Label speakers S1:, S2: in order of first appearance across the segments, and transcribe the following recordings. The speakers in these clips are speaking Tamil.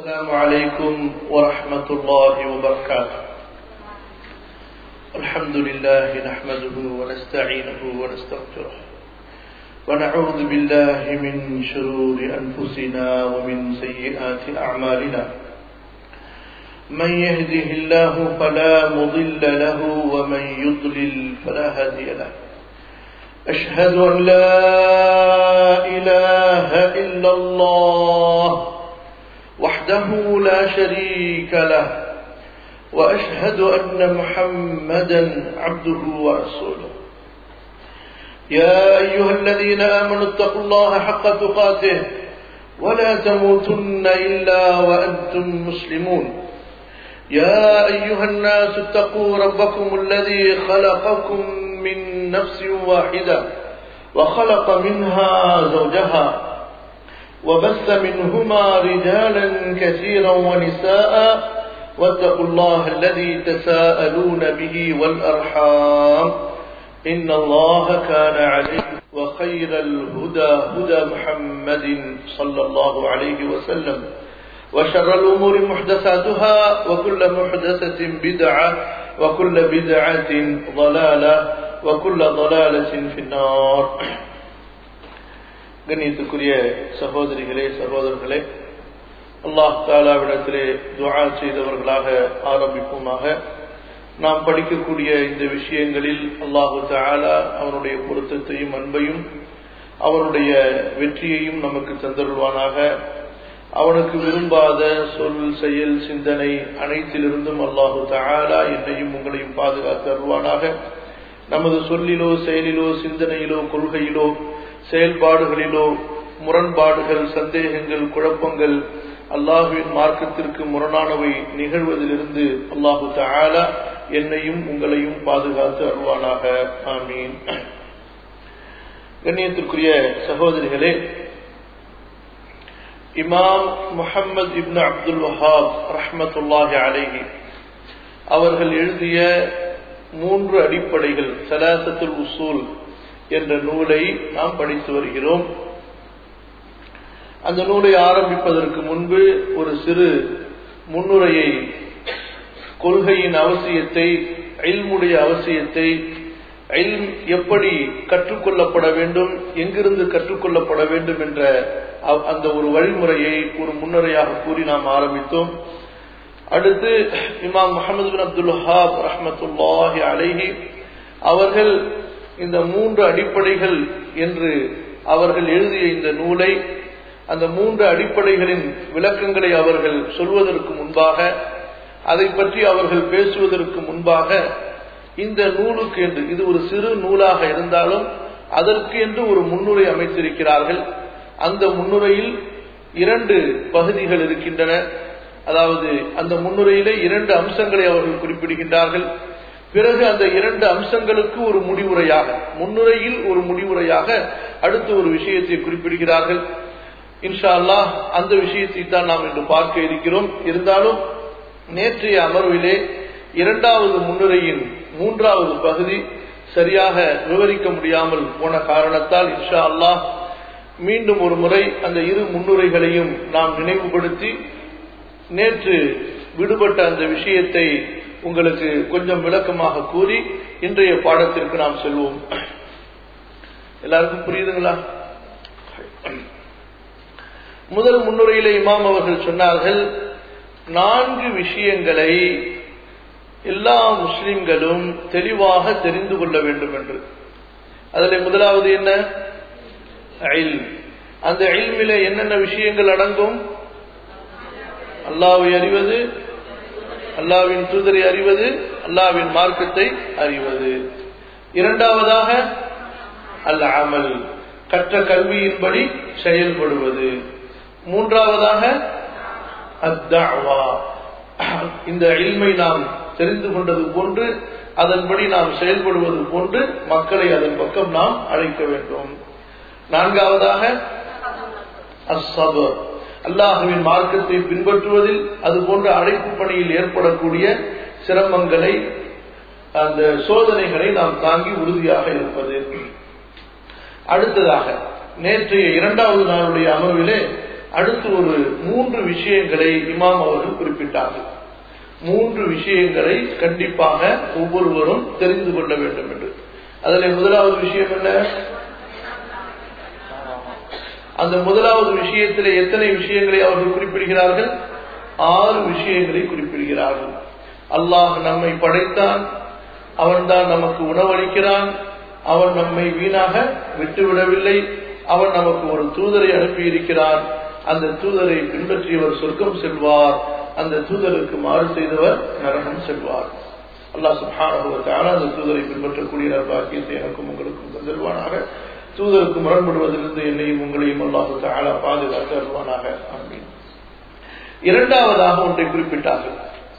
S1: السلام عليكم ورحمة الله وبركاته الحمد لله نحمده ونستعينه ونستغفره ونعوذ بالله من شرور أنفسنا ومن سيئات أعمالنا من يهده الله فلا مضل له ومن يضلل فلا هادي له أشهد أن لا إله إلا الله وحده لا شريك له وأشهد أن محمدا عبده ورسوله يا أيها الذين آمنوا اتقوا الله حق تقاته ولا تموتن إلا وأنتم مسلمون يا أيها الناس اتقوا ربكم الذي خلقكم من نفس واحدة وخلق منها زوجها وبث منهما رجالا كثيرا ونساء واتقوا الله الذي تساءلون به والأرحام إن الله كان عليكم وخير الهدى هدى محمد صلى الله عليه وسلم وشر الأمور محدثاتها وكل محدثة بدعة وكل بدعة ضلالة وكل ضلالة في النار கண்ணியத்துக்குரிய சகோதரிகளே சகோதரர்களே அல்லாஹ் தாலாவிடத்திலே துவா செய்தவர்களாக ஆரம்பிப்போமாக நாம் படிக்கக்கூடிய இந்த விஷயங்களில் அல்லாஹு தாலா அவனுடைய பொருத்தத்தையும் அன்பையும் அவனுடைய வெற்றியையும் நமக்கு தந்தருள்வானாக அவனுக்கு விரும்பாத சொல் செயல் சிந்தனை அனைத்திலிருந்தும் அல்லாஹு தாலா என்னையும் உங்களையும் பாதுகாத்து அருள்வானாக நமது சொல்லிலோ செயலிலோ சிந்தனையிலோ கொள்கையிலோ செயல்பாடுகளிலோ முரண்பாடுகள் சந்தேகங்கள் குழப்பங்கள் அல்லாஹுவின் மார்க்கத்திற்கு முரணானவை நிகழ்வதிலிருந்து அல்லாஹு தாலா என்னையும் உங்களையும் பாதுகாத்து அருள்வானாக ஆமீன் கண்ணியத்திற்குரிய சகோதரிகளே இமாம் முஹம்மது இப்னு அப்துல் வஹாப் ரஹமத்துல்லாஹி அலைஹி அவர்கள் எழுதிய மூன்று அடிப்படைகள் சலாசத்துல் உசூல் என்ற நூலை நாம் படித்து வருகிறோம் அந்த நூலை ஆரம்பிப்பதற்கு முன்பு ஒரு சிறு முன்னுரையை கொள்கையின் அவசியத்தை அயில்முடைய அவசியத்தை அயில் எப்படி கற்றுக்கொள்ளப்பட வேண்டும் எங்கிருந்து கற்றுக்கொள்ளப்பட வேண்டும் என்ற அந்த ஒரு வழிமுறையை ஒரு முன்னுரையாக கூறி நாம் ஆரம்பித்தோம் அடுத்து இமாம் முகமது பின் அப்துல் ஹாப் ரஹமத்துல்லாஹி அலைஹி அவர்கள் இந்த மூன்று அடிப்படைகள் என்று அவர்கள் எழுதிய இந்த நூலை அந்த மூன்று அடிப்படைகளின் விளக்கங்களை அவர்கள் சொல்வதற்கு முன்பாக அதை பற்றி அவர்கள் பேசுவதற்கு முன்பாக இந்த நூலுக்கு என்று இது ஒரு சிறு நூலாக இருந்தாலும் அதற்கு என்று ஒரு முன்னுரை அமைத்திருக்கிறார்கள் அந்த முன்னுரையில் இரண்டு பகுதிகள் இருக்கின்றன அதாவது அந்த முன்னுரையிலே இரண்டு அம்சங்களை அவர்கள் குறிப்பிடுகின்றார்கள் பிறகு அந்த இரண்டு அம்சங்களுக்கு ஒரு முடிவுரையாக முன்னுரையில் ஒரு முடிவுரையாக அடுத்த ஒரு விஷயத்தை குறிப்பிடுகிறார்கள் இன்ஷா அல்லாஹ் அந்த விஷயத்தை தான் நாம் இன்று பார்க்க இருக்கிறோம் இருந்தாலும் நேற்றைய அமர்விலே இரண்டாவது முன்னுரையின் மூன்றாவது பகுதி சரியாக விவரிக்க முடியாமல் போன காரணத்தால் இன்ஷா அல்லாஹ் மீண்டும் ஒரு முறை அந்த இரு முன்னுரைகளையும் நாம் நினைவுபடுத்தி நேற்று விடுபட்ட அந்த விஷயத்தை உங்களுக்கு கொஞ்சம் விளக்கமாக கூறி இன்றைய பாடத்திற்கு நாம் செல்வோம் எல்லாருக்கும் புரியுதுங்களா முதல் முன்னுரையில இமாம் அவர்கள் சொன்னார்கள் நான்கு விஷயங்களை எல்லா முஸ்லிம்களும் தெளிவாக தெரிந்து கொள்ள வேண்டும் என்று அதில் முதலாவது என்ன அந்த இல்மில என்னென்ன விஷயங்கள் அடங்கும் அல்லாவை அறிவது அல்லாவின் தூதரை அறிவது அல்லாவின் மார்க்கத்தை அறிவது இரண்டாவதாக அல்ல அமல் கற்ற கல்வியின்படி செயல்படுவது மூன்றாவதாக அத்தாவா இந்த இல்மை நாம் தெரிந்து கொண்டது போன்று அதன்படி நாம் செயல்படுவது போன்று மக்களை அதன் பக்கம் நாம் அழைக்க வேண்டும் நான்காவதாக அஸ்ஸபர் அல்லாஹுவின் மார்க்கத்தை பின்பற்றுவதில் அது போன்ற அழைப்பு பணியில் ஏற்படக்கூடிய சிரமங்களை அந்த சோதனைகளை நாம் தாங்கி உறுதியாக இருப்பது அடுத்ததாக நேற்றைய இரண்டாவது நாளுடைய அமர்விலே அடுத்து ஒரு மூன்று விஷயங்களை இமாம் அவர்கள் குறிப்பிட்டார்கள் மூன்று விஷயங்களை கண்டிப்பாக ஒவ்வொருவரும் தெரிந்து கொள்ள வேண்டும் என்று அதில் முதலாவது விஷயம் என்ன அந்த முதலாவது விஷயத்தில் எத்தனை விஷயங்களை அவர்கள் குறிப்பிடுகிறார்கள் ஆறு விஷயங்களை குறிப்பிடுகிறார்கள் அல்லாஹ் நம்மை படைத்தான் அவன்தான் நமக்கு உணவளிக்கிறான் அவன் நம்மை வீணாக விட்டுவிடவில்லை அவன் நமக்கு ஒரு தூதரை அனுப்பியிருக்கிறான் அந்த தூதரை பின்பற்றியவர் சொர்க்கம் செல்வார் அந்த தூதருக்கு மாறு செய்தவர் நரகம் செல்வார் அல்லாஹ் சுபான அந்த தூதரை பின்பற்றக்கூடிய நற்பாக்கியத்தை எனக்கும் உங்களுக்கும் தந்தருவானாக தூதருக்கு முரண்படுவதிலிருந்து என்னையும் உங்களையும் அல்லாஹு தாலா பாதுகாத்து அருவானாக அப்படின்னு இரண்டாவதாக ஒன்றை குறிப்பிட்டார்கள்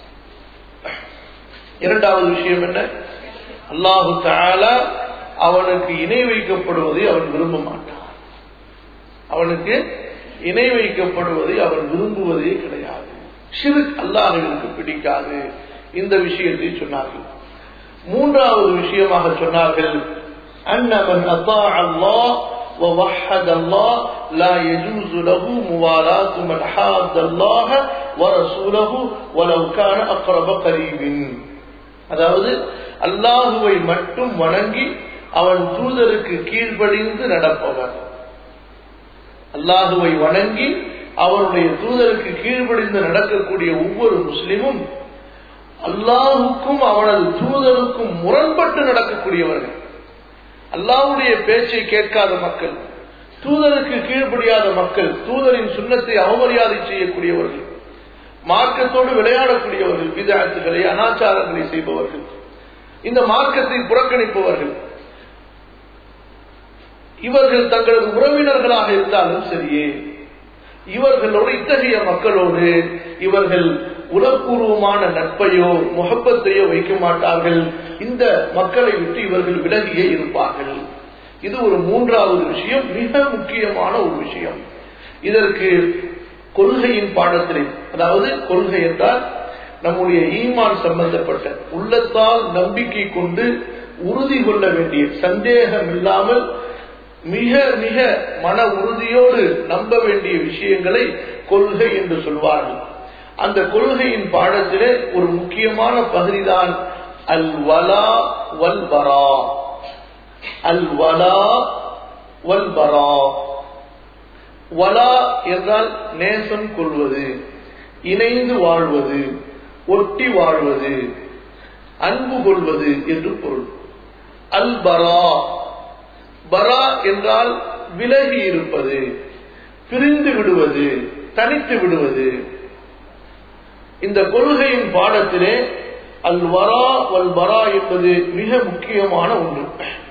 S1: இரண்டாவது விஷயம் என்ன அல்லாஹு தாலா அவனுக்கு இணை வைக்கப்படுவதை அவன் விரும்ப மாட்டான் அவனுக்கு இணை வைக்கப்படுவதை அவன் விரும்புவதே கிடையாது ஷிருக் அல்லாஹிற்கு பிடிக்காது இந்த விஷயத்தை சொன்னார்கள் மூன்றாவது விஷயமாக சொன்னார்கள் அன்னமன் அத்தா அல்லாஹ் ووحد الله لا يجوز له موالاة من حاد الله ورسوله ولو كان أقرب قريب அதாவது அல்லாஹுவை மட்டும் வணங்கி அவன் தூதருக்கு கீழ்ப்படிந்து நடப்பவர் அல்லாஹுவை வணங்கி அவருடைய தூதருக்கு கீழ்ப்படிந்து நடக்கக்கூடிய ஒவ்வொரு முஸ்லிமும் அல்லாஹுக்கும் அவனது தூதருக்கும் முரண்பட்டு நடக்கக்கூடியவர்கள் அல்லாஹுடைய பேச்சை கேட்காத மக்கள் தூதருக்கு கீழ்ப்படியாத மக்கள் தூதரின் சுண்ணத்தை அவமரியாதை செய்யக்கூடியவர்கள் மார்க்கத்தோடு விளையாடக்கூடியவர்கள் விதாத்துகளை அனாச்சாரங்களை செய்பவர்கள் இந்த மார்க்கத்தை புறக்கணிப்பவர்கள் இவர்கள் தங்களது உறவினர்களாக இருந்தாலும் சரியே இவர்களோடு இத்தகைய மக்களோடு இவர்கள் உலப்பூர்வமான நட்பையோ முகப்பத்தையோ வைக்க மாட்டார்கள் இந்த மக்களை விட்டு இவர்கள் விலகியே இருப்பார்கள் இது ஒரு மூன்றாவது விஷயம் மிக முக்கியமான ஒரு விஷயம் இதற்கு கொள்கையின் பாடத்திலே அதாவது கொள்கை என்றால் நம்முடைய ஈமான் சம்பந்தப்பட்ட உள்ளத்தால் நம்பிக்கை கொண்டு உறுதி கொள்ள வேண்டிய சந்தேகம் இல்லாமல் மிக மிக மன உறுதியோடு நம்ப வேண்டிய விஷயங்களை கொள்கை என்று சொல்வார்கள் அந்த கொள்கையின் பாடத்திலே ஒரு முக்கியமான பகுதிதான் அல் வலா வல் பரா அல் வலா வல் பரா வலா என்றால் நேசம் கொள்வது இணைந்து வாழ்வது ஒட்டி வாழ்வது அன்பு கொள்வது என்று பொருள் அல் பரா பரா என்றால் விலகி இருப்பது பிரிந்து விடுவது தனித்து விடுவது இந்த கொள்கையின் பாடத்திலே அல் வரா வல் பரா என்பது மிக முக்கியமான ஒன்று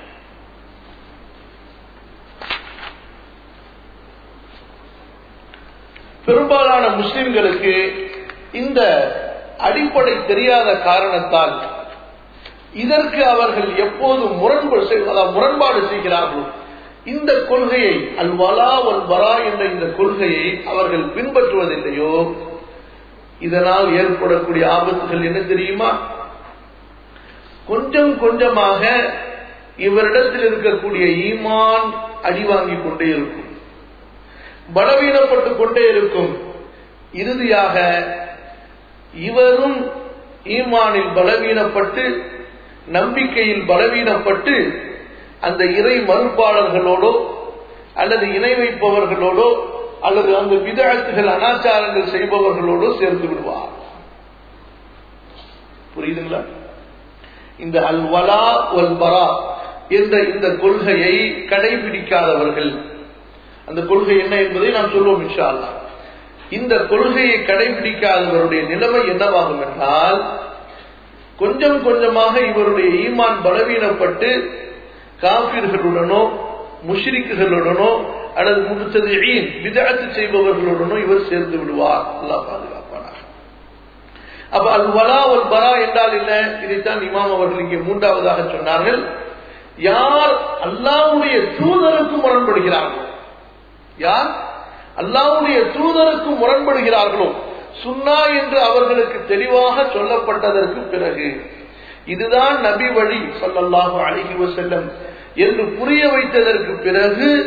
S1: பெரும்பாலான முஸ்லிம்களுக்கு இந்த அடிப்படை தெரியாத காரணத்தால் இதற்கு அவர்கள் எப்போதும் முரண்பாடு முரண்பாடு செய்கிறார்களோ இந்த கொள்கையை அல் வலா வல் வரா என்ற இந்த கொள்கையை அவர்கள் பின்பற்றுவதில்லையோ இதனால் ஏற்படக்கூடிய ஆபத்துகள் என்ன தெரியுமா கொஞ்சம் கொஞ்சமாக இவரிடத்தில் இருக்கக்கூடிய ஈமான் அடி வாங்கிக் கொண்டே இருக்கும் பலவீனப்பட்டு கொண்டே இருக்கும் இறுதியாக இவரும் ஈமானில் பலவீனப்பட்டு நம்பிக்கையில் பலவீனப்பட்டு அந்த இறை மறுப்பாளர்களோடோ அல்லது இணை வைப்பவர்களோடோ அல்லது அந்த விதத்துகள் அனாச்சாரங்கள் செய்பவர்களோடு சேர்ந்து விடுவார் புரியுதுங்களா இந்த அல் வலா ஒல் பரா என்ற இந்த கொள்கையை கடைபிடிக்காதவர்கள் அந்த கொள்கை என்ன என்பதை நாம் சொல்வோம் இன்ஷா இந்த கொள்கையை கடைபிடிக்காதவருடைய நிலைமை என்னவாகும் என்றால் கொஞ்சம் கொஞ்சமாக இவருடைய ஈமான் பலவீனப்பட்டு காபிர்களுடனோ முஷ்ரிக்குகளுடனோ அல்லது முடித்தது விதத்து செய்பவர்களுடனோ இவர் சேர்ந்து விடுவார் அல்லா பாதுகாப்பானார் அப்ப அல் வலா ஒல் பரா என்றால் என்ன இதைத்தான் இமாம் அவர்கள் இங்கே மூன்றாவதாக சொன்னார்கள் யார் அல்லாவுடைய தூதருக்கு முரண்படுகிறார்களோ யார் அல்லாவுடைய தூதருக்கு முரண்படுகிறார்களோ சுன்னா என்று அவர்களுக்கு தெளிவாக சொல்லப்பட்டதற்கு பிறகு இதுதான் நபி வழி சொல்லல்லாஹு அழகி செல்லம் என்று புரிய வைத்ததற்கு பிறகு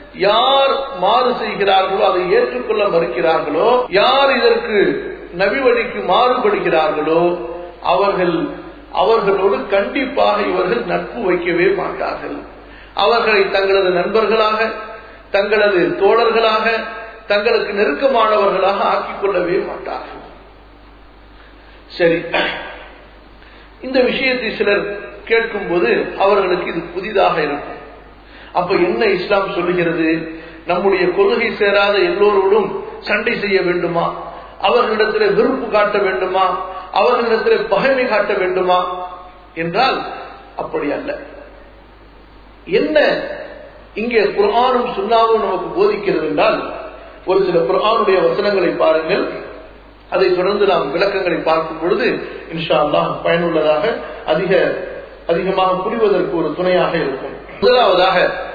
S1: யார் மாறு செய்கிறார்களோ அதை ஏற்றுக்கொள்ள மறுக்கிறார்களோ யார் இதற்கு நபி வழிக்கு மாறுபடுகிறார்களோ அவர்கள் அவர்களோடு கண்டிப்பாக இவர்கள் நட்பு வைக்கவே மாட்டார்கள் அவர்களை தங்களது நண்பர்களாக தங்களது தோழர்களாக தங்களுக்கு நெருக்கமானவர்களாக ஆக்கிக் கொள்ளவே மாட்டார்கள் சரி இந்த விஷயத்தை சிலர் கேட்கும்போது அவர்களுக்கு இது புதிதாக இருக்கும் அப்ப என்ன இஸ்லாம் சொல்லுகிறது நம்முடைய கொள்கை சேராத எல்லோரோடும் சண்டை செய்ய வேண்டுமா அவர்களிடத்தில் வெறுப்பு காட்ட வேண்டுமா அவர்களிடத்தில் பகைமை காட்ட வேண்டுமா என்றால் அப்படி அல்ல என்ன இங்கே குரானும் சுண்ணாவும் நமக்கு போதிக்கிறது என்றால் ஒரு சில குரானுடைய வசனங்களை பாருங்கள் அதை தொடர்ந்து நாம் விளக்கங்களை பார்க்கும் பொழுது இன்ஷா அல்லாஹ் பயனுள்ளதாக அதிக அதிகமாக புரிவதற்கு ஒரு துணையாக இருக்கும் முதலாவதாக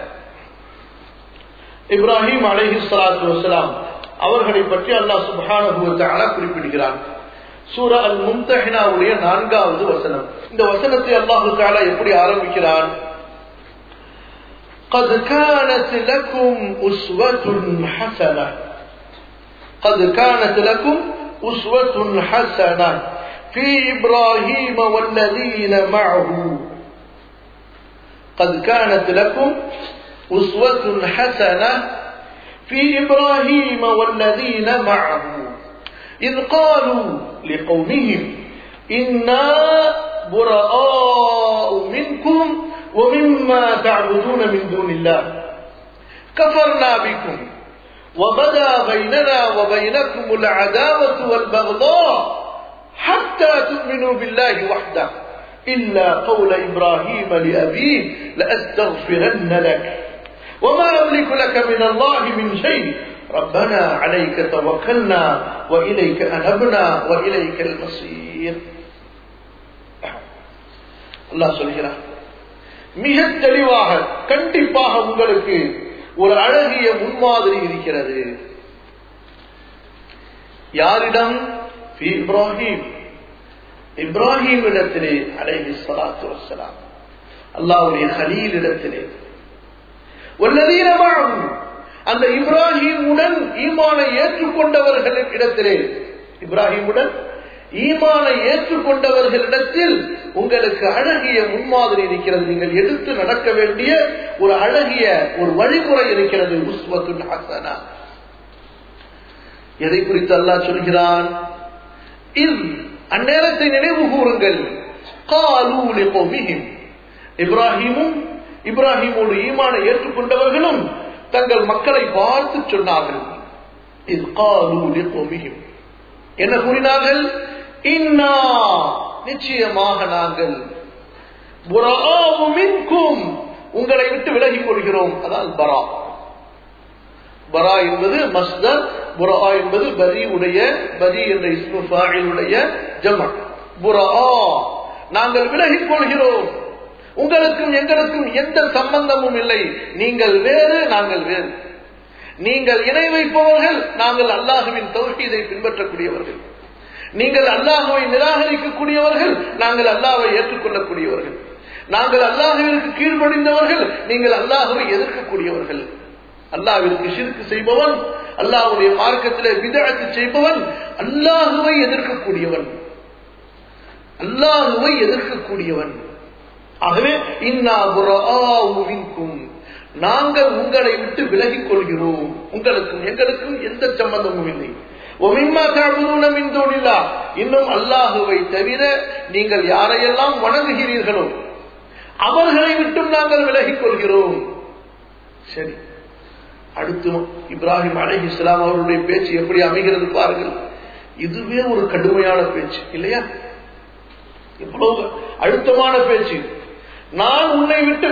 S1: இப்ராஹிம் அலஹி சலாத்து வசலாம் அவர்களை பற்றி அல்லாஹ் சுபான குறிப்பிடுகிறான் சூரா அல் மும்தஹினாவுடைய நான்காவது வசனம் இந்த வசனத்தை அல்லாஹு தாலா எப்படி ஆரம்பிக்கிறான் قد كانت لكم أسوة حسنة قد كانت لكم أسوة حسنة في إبراهيم والذين معه قد كانت لكم أسوة حسنة في إبراهيم والذين معه إذ قالوا لقومهم إنا براء منكم ومما تعبدون من دون الله كفرنا بكم وبدا بيننا وبينكم العداوة والبغضاء حتى تؤمنوا بالله وحده إلا قول إبراهيم لأبيه لأستغفرن لك وما أملك لك من الله من شيء ربنا عليك توكلنا وإليك أنبنا وإليك المصير الله சொல்கிறார் மிக தெளிவாக கண்டிப்பாக உங்களுக்கு ஒரு அழகிய முன்மாதிரி இருக்கிறது யாரிடம் இப்ராஹிம் இப்ராஹிம் இடத்திலே அலைஹி சலாத்து வசலாம் அல்லாவுடைய ஹலீல் இடத்திலே ஒல்லதீனமாகும் அந்த இப்ராஹிமுடன் ஈமானை ஏற்றுக்கொண்டவர்கள் இடத்திலே இப்ராஹிமுடன் ஈமானை ஏற்றுக்கொண்டவர்களிடத்தில் உங்களுக்கு அழகிய முன்மாதிரி இருக்கிறது நீங்கள் எடுத்து நடக்க வேண்டிய ஒரு அழகிய ஒரு வழிமுறை இருக்கிறது உஸ்வத்துன் ஹசனா எதை குறித்து அல்லாஹ் சொல்கிறான் இல் அந்நேரத்தை நினைவு கூறுங்கள் காலூலி கோமிஹிம் இப்ராஹிமும் இப்ராஹிமோடு ஈமானை ஏற்றுக்கொண்டவர்களும் தங்கள் மக்களை பார்த்து சொன்னார்கள் இது காலூலி கோமிஹிம் என்ன கூறினார்கள் இன்னா நிச்சயமாக நாங்கள் மின்கும் உங்களை விட்டு விலகிக் கொள்கிறோம் அதான் பரா பரா என்பது மஸ்தர் புரா என்பது பரி உடைய பரி என்ற இஸ்முடைய ஜம புரா நாங்கள் விலகிக் கொள்கிறோம் உங்களுக்கும் எங்களுக்கும் எந்த சம்பந்தமும் இல்லை நீங்கள் வேறு நாங்கள் வேறு நீங்கள் இணை வைப்பவர்கள் நாங்கள் அல்லாஹுவின் தௌஹீதை பின்பற்றக்கூடியவர்கள் நீங்கள் அல்லாஹுவை நிராகரிக்கக்கூடியவர்கள் நாங்கள் அல்லாஹை ஏற்றுக்கொள்ளக்கூடியவர்கள் நாங்கள் அல்லாஹுவிற்கு கீழ்ப்படிந்தவர்கள் நீங்கள் அல்லாஹுவை எதிர்க்கக்கூடியவர்கள் அல்லாஹ்விற்கு ஷிர்க் செய்பவன் அல்லாஹ்வுடைய மார்க்கத்திலே விதழத்து செய்பவன் அல்லாஹுவை எதிர்க்கக்கூடியவன் அல்லாஹுவை எதிர்க்கக்கூடியவன் ஆகவே இன்னா புறாவுவின்கும் நாங்கள் உங்களை விட்டு விலகிக் கொள்கிறோம் உங்களுக்கும் எங்களுக்கும் எந்த சம்பந்தமும் இல்லை இன்னும் அல்லாஹுவை தவிர நீங்கள் யாரையெல்லாம் வணங்குகிறீர்களோ அவர்களை விட்டும் நாங்கள் விலகிக் கொள்கிறோம் சரி அடுத்து இப்ராஹிம் அலி இஸ்லாம் அவருடைய பேச்சு எப்படி அமைகிறது பாருங்கள் இதுவே ஒரு கடுமையான பேச்சு இல்லையா இவ்வளவு அழுத்தமான பேச்சு நான் உன்னை விட்டு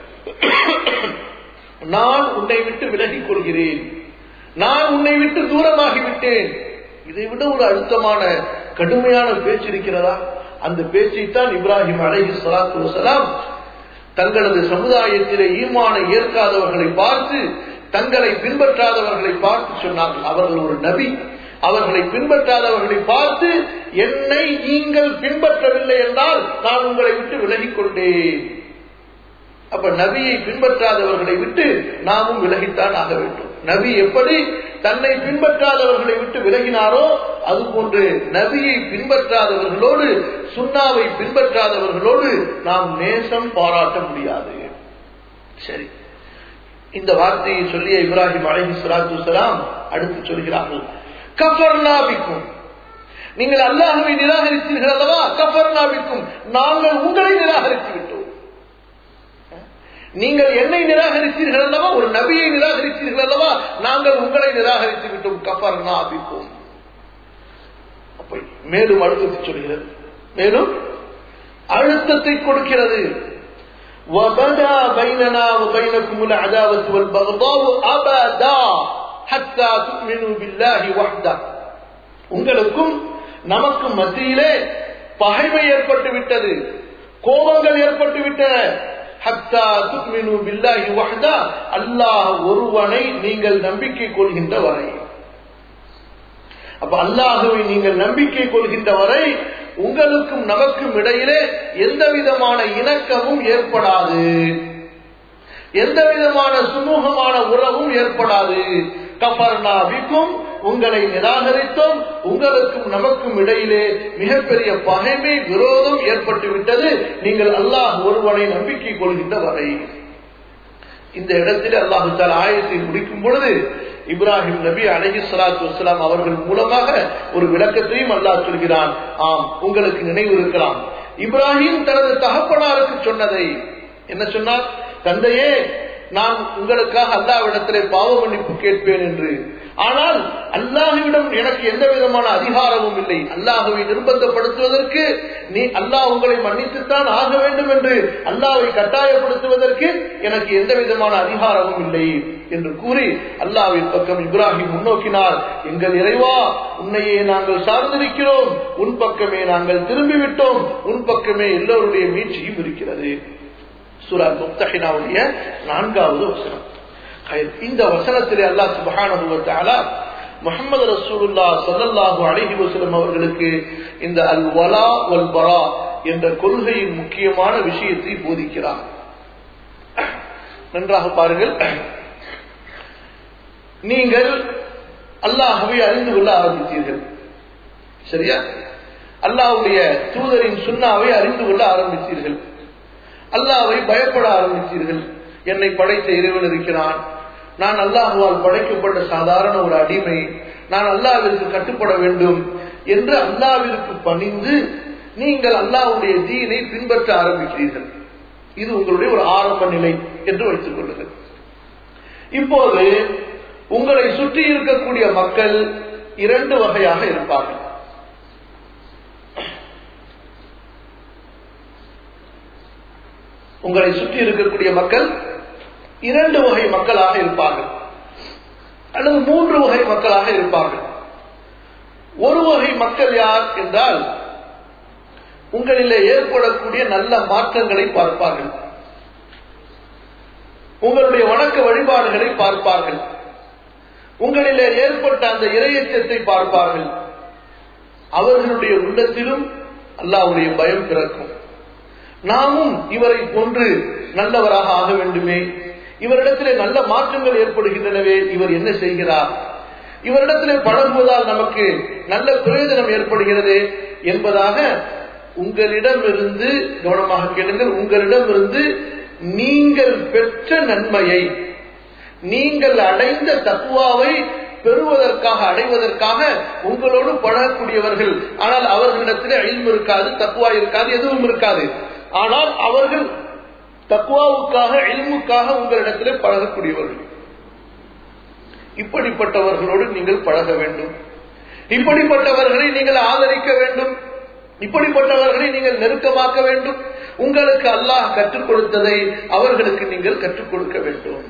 S1: நான் உன்னை விட்டு விலகிக் கொள்கிறேன் நான் உன்னை விட்டு தூரமாகிவிட்டேன் இதை விட ஒரு அழுத்தமான கடுமையான பேச்சு இருக்கிறதா அந்த பேச்சைத்தான் இப்ராஹிம் அலஹி சலாத்து வசலாம் தங்களது சமுதாயத்திலே ஈமானை ஏற்காதவர்களை பார்த்து தங்களை பின்பற்றாதவர்களை பார்த்து சொன்னார்கள் அவர்கள் ஒரு நபி அவர்களை பின்பற்றாதவர்களை பார்த்து என்னை நீங்கள் பின்பற்றவில்லை என்றால் நான் உங்களை விட்டு விலகிக் கொண்டேன் அப்ப நபியை பின்பற்றாதவர்களை விட்டு நாமும் விலகித்தான் ஆக வேண்டும் நபி எப்படி தன்னை பின்பற்றாதவர்களை விட்டு விலகினாரோ அதுபோன்று நபியை பின்பற்றாதவர்களோடு சுண்ணாவை பின்பற்றாதவர்களோடு நாம் நேசம் பாராட்ட முடியாது சரி இந்த வார்த்தையை சொல்லிய இப்ராஹிம் அலஹி சலாத்து சலாம் அடுத்து சொல்கிறார்கள் கஃபர்னாபிக்கும் நீங்கள் அல்லாஹுவை நிராகரித்தீர்கள் அல்லவா கஃபர்னாபிக்கும் நாங்கள் உங்களை நிராகரித்து விட்டோம் நீங்கள் என்னை நிராகரித்தீர்கள் அல்லவா ஒரு நபியை நிராகரித்தீர்கள் அல்லவா நாங்கள் உங்களை நிராகரித்து விட்டோம் கஃபர்னாபிக்கும் அப்ப மேலும் அழுத்தத்தை சொல்கிறது மேலும் அழுத்தத்தை கொடுக்கிறது وبدا بيننا وبينكم العداوة والبغضاء أبدا حتى تؤمنوا بالله وحده உங்களுக்கும் நமக்கும் மத்தியிலே பகைமை ஏற்பட்டு விட்டது கோபங்கள் ஏற்பட்டு விட்டன ஹத்தா துக்மினு பில்லாஹி வஹ்தா அல்லாஹ் ஒருவனை நீங்கள் நம்பிக்கை கொள்கின்ற வரை அப்ப அல்லாஹுவை நீங்கள் நம்பிக்கை கொள்கின்ற வரை உங்களுக்கும் நமக்கும் இடையிலே எந்த விதமான இணக்கமும் ஏற்படாது எந்த விதமான சுமூகமான உறவும் ஏற்படாது கபர்னாவிக்கும் உங்களை நிராகரித்தோம் உங்களுக்கும் நமக்கும் இடையிலே மிகப்பெரிய பகைமை விரோதம் ஏற்பட்டு விட்டது நீங்கள் அல்லாஹ் ஒருவனை நம்பிக்கை கொள்கின்ற வரை இந்த இடத்தில் அல்லாஹு தால் ஆயத்தை முடிக்கும் பொழுது இப்ராஹிம் நபி அலஹி சலாத்து வலாம் அவர்கள் மூலமாக ஒரு விளக்கத்தையும் அல்லாஹ் சொல்கிறான் ஆம் உங்களுக்கு நினைவு இருக்கலாம் இப்ராஹிம் தனது தகப்பனாருக்கு சொன்னதை என்ன சொன்னார் தந்தையே நான் உங்களுக்காக அல்லாவிடத்திலே பாவ மன்னிப்பு கேட்பேன் என்று ஆனால் அல்லாஹுவிடம் எனக்கு எந்த விதமான அதிகாரமும் இல்லை அல்லாஹுவை நிர்பந்தப்படுத்துவதற்கு நீ அல்லாஹ் உங்களை மன்னித்துத்தான் ஆக வேண்டும் என்று அல்லாவை கட்டாயப்படுத்துவதற்கு எனக்கு எந்த விதமான அதிகாரமும் இல்லை என்று கூறி அல்லாவின் பக்கம் இப்ராஹிம் முன்னோக்கினார் எங்கள் இறைவா உன்னையே நாங்கள் சார்ந்திருக்கிறோம் உன் பக்கமே நாங்கள் திரும்பிவிட்டோம் உன் பக்கமே எல்லோருடைய மீட்சியும் இருக்கிறது சூரா முப்தஹினாவுடைய நான்காவது வசனம் இந்த வசனத்திலே அல்லாஹ் சுபஹானஹு முகமது ரசூலுல்லா சல்லல்லாஹு அலைஹி வஸல்லம் அவர்களுக்கு இந்த அல் வலா வல் பரா என்ற கொள்கையின் முக்கியமான விஷயத்தை போதிக்கிறார் நன்றாக பாருங்கள் நீங்கள் அல்லாஹவை அறிந்து கொள்ள ஆரம்பித்தீர்கள் சரியா அல்லாஹுடைய தூதரின் சுண்ணாவை அறிந்து கொள்ள ஆரம்பித்தீர்கள் அல்லாவை பயப்பட ஆரம்பித்தீர்கள் என்னை படைத்த இறைவன் இருக்கிறான் நான் அல்லாஹுவால் படைக்கப்பட்ட சாதாரண ஒரு அடிமை நான் அல்லாவிற்கு கட்டுப்பட வேண்டும் என்று அல்லாவிற்கு பணிந்து நீங்கள் அல்லாவுடைய தீனை பின்பற்ற ஆரம்பிக்கிறீர்கள் இது உங்களுடைய ஒரு ஆரம்ப நிலை என்று வைத்துக் கொள்ளுங்கள் இப்போது உங்களை சுற்றி இருக்கக்கூடிய மக்கள் இரண்டு வகையாக இருப்பார்கள் உங்களை சுற்றி இருக்கக்கூடிய மக்கள் இரண்டு வகை மக்களாக இருப்பார்கள் அல்லது மூன்று வகை மக்களாக இருப்பார்கள் ஒரு வகை மக்கள் யார் என்றால் உங்களிலே ஏற்படக்கூடிய நல்ல மாற்றங்களை பார்ப்பார்கள் உங்களுடைய வணக்க வழிபாடுகளை பார்ப்பார்கள் உங்களிலே ஏற்பட்ட அந்த இரையச்சத்தை பார்ப்பார்கள் அவர்களுடைய உள்ளத்திலும் அல்லாவுடைய பயம் பிறக்கும் நாமும் இவரை போன்று நல்லவராக ஆக வேண்டுமே இவரிடத்திலே நல்ல மாற்றங்கள் ஏற்படுகின்றனவே இவர் என்ன செய்கிறார் இவரிடத்திலே பழகுவதால் நமக்கு நல்ல பிரயோஜனம் ஏற்படுகிறது என்பதாக உங்களிடமிருந்து கவனமாக கேளுங்கள் உங்களிடமிருந்து நீங்கள் பெற்ற நன்மையை நீங்கள் அடைந்த தக்குவாவை பெறுவதற்காக அடைவதற்காக உங்களோடு பழகக்கூடியவர்கள் ஆனால் அவர்களிடத்திலே அழிவு இருக்காது தக்குவா இருக்காது எதுவும் இருக்காது ஆனால் அவர்கள் தக்குவாவுக்காக எல்முக்காக உங்களிடத்திலே பழகக்கூடியவர்கள் இப்படிப்பட்டவர்களோடு நீங்கள் பழக வேண்டும் இப்படிப்பட்டவர்களை நீங்கள் ஆதரிக்க வேண்டும் இப்படிப்பட்டவர்களை நீங்கள் நெருக்கமாக்க வேண்டும் உங்களுக்கு அல்லாஹ் கற்றுக் கொடுத்ததை அவர்களுக்கு நீங்கள் கற்றுக் கொடுக்க வேண்டும்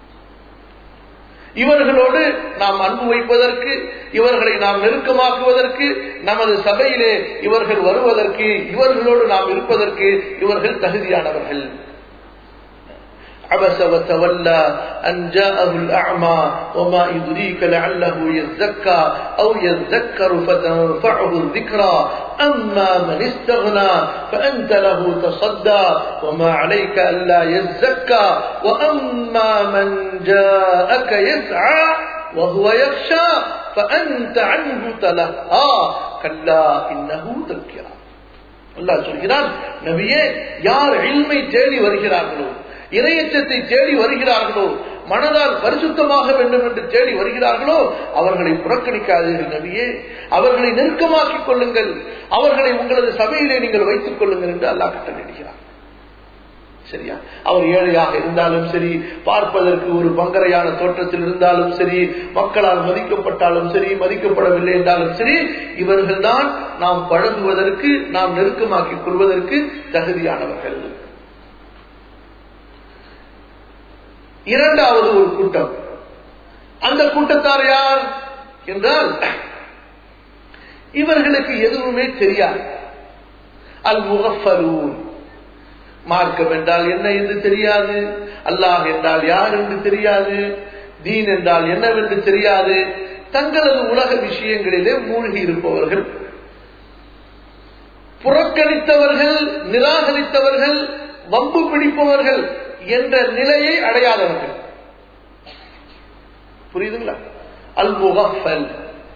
S1: இவர்களோடு நாம் அன்பு வைப்பதற்கு இவர்களை நாம் நெருக்கமாக்குவதற்கு நமது சபையிலே இவர்கள் வருவதற்கு இவர்களோடு நாம் இருப்பதற்கு இவர்கள் தகுதியானவர்கள் عبس وتولى أن جاءه الأعمى وما يدريك لعله يزكى أو يذكر فتنفعه الذكرى أما من استغنى فأنت له تصدى وما عليك ألا يزكى وأما من جاءك يسعى وهو يخشى فأنت عنه تلهى كلا إنه تذكرى அல்லாஹ் சொல்கிறான் நபியே யார் இல்மை தேடி வருகிறார்களோ இறையச்சத்தை தேடி வருகிறார்களோ மனதால் பரிசுத்தமாக வேண்டும் என்று தேடி வருகிறார்களோ அவர்களை புறக்கணிக்காதீர்கள் நபியே அவர்களை நெருக்கமாக்கிக் கொள்ளுங்கள் அவர்களை உங்களது சபையிலே நீங்கள் வைத்துக் கொள்ளுங்கள் என்று அல்லாஹ் கட்டளையிடுகிறார் சரியா அவர் ஏழையாக இருந்தாலும் சரி பார்ப்பதற்கு ஒரு பங்கரையான தோற்றத்தில் இருந்தாலும் சரி மக்களால் மதிக்கப்பட்டாலும் சரி மதிக்கப்படவில்லை என்றாலும் சரி இவர்கள் தான் நாம் பழகுவதற்கு நாம் நெருக்கமாக்கிக் கொள்வதற்கு தகுதியானவர்கள் இரண்டாவது ஒரு கூட்டம் அந்த கூட்டத்தார் யார் என்றால் இவர்களுக்கு எதுவுமே தெரியாது அல் முகஃபரூன் மார்க்கம் என்றால் என்ன என்று தெரியாது அல்லாஹ் என்றால் யார் என்று தெரியாது தீன் என்றால் என்னவென்று தெரியாது தங்களது உலக விஷயங்களிலே மூழ்கி இருப்பவர்கள் புறக்கணித்தவர்கள் நிராகரித்தவர்கள் வம்பு பிடிப்பவர்கள் என்ற நிலையை அடையாதவர்கள் புரியுதுங்களா அல் முகஃபல்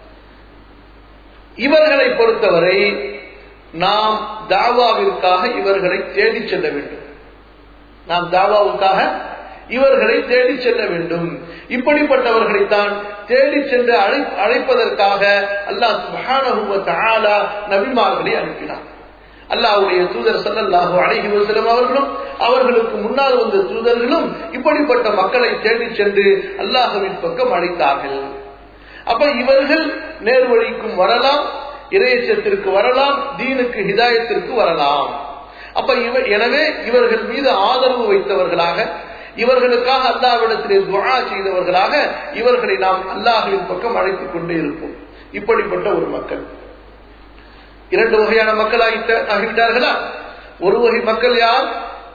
S1: இவர்களை பொறுத்தவரை நாம் தாவாவிற்காக இவர்களை தேடி செல்ல வேண்டும் நாம் தாவாவுக்காக இவர்களை தேடி செல்ல வேண்டும் இப்படிப்பட்டவர்களைத்தான் தேடி சென்று அழை அழைப்பதற்காக அல்லாஹ் சுபான நபிமார்களை அனுப்பினார் அல்லாஹுடைய தூதர் சல்லல்லாஹு அழகி வசலம் அவர்களும் அவர்களுக்கு முன்னால் வந்த தூதர்களும் இப்படிப்பட்ட மக்களை தேடி சென்று அல்லாஹுவின் பக்கம் அழைத்தார்கள் அப்ப இவர்கள் நேர்வழிக்கும் வரலாம் இறையச்சத்திற்கு வரலாம் தீனுக்கு ஹிதாயத்திற்கு வரலாம் அப்ப இவ எனவே இவர்கள் மீது ஆதரவு வைத்தவர்களாக இவர்களுக்காக அல்லாவிடத்திலே துவா செய்தவர்களாக இவர்களை நாம் அல்லாஹுவின் பக்கம் அழைத்துக் கொண்டே இருப்போம் இப்படிப்பட்ட ஒரு மக்கள் இரண்டு வகையான மக்கள் ஆகிவிட்டார்களா ஒரு வகை மக்கள் யார்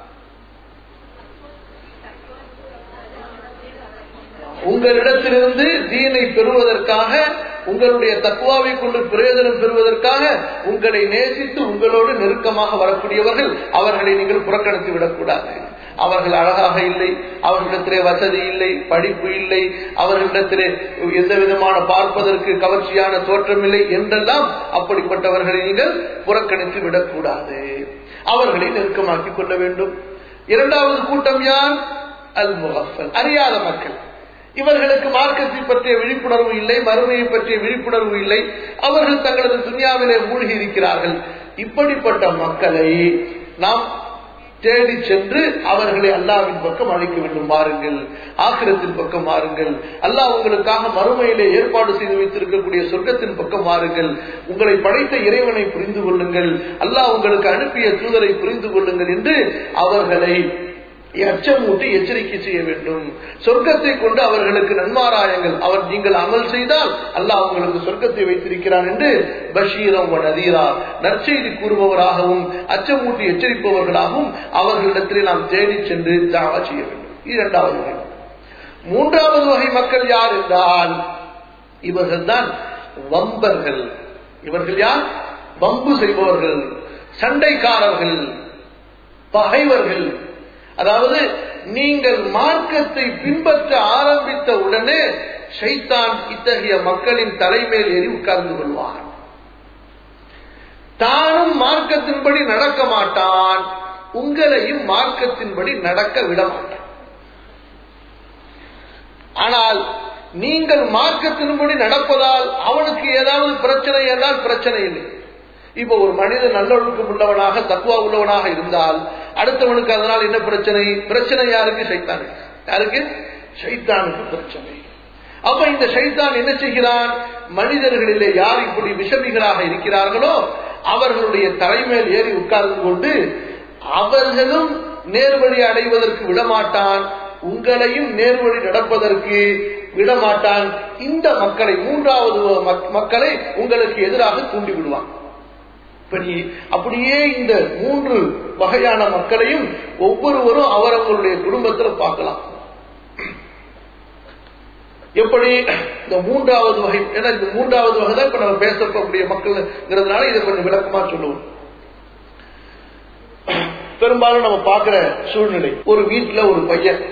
S1: உங்களிடத்திலிருந்து தீனை பெறுவதற்காக உங்களுடைய தக்குவாவை கொண்டு பிரயோஜனம் பெறுவதற்காக உங்களை நேசித்து உங்களோடு நெருக்கமாக வரக்கூடியவர்கள் அவர்களை நீங்கள் புறக்கணித்து விடக்கூடாது அவர்கள் அழகாக இல்லை அவர்களிடத்திலே வசதி இல்லை படிப்பு இல்லை அவர்களிடத்திலே எந்த விதமான பார்ப்பதற்கு கவர்ச்சியான தோற்றம் இல்லை என்றெல்லாம் அப்படிப்பட்டவர்களை நீங்கள் புறக்கணித்து விடக்கூடாது அவர்களை நெருக்கமாக்கிக் கொள்ள வேண்டும் இரண்டாவது கூட்டம் யார் அல் முகஃபல் அறியாத மக்கள் இவர்களுக்கு மார்க்கத்தை பற்றிய விழிப்புணர்வு இல்லை மறுமையை பற்றிய விழிப்புணர்வு இல்லை அவர்கள் தங்களது துன்யாவிலே மூழ்கி இருக்கிறார்கள் இப்படிப்பட்ட மக்களை நாம் தேடி சென்று அவர்களை அல்லாவின் பக்கம் அழைக்க வேண்டும் மாறுங்கள் ஆக்கிரத்தின் பக்கம் மாறுங்கள் அல்லாஹ் உங்களுக்காக மறுமையிலே ஏற்பாடு செய்து வைத்திருக்கக்கூடிய சொர்க்கத்தின் பக்கம் மாறுங்கள் உங்களை படைத்த இறைவனை புரிந்து கொள்ளுங்கள் அல்லாஹ் உங்களுக்கு அனுப்பிய தூதரை புரிந்து கொள்ளுங்கள் என்று அவர்களை அச்சமூட்டி எச்சரிக்கை செய்ய வேண்டும் சொர்க்கத்தை கொண்டு அவர்களுக்கு நன்மாராயங்கள் அவர் நீங்கள் அமல் செய்தால் அல்லாஹ் உங்களுக்கு சொர்க்கத்தை வைத்திருக்கிறான் என்று பஷீரம் நதீரா நற்செய்தி கூறுபவராகவும் அச்சமூட்டி எச்சரிப்பவர்களாகவும் அவர்களிடத்திலே நாம் தேடி சென்று தாவா செய்ய வேண்டும் இரண்டாவது வகை மூன்றாவது வகை மக்கள் யார் என்றால் இவர்கள் தான் வம்பர்கள் இவர்கள் யார் வம்பு செய்பவர்கள் சண்டைக்காரர்கள் பகைவர்கள் அதாவது நீங்கள் மார்க்கத்தை பின்பற்ற ஆரம்பித்த உடனே ஷைத்தான் இத்தகைய மக்களின் தலைமேல் ஏறி உட்கார்ந்து கொள்வான் தானும் மார்க்கத்தின்படி நடக்க மாட்டான் உங்களையும் மார்க்கத்தின்படி நடக்க விட மாட்டான் ஆனால் நீங்கள் மார்க்கத்தின்படி நடப்பதால் அவனுக்கு ஏதாவது பிரச்சனை என்றால் பிரச்சனை இல்லை இப்ப ஒரு மனிதன் நல்லொழுக்கம் உள்ளவனாக தக்குவா உள்ளவனாக இருந்தால் அடுத்தவனுக்கு அதனால் என்ன பிரச்சனை பிரச்சனை யாருக்கு சைத்தானுக்கு யாருக்கு சைத்தானுக்கு பிரச்சனை அப்ப இந்த சைத்தான் என்ன செய்கிறான் மனிதர்களிலே யார் இப்படி விஷமிகளாக இருக்கிறார்களோ அவர்களுடைய தலைமையில் ஏறி உட்கார்ந்து கொண்டு அவர்களும் நேர்வழி அடைவதற்கு விடமாட்டான் உங்களையும் நேர்வழி நடப்பதற்கு விடமாட்டான் இந்த மக்களை மூன்றாவது மக்களை உங்களுக்கு எதிராக தூண்டி விடுவான் இப்ப நீ அப்படியே இந்த மூன்று வகையான மக்களையும் ஒவ்வொருவரும் அவரவங்களுடைய குடும்பத்தில் பார்க்கலாம் எப்படி இந்த மூன்றாவது வகை ஏன்னா இந்த மூன்றாவது வகை தான் இப்ப நம்ம பேசக்கூடிய மக்கள்ங்கிறதுனால இதை கொஞ்சம் விளக்கமா சொல்லுவோம் பெரும்பாலும் நம்ம பார்க்கிற சூழ்நிலை ஒரு வீட்டுல ஒரு பையன்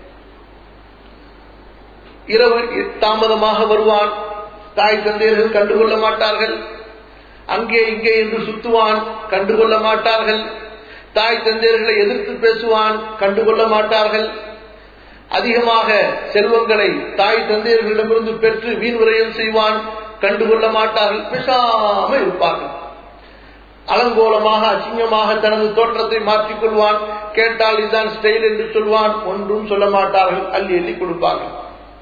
S1: இரவு தாமதமாக வருவான் தாய் தந்தையர்கள் கண்டுகொள்ள மாட்டார்கள் அங்கே இங்கே என்று சுத்துவான் கண்டுகொள்ள மாட்டார்கள் தாய் தந்தையர்களை எதிர்த்து பேசுவான் கண்டுகொள்ள மாட்டார்கள் அதிகமாக செல்வங்களை தாய் தந்தையர்களிடமிருந்து பெற்று வீண் விரயம் செய்வான் கண்டுகொள்ள மாட்டார்கள் பேசாம இருப்பார்கள் அலங்கோலமாக அசிங்கமாக தனது தோற்றத்தை மாற்றிக் கொள்வான் கேட்டால் இதுதான் ஸ்டைல் என்று சொல்வான் ஒன்றும் சொல்ல மாட்டார்கள் அள்ளி அள்ளி கொடுப்பார்கள்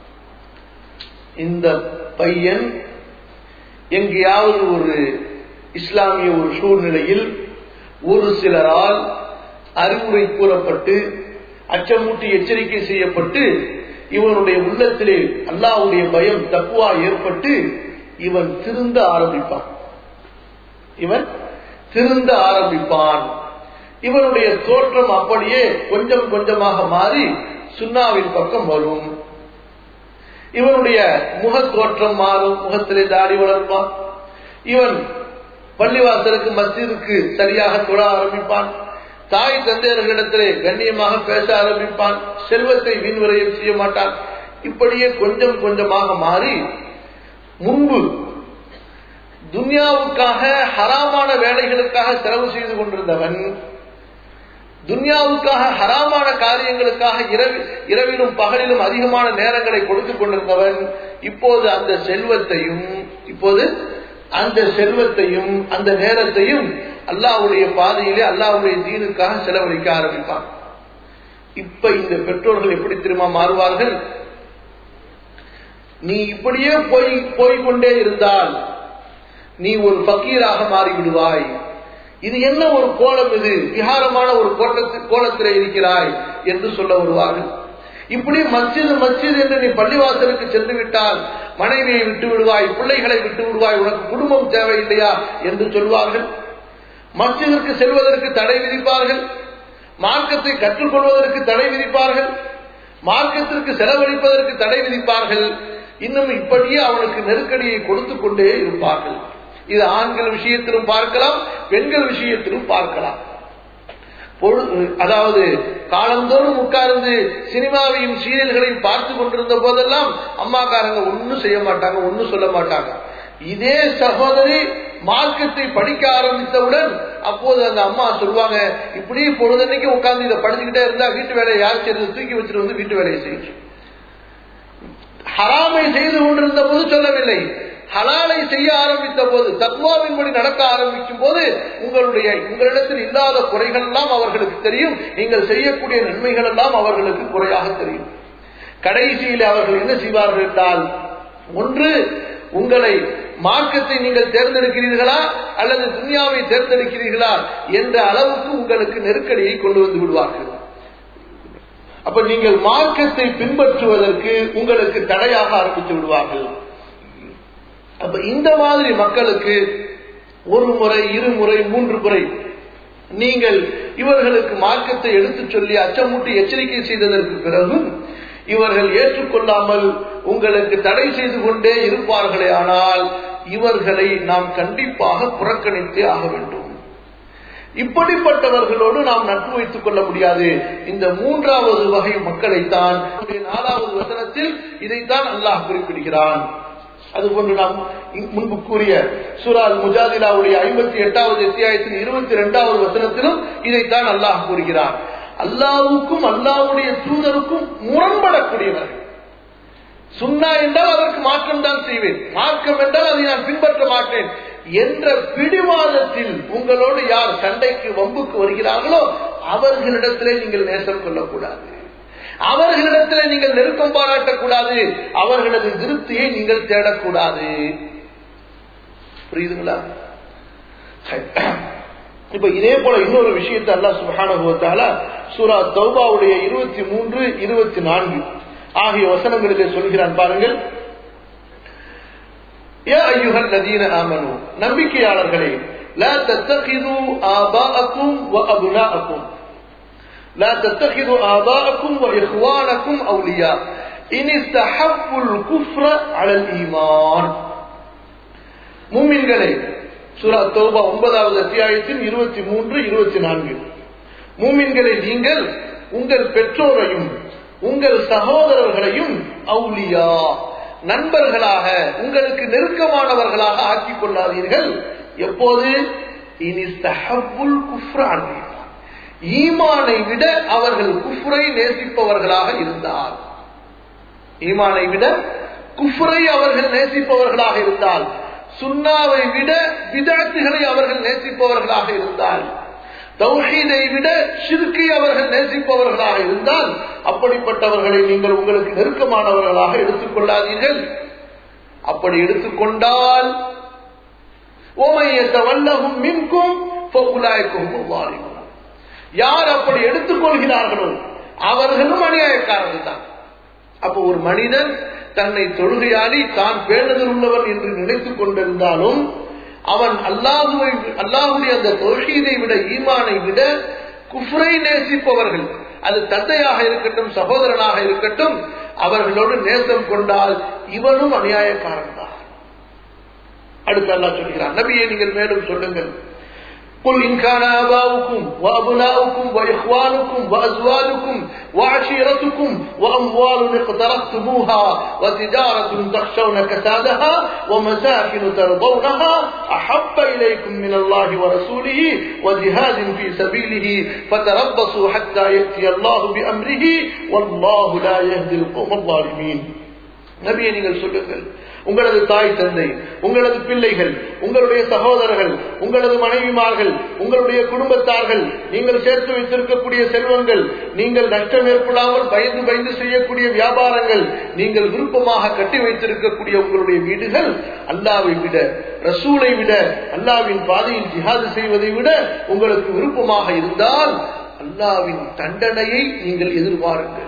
S1: இந்த பையன் எங்கேயாவது ஒரு இஸ்லாமிய ஒரு சூழ்நிலையில் ஒரு சிலரால் அறிவுரை கூறப்பட்டு அச்சமூட்டி எச்சரிக்கை செய்யப்பட்டு இவனுடைய உள்ளத்திலே அல்லாவுடைய பயம் தப்புவா ஏற்பட்டு இவன் திருந்த ஆரம்பிப்பான் இவன் திருந்த ஆரம்பிப்பான் இவனுடைய தோற்றம் அப்படியே கொஞ்சம் கொஞ்சமாக மாறி சுண்ணாவின் பக்கம் வரும் இவனுடைய முக தோற்றம் மாறும் முகத்திலே தாடி வளர்ப்பான் இவன் பள்ளிவாசலுக்கு மஸ்ஜிதுக்கு சரியாக தொழ ஆரம்பிப்பான் தாய் தந்தையர்களிடத்திலே கண்ணியமாக பேச ஆரம்பிப்பான் செல்வத்தை வீண்வரையும் செய்ய மாட்டான் இப்படியே கொஞ்சம் கொஞ்சமாக மாறி முன்பு துன்யாவுக்காக ஹராமான வேலைகளுக்காக செலவு செய்து கொண்டிருந்தவன் துன்யாவுக்காக ஹராமான காரியங்களுக்காக இரவு இரவிலும் பகலிலும் அதிகமான நேரங்களை கொடுத்துக் கொண்டிருந்தவன் இப்போது அந்த செல்வத்தையும் இப்போது அந்த செல்வத்தையும் அந்த நேரத்தையும் அல்லாவுடைய பாதையிலே அல்லாவுடைய தீனுக்காக செலவழிக்க ஆரம்பிப்பான் இப்ப இந்த பெற்றோர்கள் எப்படி திரும்ப மாறுவார்கள் நீ இப்படியே போய் போய்கொண்டே இருந்தால் நீ ஒரு பக்கீராக மாறிவிடுவாய் இது என்ன ஒரு கோலம் இது விகாரமான ஒரு கோலத்தில் இருக்கிறாய் என்று சொல்ல வருவார்கள் இப்படி மஸ்ஜிது மஸ்ஜித் என்று நீ பள்ளிவாசலுக்கு சென்று விட்டால் மனைவியை விட்டு விடுவாய் பிள்ளைகளை விட்டு விடுவாய் உனக்கு குடும்பம் தேவையில்லையா என்று சொல்வார்கள் மஸ்ஜிதிற்கு செல்வதற்கு தடை விதிப்பார்கள் மார்க்கத்தை கற்றுக்கொள்வதற்கு தடை விதிப்பார்கள் மார்க்கத்திற்கு செலவழிப்பதற்கு தடை விதிப்பார்கள் இன்னும் இப்படியே அவனுக்கு நெருக்கடியை கொடுத்து கொண்டே இருப்பார்கள் இது ஆண்கள் விஷயத்திலும் பார்க்கலாம் பெண்கள் விஷயத்திலும் பார்க்கலாம் அதாவது காலந்தோறும் உட்கார்ந்து சினிமாவையும் சீரியல்களையும் பார்த்து கொண்டிருந்த போதெல்லாம் அம்மாக்காரங்க ஒன்னும் செய்ய மாட்டாங்க ஒன்னும் சொல்ல மாட்டாங்க இதே சகோதரி மார்க்கத்தை படிக்க ஆரம்பித்தவுடன் அப்போது அந்த அம்மா சொல்லுவாங்க இப்படி பொழுதன்னைக்கு உட்கார்ந்து இதை படிச்சுக்கிட்டே இருந்தா வீட்டு வேலையை யார் செய்யறது தூக்கி வச்சுட்டு வந்து வீட்டு வேலையை செய்யும் ஹராமை செய்து கொண்டிருந்த போது சொல்லவில்லை ஹலாலை செய்ய ஆரம்பித்த போது தத்வாவின்படி நடக்க ஆரம்பிக்கும் போது உங்களுடைய உங்களிடத்தில் இல்லாத குறைகள் எல்லாம் அவர்களுக்கு தெரியும் நீங்கள் செய்யக்கூடிய நன்மைகள் எல்லாம் அவர்களுக்கு குறையாக தெரியும் கடைசியில் அவர்கள் என்ன செய்வார்கள் என்றால் ஒன்று உங்களை மார்க்கத்தை நீங்கள் தேர்ந்தெடுக்கிறீர்களா அல்லது துன்யாவை தேர்ந்தெடுக்கிறீர்களா என்ற அளவுக்கு உங்களுக்கு நெருக்கடியை கொண்டு வந்து விடுவார்கள் அப்ப நீங்கள் மார்க்கத்தை பின்பற்றுவதற்கு உங்களுக்கு தடையாக ஆரம்பித்து விடுவார்கள் அப்ப இந்த மாதிரி மக்களுக்கு ஒரு முறை இருமுறை மூன்று முறை நீங்கள் இவர்களுக்கு மார்க்கத்தை எடுத்துச் சொல்லி அச்சமூட்டி எச்சரிக்கை செய்ததற்கு பிறகும் இவர்கள் ஏற்றுக்கொள்ளாமல் உங்களுக்கு தடை செய்து கொண்டே இருப்பார்களே ஆனால் இவர்களை நாம் கண்டிப்பாக புறக்கணித்தே ஆக வேண்டும் இப்படிப்பட்டவர்களோடு நாம் நட்பு வைத்துக் கொள்ள முடியாது இந்த மூன்றாவது வகை மக்களைத்தான் நாலாவது வசனத்தில் இதைத்தான் அல்லாஹ் குறிப்பிடுகிறான் அதுபோன்று நாம் முன்பு கூறிய சுரால் முஜாதிலாவுடைய ஐம்பத்தி எட்டாவது அத்தியாயத்தின் இருபத்தி இரண்டாவது வசனத்திலும் இதைத்தான் அல்லாஹ் கூறுகிறார் அல்லாவுக்கும் அல்லாவுடைய தூதருக்கும் முரண்படக்கூடியவர்கள் சுண்ணா என்றால் அதற்கு மாற்றம் தான் செய்வேன் மார்க்கம் என்றால் அதை நான் பின்பற்ற மாட்டேன் என்ற பிடிவாதத்தில் உங்களோடு யார் சண்டைக்கு வம்புக்கு வருகிறார்களோ அவர்களிடத்திலே நீங்கள் நேசம் கொள்ளக்கூடாது அவர்களிடத்திலே நீங்கள் நெருக்கம் பாராட்டக்கூடாது அவர்களது திருப்தியை நீங்கள் தேடக்கூடாது புரியுதுங்களா இப்ப இதே போல இன்னொரு விஷயத்தை அல்லா சுபகானுபவத்தால சூரா தௌபாவுடைய இருபத்தி மூன்று இருபத்தி நான்கு ஆகிய வசனங்களிலே சொல்கிறான் பாருங்கள் நதீன ஆமனு நம்பிக்கையாளர்களே لا تتخذوا آباءكم وأبناءكم لا تتخذوا آباءكم وإخوانكم أولياء إن استحبوا الكفر على الإيمان மூமின்களே சூரா தௌபா ஒன்பதாவது அத்தியாயத்தின் இருபத்தி மூன்று இருபத்தி நான்கு மூமின்களை நீங்கள் உங்கள் பெற்றோரையும் உங்கள் சகோதரர்களையும் அவுலியா நண்பர்களாக உங்களுக்கு நெருக்கமானவர்களாக ஆக்கிக் கொள்ளாதீர்கள் எப்போது இனிஸ்தஹப்புல் குஃப்ரான் ஈமானை விட அவர்கள் குஃப்ரை நேசிப்பவர்களாக இருந்தால் ஈமானை விட குஃப்ரை அவர்கள் நேசிப்பவர்களாக இருந்தால் சுண்ணாவை விட விதத்துகளை அவர்கள் நேசிப்பவர்களாக இருந்தால் தௌஹீதை விட சிறுக்கை அவர்கள் நேசிப்பவர்களாக இருந்தால் அப்படிப்பட்டவர்களை நீங்கள் உங்களுக்கு நெருக்கமானவர்களாக எடுத்துக்கொள்ளாதீர்கள் அப்படி எடுத்துக்கொண்டால் ஓமையத்த வல்லகும் மின்கும் வாரிக்கும் யார் அப்படி எடுத்துக்கொள்கிறார்களோ அவர்களும் அநியாயக்காரர்கள் தான் அப்போ ஒரு மனிதன் தன்னை தொழுகையாளி தான் பேணுதல் உள்ளவன் என்று நினைத்துக் கொண்டிருந்தாலும் அவன் அல்லாஹுவை அல்லாஹுடைய அந்த தொழுகையை விட ஈமானை விட குஃப்ரை நேசிப்பவர்கள் அது தந்தையாக இருக்கட்டும் சகோதரனாக இருக்கட்டும் அவர்களோடு நேசம் கொண்டால் இவனும் அநியாயக்காரன் தான் அடுத்து அல்லா சொல்கிறார் நபியை நீங்கள் மேலும் சொல்லுங்கள் قل إن كان آباؤكم وأبناؤكم وإخوانكم وأزواجكم وعشيرتكم وأموال اقترفتموها وتجارة تخشون كسادها ومساكن ترضونها أحب إليكم من الله ورسوله وجهاد في سبيله فتربصوا حتى يأتي الله بأمره والله لا يهدي القوم الظالمين நபியை நீங்கள் சொல்லுங்கள் உங்களது தாய் தந்தை உங்களது பிள்ளைகள் உங்களுடைய சகோதரர்கள் உங்களது மனைவிமார்கள் உங்களுடைய குடும்பத்தார்கள் நீங்கள் சேர்த்து வைத்திருக்கக்கூடிய செல்வங்கள் நீங்கள் நஷ்டம் ஏற்படாமல் பயந்து பயந்து செய்யக்கூடிய வியாபாரங்கள் நீங்கள் விருப்பமாக கட்டி வைத்திருக்கக்கூடிய உங்களுடைய வீடுகள் அல்லாவை விட ரசூலை விட அல்லாவின் பாதையில் ஜிஹாது செய்வதை விட உங்களுக்கு விருப்பமாக இருந்தால் அல்லாவின் தண்டனையை நீங்கள் எதிர்பாருங்கள்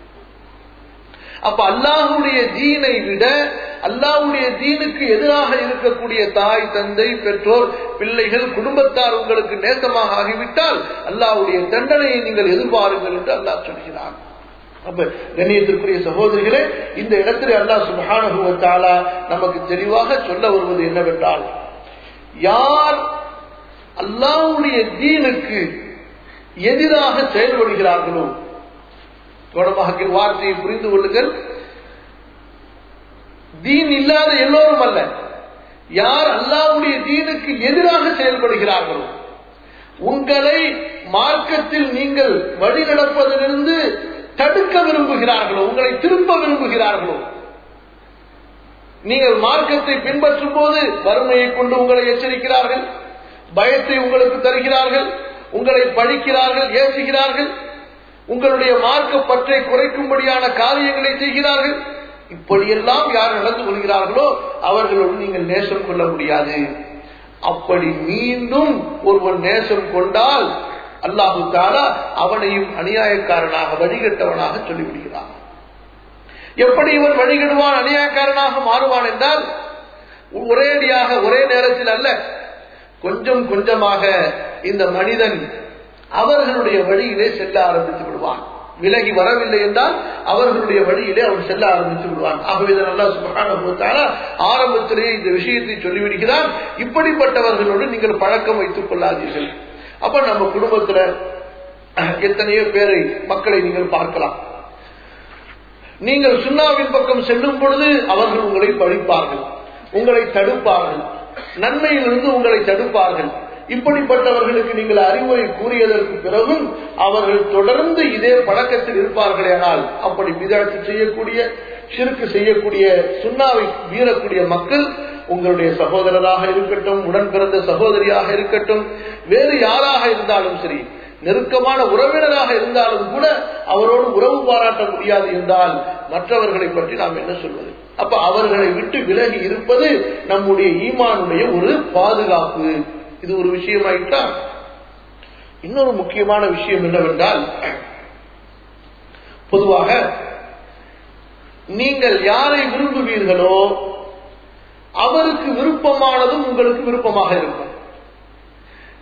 S1: அப்ப அல்லாஹுடைய தீனை விட அல்லாஹுடைய தீனுக்கு எதிராக இருக்கக்கூடிய தாய் தந்தை பெற்றோர் பிள்ளைகள் குடும்பத்தார் உங்களுக்கு நேசமாக ஆகிவிட்டால் அல்லாஹுடைய தண்டனையை நீங்கள் எதிர்பாருங்கள் என்று அல்லாஹ் சொல்கிறார் அப்ப கண்ணியத்திற்குரிய சகோதரிகளே இந்த இடத்துல அல்லாஹ் சுபஹானுவத்தாலா நமக்கு தெளிவாக சொல்ல வருவது என்னவென்றால் யார் அல்லாஹுடைய தீனுக்கு எதிராக செயல்படுகிறார்களோ கவனமாக வார்த்தையை புரிந்து கொள்ளுங்கள் தீன் இல்லாத எல்லோரும் அல்ல யார் அல்லாவுடைய தீனுக்கு எதிராக செயல்படுகிறார்களோ உங்களை மார்க்கத்தில் நீங்கள் வழி நடப்பதிலிருந்து தடுக்க விரும்புகிறார்களோ உங்களை திரும்ப விரும்புகிறார்களோ நீங்கள் மார்க்கத்தை பின்பற்றும் போது வறுமையை கொண்டு உங்களை எச்சரிக்கிறார்கள் பயத்தை உங்களுக்கு தருகிறார்கள் உங்களை பழிக்கிறார்கள் ஏசுகிறார்கள் உங்களுடைய மார்க்க பற்றை குறைக்கும்படியான காரியங்களை செய்கிறார்கள் இப்படியெல்லாம் யார் நடந்து கொள்கிறார்களோ அவர்களோடு நீங்கள் நேசம் கொள்ள முடியாது அப்படி மீண்டும் ஒருவன் நேசம் கொண்டால் அல்லாஹு தாலா அவனையும் அநியாயக்காரனாக வழிகட்டவனாக சொல்லிவிடுகிறான் எப்படி இவன் வழிகடுவான் அநியாயக்காரனாக மாறுவான் என்றால் ஒரேடியாக ஒரே நேரத்தில் அல்ல கொஞ்சம் கொஞ்சமாக இந்த மனிதன் அவர்களுடைய வழியிலே செல்ல ஆரம்பித்து விடுவான் விலகி வரவில்லை என்றால் அவர்களுடைய வழியிலே அவன் செல்ல ஆரம்பித்து விடுவான் ஆகவே நல்லா சுகான ஆரம்பத்திலேயே இந்த விஷயத்தை சொல்லிவிடுகிறான் இப்படிப்பட்டவர்களோடு நீங்கள் பழக்கம் வைத்துக் கொள்ளாதீர்கள் அப்ப நம்ம குடும்பத்துல எத்தனையோ பேரை மக்களை நீங்கள் பார்க்கலாம் நீங்கள் சுண்ணாவின் பக்கம் செல்லும் பொழுது அவர்கள் உங்களை பழிப்பார்கள் உங்களை தடுப்பார்கள் நன்மையிலிருந்து உங்களை தடுப்பார்கள் இப்படிப்பட்டவர்களுக்கு நீங்கள் அறிவுரை கூறியதற்கு பிறகும் அவர்கள் தொடர்ந்து இதே பழக்கத்தில் இருப்பார்களே ஆனால் அப்படி விதாட்சி செய்யக்கூடிய சிறுக்கு செய்யக்கூடிய சுண்ணாவை மீறக்கூடிய மக்கள் உங்களுடைய சகோதரராக இருக்கட்டும் உடன் பிறந்த சகோதரியாக இருக்கட்டும் வேறு யாராக இருந்தாலும் சரி நெருக்கமான உறவினராக இருந்தாலும் கூட அவரோடு உறவு பாராட்ட முடியாது என்றால் மற்றவர்களை பற்றி நாம் என்ன சொல்வது அப்ப அவர்களை விட்டு விலகி இருப்பது நம்முடைய ஈமானுடைய ஒரு பாதுகாப்பு இது ஒரு விஷயமாயிட்டா இன்னொரு முக்கியமான விஷயம் என்னவென்றால் பொதுவாக நீங்கள் யாரை விரும்புவீர்களோ அவருக்கு விருப்பமானதும் உங்களுக்கு விருப்பமாக இருக்கும்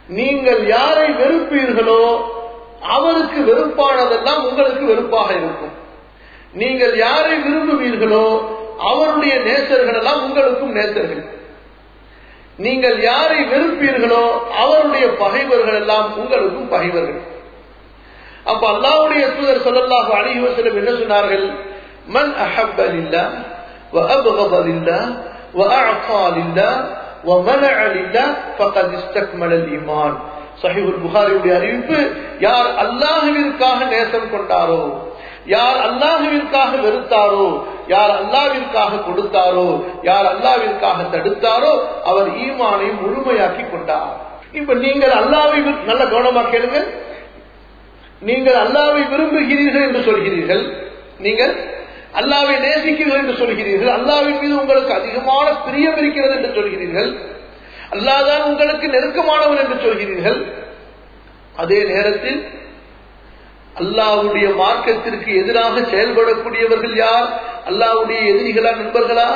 S1: நீங்கள் யாரை வெறுப்பீர்களோ அவருக்கு வெறுப்பானதெல்லாம் உங்களுக்கு வெறுப்பாக இருக்கும் நீங்கள் யாரை விரும்புவீர்களோ அவருடைய நேசர்கள் எல்லாம் உங்களுக்கும் நேசர்கள் நீங்கள் யாரை வெறுப்பீர்களோ அவருடைய பகைவர்கள் எல்லாம் உங்களுக்கும் பகைவர்கள் அப்ப அல்லாவுடைய தூதர் சொல்லல்லாஹு அலைஹி வஸல்லம் என்ன சொன்னார்கள் மன் அஹப்ப லில்லாஹ் وأبغض لله وأعطى لله ومنع لله فقد استكمل الإيمان சஹிபுல் புகாரியுடைய அறிவிப்பு யார் அல்லாஹுவிற்காக நேசம் கொண்டாரோ யார் அல்லாஹுவிற்காக வெறுத்தாரோ யார் அல்லாவிற்காக கொடுத்தாரோ யார் அல்லாவிற்காக தடுத்தாரோ அவர் ஈமானை முழுமையாக்கி கொண்டார் இப்ப நீங்கள் அல்லாவை நல்ல கவனமா கேளுங்க நீங்கள் அல்லாவை விரும்புகிறீர்கள் என்று சொல்கிறீர்கள் நீங்கள் அல்லாவை நேசிக்கிறீர்கள் என்று சொல்கிறீர்கள் அல்லாவின் மீது உங்களுக்கு அதிகமான பிரியம் இருக்கிறது என்று சொல்கிறீர்கள் அல்லாதான் உங்களுக்கு நெருக்கமானவன் என்று சொல்கிறீர்கள் அதே நேரத்தில் அல்லாவுடைய மார்க்கத்திற்கு எதிராக செயல்படக்கூடியவர்கள் யார் அல்லாவுடைய எதிரிகளா நண்பர்களா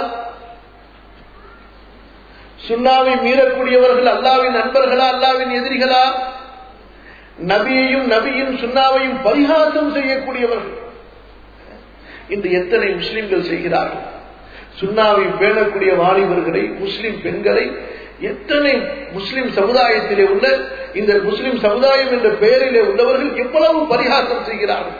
S1: சுண்ணாவை மீறக்கூடியவர்கள் அல்லாவின் நண்பர்களா அல்லாவின் எதிரிகளா நபியையும் நபியும் சுண்ணாவையும் பரிகாசம் செய்யக்கூடியவர்கள் இன்று எத்தனை முஸ்லிம்கள் செய்கிறார்கள் சுண்ணாவை பேணக்கூடிய வாலிபர்களை முஸ்லிம் பெண்களை எத்தனை முஸ்லிம் சமுதாயத்திலே உள்ள இந்த முஸ்லிம் சமுதாயம் என்ற பெயரிலே உள்ளவர்கள் எவ்வளவு பரிகாசம் செய்கிறார்கள்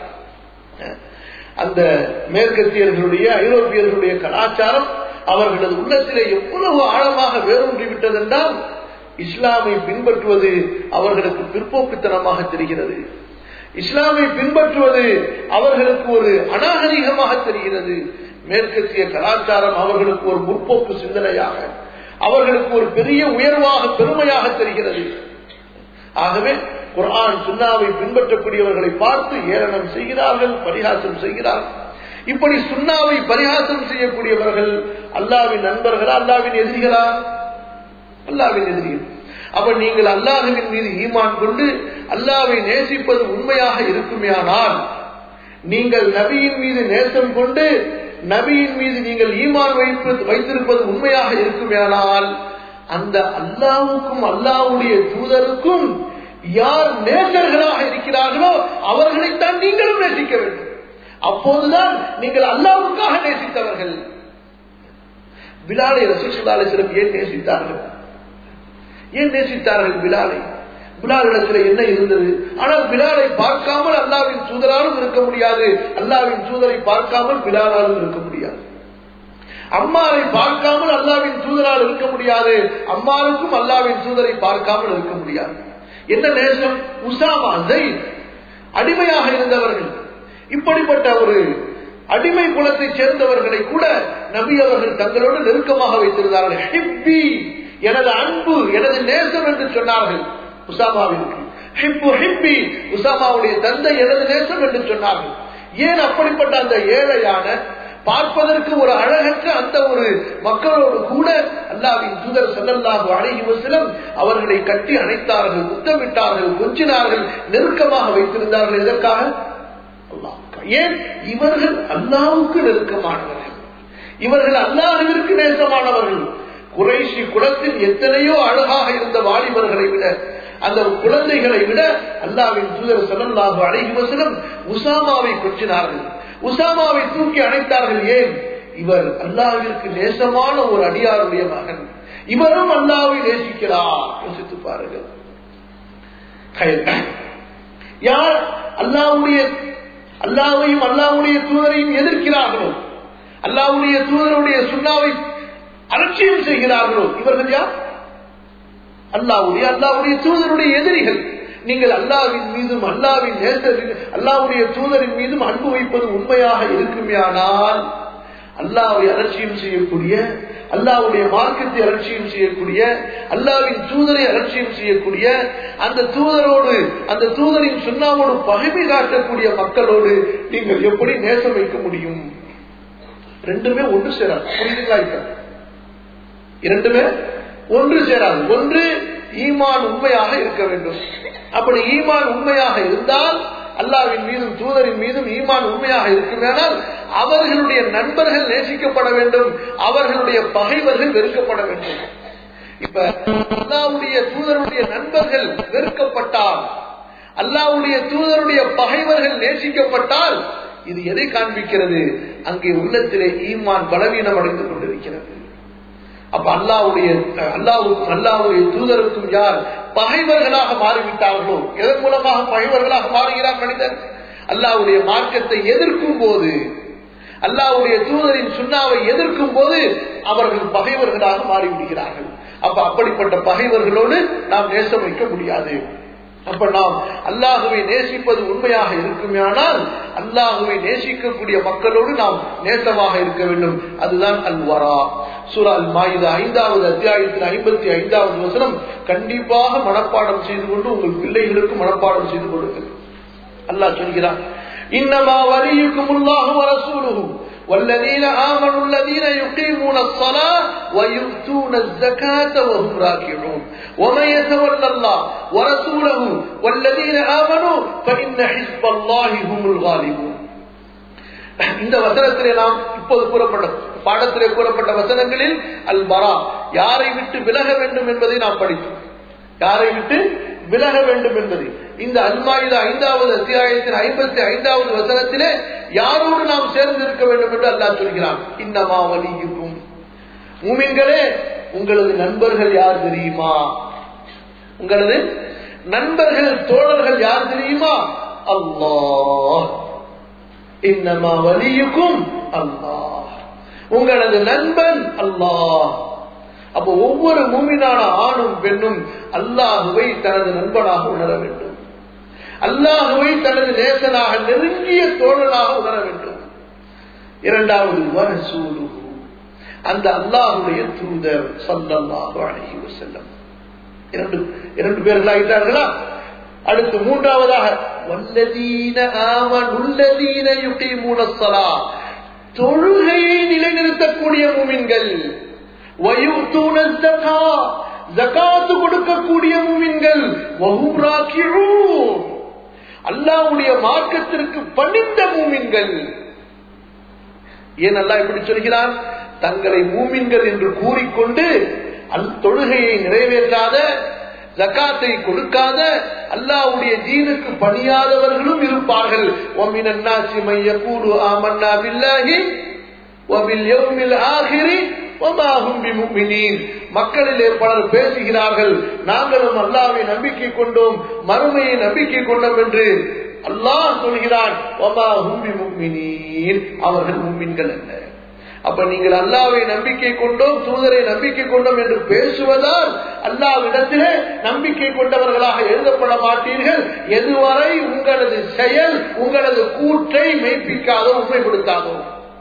S1: அந்த மேற்கத்தியர்களுடைய ஐரோப்பியர்களுடைய கலாச்சாரம் அவர்களது உள்ளத்திலே எவ்வளவு ஆழமாக வேரூன்றி விட்டதென்றால் இஸ்லாமை பின்பற்றுவது அவர்களுக்கு பிற்போக்குத்தனமாக தெரிகிறது இஸ்லாமை பின்பற்றுவது அவர்களுக்கு ஒரு அநாகரிகமாக தெரிகிறது மேற்கத்திய கலாச்சாரம் அவர்களுக்கு ஒரு முற்போக்கு சிந்தனையாக அவர்களுக்கு ஒரு பெரிய உயர்வாக பெருமையாக தெரிகிறது ஆகவே குரான் சுண்ணாவை பின்பற்றக்கூடியவர்களை பார்த்து ஏளனம் செய்கிறார்கள் பரிகாசம் செய்கிறார்கள் இப்படி சுண்ணாவை பரிகாசம் செய்யக்கூடியவர்கள் அல்லாவின் நண்பர்களா அல்லாவின் எதிரிகளா அல்லாவின் எதிரிகள் அப்ப நீங்கள் அல்லாஹுவின் மீது ஈமான் கொண்டு அல்லாவை நேசிப்பது உண்மையாக இருக்குமேயானால் நீங்கள் நபியின் மீது நேசம் கொண்டு நபியின் மீது நீங்கள் ஈமான் வைத்திருப்பது உண்மையாக இருக்குமேயானால் அந்த அல்லாவுக்கும் அல்லாவுடைய தூதருக்கும் யார் நேசர்களாக இருக்கிறார்களோ அவர்களைத்தான் நீங்களும் நேசிக்க வேண்டும் அப்போதுதான் நீங்கள் அல்லாவுக்காக நேசித்தவர்கள் பிலாலை ரசூசுல்லாலை சிலம் ஏன் நேசித்தார்கள் ஏன் நேசித்தார்கள் பிலாலை பிலாலிடத்தில் என்ன இருந்தது ஆனால் பிலாலை பார்க்காமல் அல்லாவின் தூதராலும் இருக்க முடியாது அல்லாவின் தூதரை பார்க்காமல் பிலாலாலும் இருக்க முடியாது அம்மாரை பார்க்காமல் அல்லாவின் தூதரால் இருக்க முடியாது அம்மாருக்கும் அல்லாவின் தூதரை பார்க்காமல் இருக்க முடியாது என்ன நேசம் உசாமா ஜெயித் அடிமையாக இருந்தவர்கள் இப்படிப்பட்ட ஒரு அடிமை குலத்தை சேர்ந்தவர்களை கூட நபி அவர்கள் தங்களோடு நெருக்கமாக வைத்திருந்தார்கள் ஹிப்பி எனது அன்பு எனது நேசம் என்று சொன்னார்கள் உசாமாவிற்கு ஹிப்பு ஹிப்பி உசாமாவுடைய தந்தை எனது நேசம் என்று சொன்னார்கள் ஏன் அப்படிப்பட்ட அந்த ஏழையான பார்ப்பதற்கு ஒரு அழகற்ற அந்த ஒரு மக்களோடு கூட அல்லாவின் தூதர் செல்லல்லாஹு அழகி வசலம் அவர்களை கட்டி அணைத்தார்கள் முத்தமிட்டார்கள் கொஞ்சினார்கள் நெருக்கமாக வைத்திருந்தார்கள் எதற்காக ஏன் இவர்கள் அல்லாவுக்கு நெருக்கமானவர்கள் இவர்கள் அல்லாஹுவிற்கு நேசமானவர்கள் குறைசி குலத்தில் எத்தனையோ அழகாக இருந்த வாலிபர்களை விட அந்த குழந்தைகளை விட அல்லாவின் தூதர் சல்லல்லாஹு அழகி வசனம் உசாமாவை கொஞ்சினார்கள் உசாமாவை தூக்கி அணைத்தார்கள் ஏன் இவர் அல்லாவிற்கு நேசமான ஒரு அடியாருடைய மகன் இவரும் அல்லாவை நேசிக்கிறார் யோசித்து பாருங்கள் யார் அல்லாவுடைய அல்லாவையும் அல்லாவுடைய தூதரையும் எதிர்க்கிறார்களோ அல்லாவுடைய தூதருடைய சுண்ணாவை அலட்சியம் செய்கிறார்களோ இவர்கள் யார் அல்லாவுடைய அல்லாவுடைய தூதருடைய எதிரிகள் நீங்கள் அல்லாவின் மீதும் அல்லாவின் நேசரின் அல்லாவுடைய தூதரின் மீதும் அன்பு வைப்பது உண்மையாக இருக்குமேயானால் அல்லாவை அலட்சியம் செய்யக்கூடிய அல்லாவுடைய மார்க்கத்தை அலட்சியம் செய்யக்கூடிய அல்லாவின் தூதரை அலட்சியம் செய்யக்கூடிய அந்த தூதரோடு அந்த தூதரின் சுண்ணாவோடு பகைமை காட்டக்கூடிய மக்களோடு நீங்கள் எப்படி நேசம் வைக்க முடியும் ரெண்டுமே ஒன்று சேராது புரியுதுங்களா இப்ப இரண்டுமே ஒன்று சேராது ஒன்று ஈமான் உண்மையாக இருக்க வேண்டும் அப்படி ஈமான் உண்மையாக இருந்தால் அல்லாவின் மீதும் தூதரின் மீதும் ஈமான் உண்மையாக இருக்குமேனால் அவர்களுடைய நண்பர்கள் நேசிக்கப்பட வேண்டும் அவர்களுடைய பகைவர்கள் வெறுக்கப்பட வேண்டும் இப்ப அல்லாவுடைய தூதருடைய நண்பர்கள் வெறுக்கப்பட்டால் அல்லாவுடைய தூதருடைய பகைவர்கள் நேசிக்கப்பட்டால் இது எதை காண்பிக்கிறது அங்கே உள்ளத்திலே ஈமான் பலவீனம் அடைந்து கொண்டிருக்கிறது அப்ப அல்லாவுடைய அல்லாவுக்கும் அல்லாவுடைய தூதருக்கும் யார் பகைவர்களாக மாறிவிட்டார்களோ எதன் மூலமாக பகைவர்களாக மாறுகிறார் மனிதன் அல்லாவுடைய மார்க்கத்தை எதிர்க்கும் போது அல்லாவுடைய தூதரின் சுண்ணாவை எதிர்க்கும் போது அவர்கள் பகைவர்களாக மாறிவிடுகிறார்கள் அப்ப அப்படிப்பட்ட பகைவர்களோடு நாம் நேசம் வைக்க முடியாது அப்ப நாம் அல்லாஹுவை நேசிப்பது உண்மையாக இருக்குமானால் அல்லாஹுவை நேசிக்கக்கூடிய மக்களோடு நாம் நேசமாக இருக்க வேண்டும் அதுதான் அல்வரா சூரா அல் மாயுதா ஐந்தாவது அத்தியாயத்தில் ஐம்பத்தி ஐந்தாவது வசனம் கண்டிப்பாக மனப்பாடம் செய்து கொண்டு உங்கள் பிள்ளைகளுக்கு மனப்பாடம் செய்து கொடுங்கள் அல்லாஹ் சொல்கிறான் இன்னமா வலியுக்கும் உள்ளாக வரசூலுகும் والذين آمنوا الذين يقيمون الصلاة ويؤتون الزكاة وهم راكعون ومن يتولى الله ورسوله والذين آمنوا فإن حزب الله هم الغالبون இந்த வசனத்திலே நாம் இப்போது கூறப்பட்ட பாடத்திலே கூறப்பட்ட வசனங்களில் அல் பரா யாரை விட்டு விலக வேண்டும் என்பதை நாம் படித்தோம் யாரை விட்டு விலக வேண்டும் என்பது இந்த அல்மாயுத ஐந்தாவது அத்தியாயத்தின் ஐம்பத்தி ஐந்தாவது வசனத்திலே யாரோடு நாம் சேர்ந்து இருக்க வேண்டும் என்று அல்லாஹ் சொல்கிறான் இன்னமா வலியுக்கும் மூமின்களே உங்களது நண்பர்கள் யார் தெரியுமா உங்களது நண்பர்கள் தோழர்கள் யார் தெரியுமா அல்லாஹ் இன்னமா வலியுக்கும் அல்லாஹ் உங்களது நண்பன் அல்லாஹ் அப்போ ஒவ்வொரு மூமினான ஆணும் பெண்ணும் அல்லாஹுவை தனது நண்பனாக உணர வேண்டும் அல்லாஹுவை தனது நேசனாக நெருங்கிய தோழனாக உணர வேண்டும் இரண்டாவது வரசூலு அந்த அல்லாஹுடைய தூதர் சல்லல்லாஹு அலைஹி வஸல்லம் இரண்டு இரண்டு பேர்கள் ஆயிட்டார்களா அடுத்து மூன்றாவதாக வல்லதீன ஆமனுல்லதீன யுகீமுன ஸலா தொழுகையை நிலைநிறுத்தக்கூடிய மூமின்கள் வயுத்தூன ஜக்கா ஜகாத்து கொடுக்கக்கூடிய மூமின்கள் வஹும் ராக்கியூன் அல்லாஹ்வுடைய மார்க்கத்திற்கு பணிந்த மூமின்கள் ஏன் அல்லாஹ் இப்படி சொல்கிறான் தங்களை மூமின்கள் என்று கூறிக்கொண்டு அல் தொழுகையை நிறைவேற்றாத ஜக்காத்தை கொடுக்காத அல்லாவுடைய தீனுக்கு பணியாதவர்களும் இருப்பார்கள் وَمِنَ النَّاسِ مَن يَقُولُ آمَنَّا بِاللَّهِ وَبِالْيَوْمِ الْآخِرِ وَمَا هُمْ بِمُؤْمِنِينَ மக்களிலே பலர் பேசுகிறார்கள் நாங்களும் அல்லாவை நம்பிக்கை கொண்டோம் மறுமையை நம்பிக்கை கொண்டோம் என்று அல்லாஹ் சொல்கிறான் وَمَا هُمْ بِمُؤْمِنِينَ அவர்கள் மும்மின்கள் அல்ல அப்ப நீங்கள் அல்லாவை நம்பிக்கை கொண்டோம் தூதரை நம்பிக்கை கொண்டோம் என்று பேசுவதால் அல்லாவிடத்திலே நம்பிக்கை கொண்டவர்களாக எழுதப்பட மாட்டீர்கள் எதுவரை உங்களது செயல் உங்களது கூற்றை மெய்ப்பிக்காதோ உண்மைப்படுத்தாதோ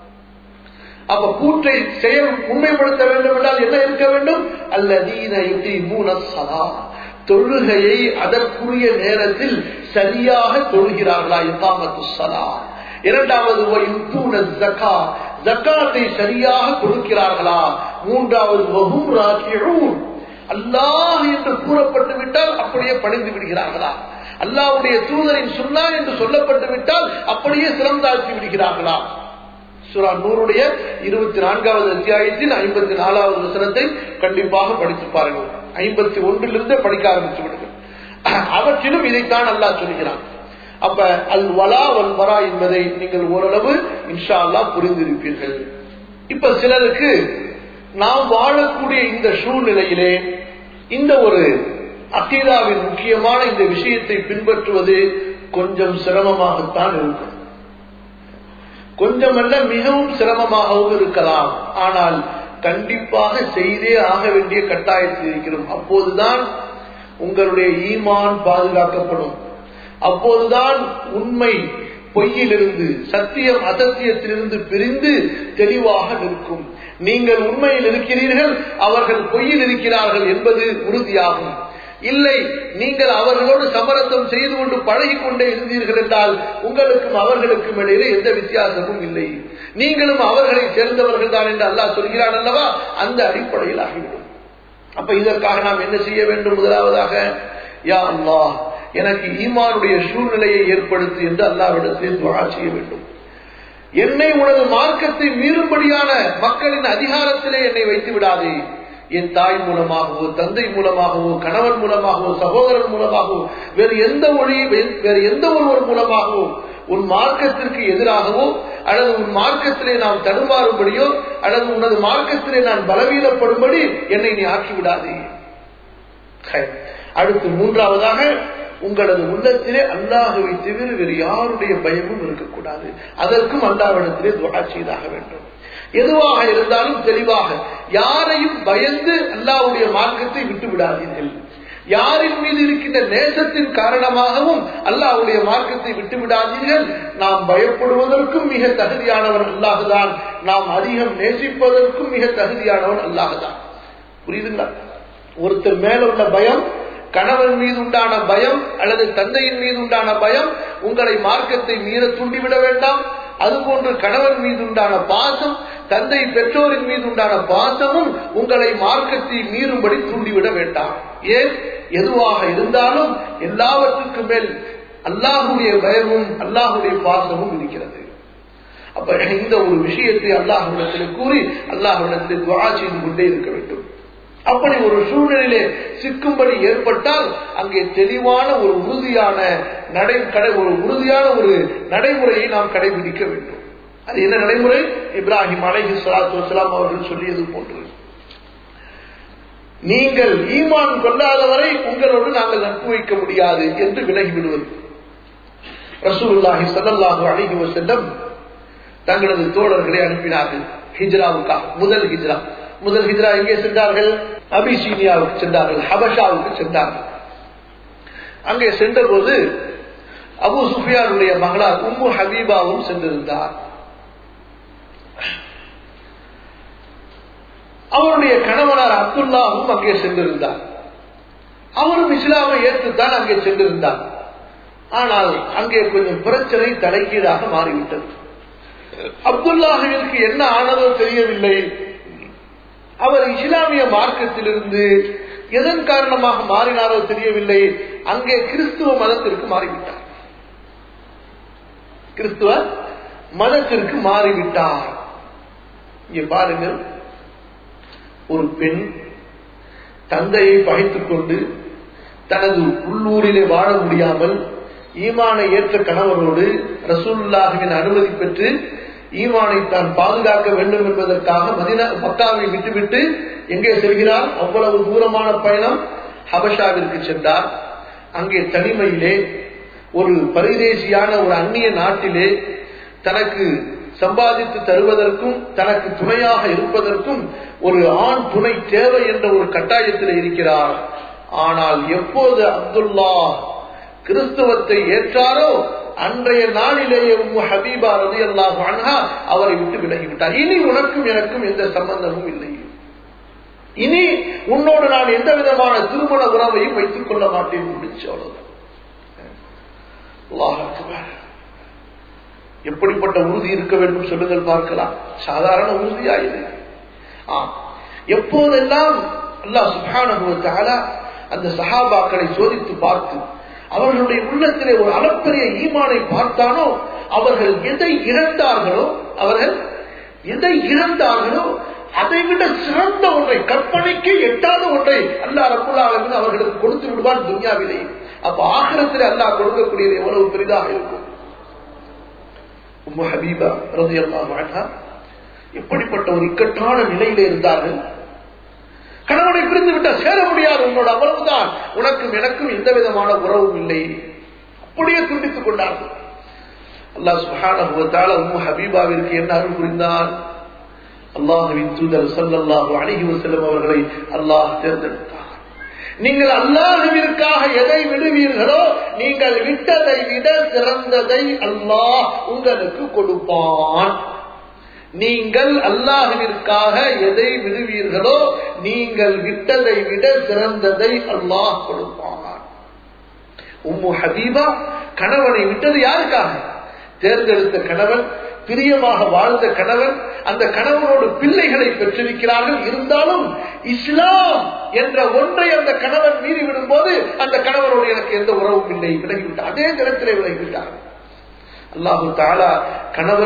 S1: அப்ப கூற்றை செயல் உண்மைப்படுத்த வேண்டும் என்றால் என்ன இருக்க வேண்டும் அல்லதீன மூனசலா தொழுகையை அதற்குரிய நேரத்தில் சரியாக தொழுகிறார்களா இக்காமத்து சலா இரண்டாவது ஜக்கா ஜக்காத்தை சரியாக கொடுக்கிறார்களா மூன்றாவது வகும் ராக்கியும் அல்லாஹ் என்று கூறப்பட்டு விட்டால் அப்படியே பணிந்து விடுகிறார்களா அல்லாவுடைய தூதரின் சுன்னா என்று சொல்லப்பட்டு விட்டால் அப்படியே சிறந்தாழ்த்தி விடுகிறார்களா சுரா நூறுடைய இருபத்தி நான்காவது அத்தியாயத்தின் ஐம்பத்தி நாலாவது வசனத்தை கண்டிப்பாக படித்து பாருங்கள் ஐம்பத்தி ஒன்றிலிருந்து படிக்க ஆரம்பித்து விடுங்கள் அவற்றிலும் இதைத்தான் அல்லாஹ் சொல்கிறான் அப்ப அல் வலா வல் வரா என்பதை நீங்கள் ஓரளவு இன்ஷா அல்லா புரிந்திருப்பீர்கள் இப்ப சிலருக்கு நாம் வாழக்கூடிய இந்த சூழ்நிலையிலே இந்த ஒரு அக்கீதாவின் முக்கியமான இந்த விஷயத்தை பின்பற்றுவது கொஞ்சம் சிரமமாகத்தான் இருக்கும் கொஞ்சமல்ல மிகவும் சிரமமாகவும் இருக்கலாம் ஆனால் கண்டிப்பாக செய்தே ஆக வேண்டிய கட்டாயத்தில் இருக்கிறோம் அப்போதுதான் உங்களுடைய ஈமான் பாதுகாக்கப்படும் அப்போதுதான் உண்மை பொய்யிலிருந்து சத்தியம் அசத்தியத்திலிருந்து பிரிந்து தெளிவாக நிற்கும் நீங்கள் உண்மையில் இருக்கிறீர்கள் அவர்கள் பொய்யில் இருக்கிறார்கள் என்பது உறுதியாகும் இல்லை நீங்கள் அவர்களோடு சமரசம் செய்து கொண்டு பழகி கொண்டே இருந்தீர்கள் என்றால் உங்களுக்கும் அவர்களுக்கும் இடையிலே எந்த வித்தியாசமும் இல்லை நீங்களும் அவர்களை சேர்ந்தவர்கள் தான் என்று அல்லாஹ் சொல்கிறான் அல்லவா அந்த அடிப்படையில் ஆகிவிடும் அப்ப இதற்காக நாம் என்ன செய்ய வேண்டும் முதலாவதாக யா அல்லாஹ் எனக்கு ஈமானுடைய சூழ்நிலையை ஏற்படுத்து என்று அல்லாவிடத்தில் துவா செய்ய வேண்டும் என்னை உனது மார்க்கத்தை மீறும்படியான மக்களின் அதிகாரத்திலே என்னை வைத்து விடாதே என் தாய் மூலமாகவோ தந்தை மூலமாகவோ கணவன் மூலமாகவோ சகோதரன் மூலமாகவோ வேறு எந்த மொழி வேறு எந்த ஒருவர் மூலமாகவோ உன் மார்க்கத்திற்கு எதிராகவோ அல்லது உன் மார்க்கத்திலே நாம் தடுமாறும்படியோ அல்லது உனது மார்க்கத்திலே நான் பலவீனப்படும்படி என்னை நீ ஆக்கிவிடாதே அடுத்து மூன்றாவதாக உங்களது உள்ளத்திலே அல்லாஹுவை தவிர வேறு யாருடைய பயமும் இருக்கக்கூடாது அதற்கும் அல்லாவிடத்திலே துவா செய்தாக வேண்டும் எதுவாக இருந்தாலும் தெளிவாக யாரையும் பயந்து அல்லாவுடைய மார்க்கத்தை விட்டு விடாதீர்கள் யாரின் மீது இருக்கின்ற நேசத்தின் காரணமாகவும் அல்லாவுடைய மார்க்கத்தை விட்டு விடாதீர்கள் நாம் பயப்படுவதற்கும் மிக தகுதியானவன் அல்லாஹுதான் நாம் அதிகம் நேசிப்பதற்கும் மிக தகுதியானவன் அல்லாஹுதான் புரியுதுங்களா ஒருத்தர் மேல உள்ள பயம் கணவன் மீது உண்டான பயம் அல்லது தந்தையின் மீது உண்டான பயம் உங்களை மார்க்கத்தை மீற தூண்டிவிட வேண்டாம் அதுபோன்று கணவன் மீது உண்டான பாசம் தந்தை பெற்றோரின் மீது உண்டான பாசமும் உங்களை மார்க்கத்தை மீறும்படி தூண்டிவிட வேண்டாம் ஏன் எதுவாக இருந்தாலும் எல்லாவற்றுக்கும் மேல் அல்லாஹுடைய பயமும் அல்லாஹுடைய பாசமும் இருக்கிறது அப்ப இந்த ஒரு விஷயத்தை அல்லாஹுடத்தில் கூறி அல்லாஹுடத்தில் துவா செய்து கொண்டே இருக்க வேண்டும் அப்படி ஒரு சூழ்நிலையிலே சிக்கும்படி ஏற்பட்டால் அங்கே தெளிவான ஒரு உறுதியான நடை கடை ஒரு உறுதியான ஒரு நடைமுறையை நாம் கடைபிடிக்க வேண்டும் அது என்ன நடைமுறை இப்ராஹிம் அலைஹி சலாத்து வசலாம் அவர்கள் சொல்லியது போன்று நீங்கள் ஈமான் கொள்ளாதவரை உங்களோடு நாங்கள் நட்பு வைக்க முடியாது என்று விலகி விடுவது ரசூலுல்லாஹி சல்லல்லாஹு அலைஹி வஸல்லம் தங்களது தோழர்களை அனுப்பினார்கள் ஹிஜ்ராவுக்காக முதல் ஹிஜ்ரா முதல் ஹிஜ்ரா எங்கே சென்றார்கள் அபிசீனியாவுக்கு சென்றார்கள் ஹபஷாவுக்கு சென்றார்கள் அங்கே சென்றபோது அபு சுஃபியாருடைய மகளார் உம்மு ஹபீபாவும் சென்றிருந்தார் அவருடைய கணவனார் அப்துல்லாவும் அங்கே சென்றிருந்தார் அவரும் இஸ்லாமை ஏற்றுத்தான் அங்கே சென்றிருந்தார் ஆனால் அங்கே கொஞ்சம் பிரச்சனை தலைகீழாக மாறிவிட்டது அப்துல்லாஹிற்கு என்ன ஆனதோ தெரியவில்லை அவர் இஸ்லாமிய மார்க்கத்திலிருந்து எதன் காரணமாக மாறினாரோ தெரியவில்லை அங்கே கிறிஸ்துவ மதத்திற்கு மாறிவிட்டார் கிறிஸ்துவ மதத்திற்கு மாறிவிட்டார் இங்க பாருங்கள் ஒரு பெண் தந்தையை பகைத்துக் கொண்டு தனது உள்ளூரிலே வாழ முடியாமல் ஈமானை ஏற்ற கணவரோடு ரசூல்லாஹுவின் அனுமதி பெற்று ஈமானை தான் பாதுகாக்க வேண்டும் என்பதற்காக மதினா மக்காவை விட்டுவிட்டு எங்கே செல்கிறார் அவ்வளவு தூரமான பயணம் ஹபஷாவிற்கு சென்றார் அங்கே தனிமையிலே ஒரு பரிதேசியான ஒரு அந்நிய நாட்டிலே தனக்கு சம்பாதித்து தருவதற்கும் தனக்கு துணையாக இருப்பதற்கும் ஒரு ஆண் துணை தேவை என்ற ஒரு கட்டாயத்தில் இருக்கிறார் ஆனால் எப்போது அப்துல்லா கிறிஸ்துவத்தை ஏற்றாரோ அன்றைய நாளிலேயே உம்மு ஹபீபா ரதி அல்லாஹ் அன்ஹா அவரை விட்டு விலகிவிட்டார் இனி உனக்கும் எனக்கும் எந்த சம்பந்தமும் இல்லை இனி உன்னோடு நான் எந்த விதமான திருமண உறவையும் வைத்துக் கொள்ள மாட்டேன் முடிச்சு அவ்வளவுதான் எப்படிப்பட்ட உறுதி இருக்க வேண்டும் சொல்லுங்கள் பார்க்கலாம் சாதாரண உறுதியா இது எப்போதெல்லாம் அல்லாஹ் சுபானுவத்தால அந்த சஹாபாக்களை சோதித்து பார்த்து அவர்களுடைய உள்ளத்திலே ஒரு அளப்பரிய ஈமானை பார்த்தானோ அவர்கள் எதை இழந்தார்களோ அவர்கள் எதை இழந்தார்களோ அதை விட சிறந்த ஒன்றை கற்பனைக்கு எட்டாத ஒன்றை அல்லா ரப்புல்லாவின் அவர்களுக்கு கொடுத்து விடுவான் துன்யாவிலே அப்ப ஆகிரத்தில் அல்லாஹ் கொடுக்கக்கூடியது எவ்வளவு பெரிதாக இருக்கும் உம்மு ஹபீபா ரதி அல்லாஹ் எப்படிப்பட்ட ஒரு இக்கட்டான நிலையிலே இருந்தார்கள் கணவனை பிரிந்து விட்டால் சேர முடியாது உன்னோட அவ்வளவுதான் உனக்கும் எனக்கும் எந்த விதமான உறவும் இல்லை அப்படியே துண்டித்துக் கொண்டார்கள் அல்லாஹ் சுஹான உம்மு ஹபீபாவிற்கு என்ன அருள் புரிந்தான் அல்லாஹுவின் தூதர் சல்லாஹூ அணுகி செல்லும் அவர்களை அல்லாஹ் தேர்ந்தெடுத்தார் நீங்கள் அல்லாஹுவிற்காக எதை விடுவீர்களோ நீங்கள் விட்டதை விட சிறந்ததை அல்லாஹ் உங்களுக்கு கொடுப்பான் நீங்கள் அல்லாஹுவிற்காக எதை விடுவீர்களோ நீங்கள் விட்டதை விட சிறந்ததை அல்லாஹ் கொடுப்பான் உம்மு ஹபீபா கணவனை விட்டது யாருக்காக தேர்ந்தெடுத்த கணவன் பிரியமாக வாழ்ந்த கணவன் அந்த கணவனோடு பிள்ளைகளை பெற்றிருக்கிறார்கள் இருந்தாலும் இஸ்லாம் என்ற ஒன்றை அந்த கணவன் மீறிவிடும் போது அந்த கணவனோடு எனக்கு எந்த உறவும் இல்லை விலகிவிட்டார் அதே தினத்திலே விலகிவிட்டார் அல்லாஹு தாலா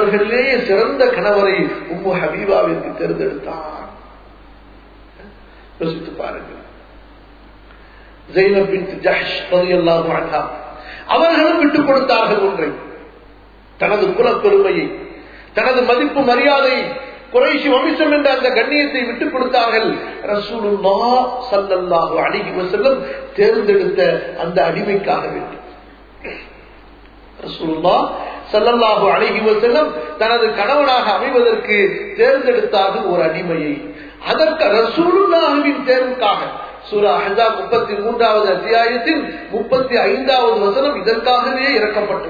S1: கணவர்களிலேயே சிறந்த கணவரை உம்மு ஹபீபாவிற்கு தேர்ந்தெடுத்தான் யோசித்து பாருங்கள் ஜெயினப் பின் ஜஹஷ் ரலியல்லாஹு அன்ஹா அவர்களும் விட்டுக் கொடுத்தார்கள் ஒன்றை தனது குலப்பெருமையை தனது மதிப்பு மரியாதை குறைஷி வம்சம் என்ற அந்த கண்ணியத்தை விட்டுக் கொடுத்தார்கள் ரசூலுல்லா சல்லல்லாஹு அலைஹி வஸல்லம் தேர்ந்தெடுத்த அந்த அடிமைக்காக வேண்டி ரசூலுல்லா சல்லல்லாஹு அலைஹி வஸல்லம் தனது கணவனாக அமைவதற்கு தேர்ந்தெடுத்தார்கள் ஒரு அடிமையை அதற்கு ரசூலுல்லாஹுவின் தேர்வுக்காக சூரா அஹ்ஸாப் முப்பத்தி மூன்றாவது அத்தியாயத்தில் முப்பத்தி ஐந்தாவது வசனம் இதற்காகவே இறக்கப்பட்டது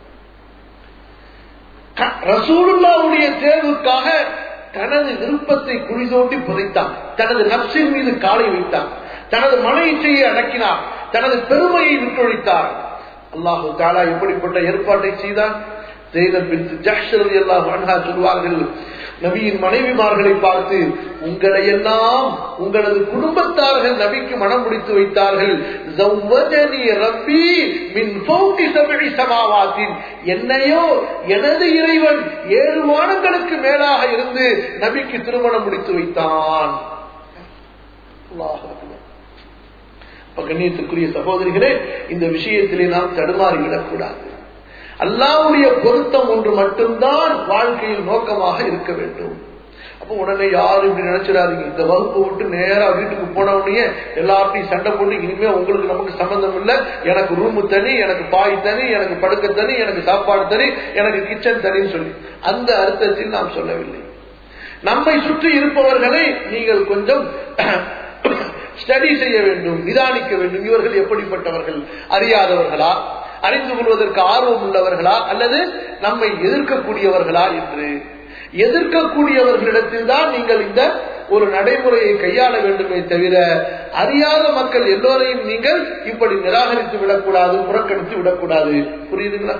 S1: ரசூலுல்லாவுடைய தேர்வுக்காக தனது விருப்பத்தை குழி தோண்டி புதைத்தான் தனது நப்சின் மீது காலை வைத்தான் தனது மன இச்சையை அடக்கினார் தனது பெருமையை விட்டொழித்தார் அல்லாஹு தாலா எப்படிப்பட்ட ஏற்பாட்டை செய்தான் ஜெயினப் பின் ஜஹ்ஷ் ரலியல்லாஹு அன்ஹா சொல்வார்கள் நபியின் மனைவிமார்களை பார்த்து உங்களை எல்லாம் உங்களது குடும்பத்தார்கள் நபிக்கு மனம் முடித்து வைத்தார்கள் ஜவ்வஜனி ரப்பி மின் ஃபௌகி சபஇ சமாவாத்தின் என்னையோ எனது இறைவன் ஏழு வானங்களுக்கு மேலாக இருந்து நபிக்கு திருமணம் முடித்து வைத்தான் அல்லாஹ் அக்பர். அப்ப கண்ணியத்துக்குரிய சகோதரிகளே இந்த விஷயத்திலே நாம் தடுமாறிவிடக் கூடாது அல்லாவுடைய பொருத்தம் ஒன்று மட்டும்தான் வாழ்க்கையில் நோக்கமாக இருக்க வேண்டும் அப்ப உடனே யாரும் இப்படி நினைச்சிடாதீங்க இந்த வகுப்பு விட்டு நேரா வீட்டுக்கு போன உடனே எல்லார்ட்டையும் சண்டை போட்டு இனிமே உங்களுக்கு நமக்கு சம்பந்தம் இல்லை எனக்கு ரூமு தனி எனக்கு பாய் தனி எனக்கு படுக்க தனி எனக்கு சாப்பாடு தனி எனக்கு கிச்சன் தனின்னு சொல்லி அந்த அர்த்தத்தில் நாம் சொல்லவில்லை நம்மை சுற்றி இருப்பவர்களை நீங்கள் கொஞ்சம் ஸ்டடி செய்ய வேண்டும் நிதானிக்க வேண்டும் இவர்கள் எப்படிப்பட்டவர்கள் அறியாதவர்களா அறிந்து கொள்வதற்கு ஆர்வம் உள்ளவர்களா அல்லது நம்மை எதிர்க்கக்கூடியவர்களா என்று எதிர்க்கக்கூடியவர்களிடத்தில் தான் நீங்கள் இந்த ஒரு நடைமுறையை கையாள வேண்டுமே தவிர அறியாத மக்கள் எல்லோரையும் நீங்கள் இப்படி நிராகரித்து விடக்கூடாது புறக்கணித்து விடக்கூடாது புரியுதுங்களா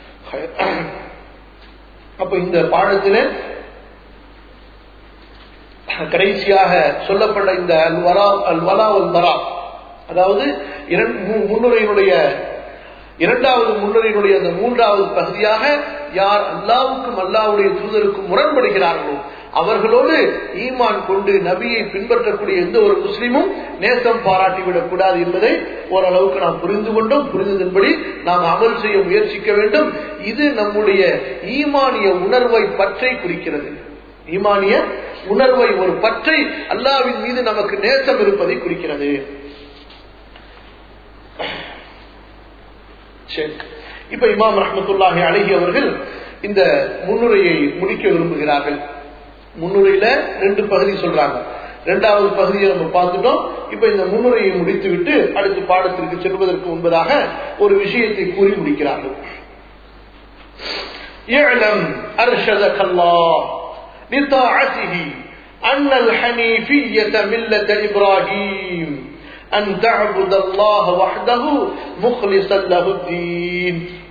S1: அப்ப இந்த பாடத்திலே கடைசியாக சொல்லப்பட்ட இந்த அல்வலா அல்வலா பரா அதாவது முன்னுரையினுடைய இரண்டாவது முன்னுரையினுடைய அந்த மூன்றாவது பகுதியாக யார் அல்லாவுக்கும் அல்லாவுடைய தூதருக்கும் முரண்படுகிறார்களோ அவர்களோடு ஈமான் கொண்டு நபியை பின்பற்றக்கூடிய எந்த ஒரு முஸ்லீமும் நேசம் பாராட்டிவிடக் கூடாது என்பதை ஓரளவுக்கு நாம் புரிந்து கொண்டோம் புரிந்ததன்படி நாம் அமல் செய்ய முயற்சிக்க வேண்டும் இது நம்முடைய ஈமானிய உணர்வை பற்றை குறிக்கிறது ஈமானிய உணர்வை ஒரு பற்றை அல்லாவின் மீது நமக்கு நேசம் இருப்பதை குறிக்கிறது இப்ப இமாம் ரஹமத்துல்லாஹி அழகி அவர்கள் இந்த முன்னுரையை முடிக்க விரும்புகிறார்கள் முன்னுரையில ரெண்டு பகுதி சொல்றாங்க இரண்டாவது பகுதியை நம்ம பார்த்துட்டோம் இப்ப இந்த முன்னுரையை முடித்து விட்டு அடுத்த பாடத்திற்கு செல்வதற்கு முன்பதாக ஒரு விஷயத்தை கூறி முடிக்கிறார்கள் اعلم أرشدك الله لطاعته أن الحنيفية ملة إبراهيم أن تعبد الله وحده مخلصا له الدين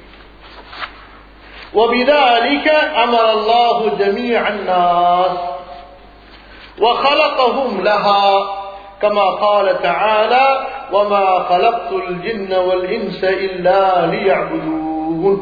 S1: وبذلك أمر الله جميع الناس وخلقهم لها كما قال تعالى وما خلقت الجن والإنس إلا ليعبدون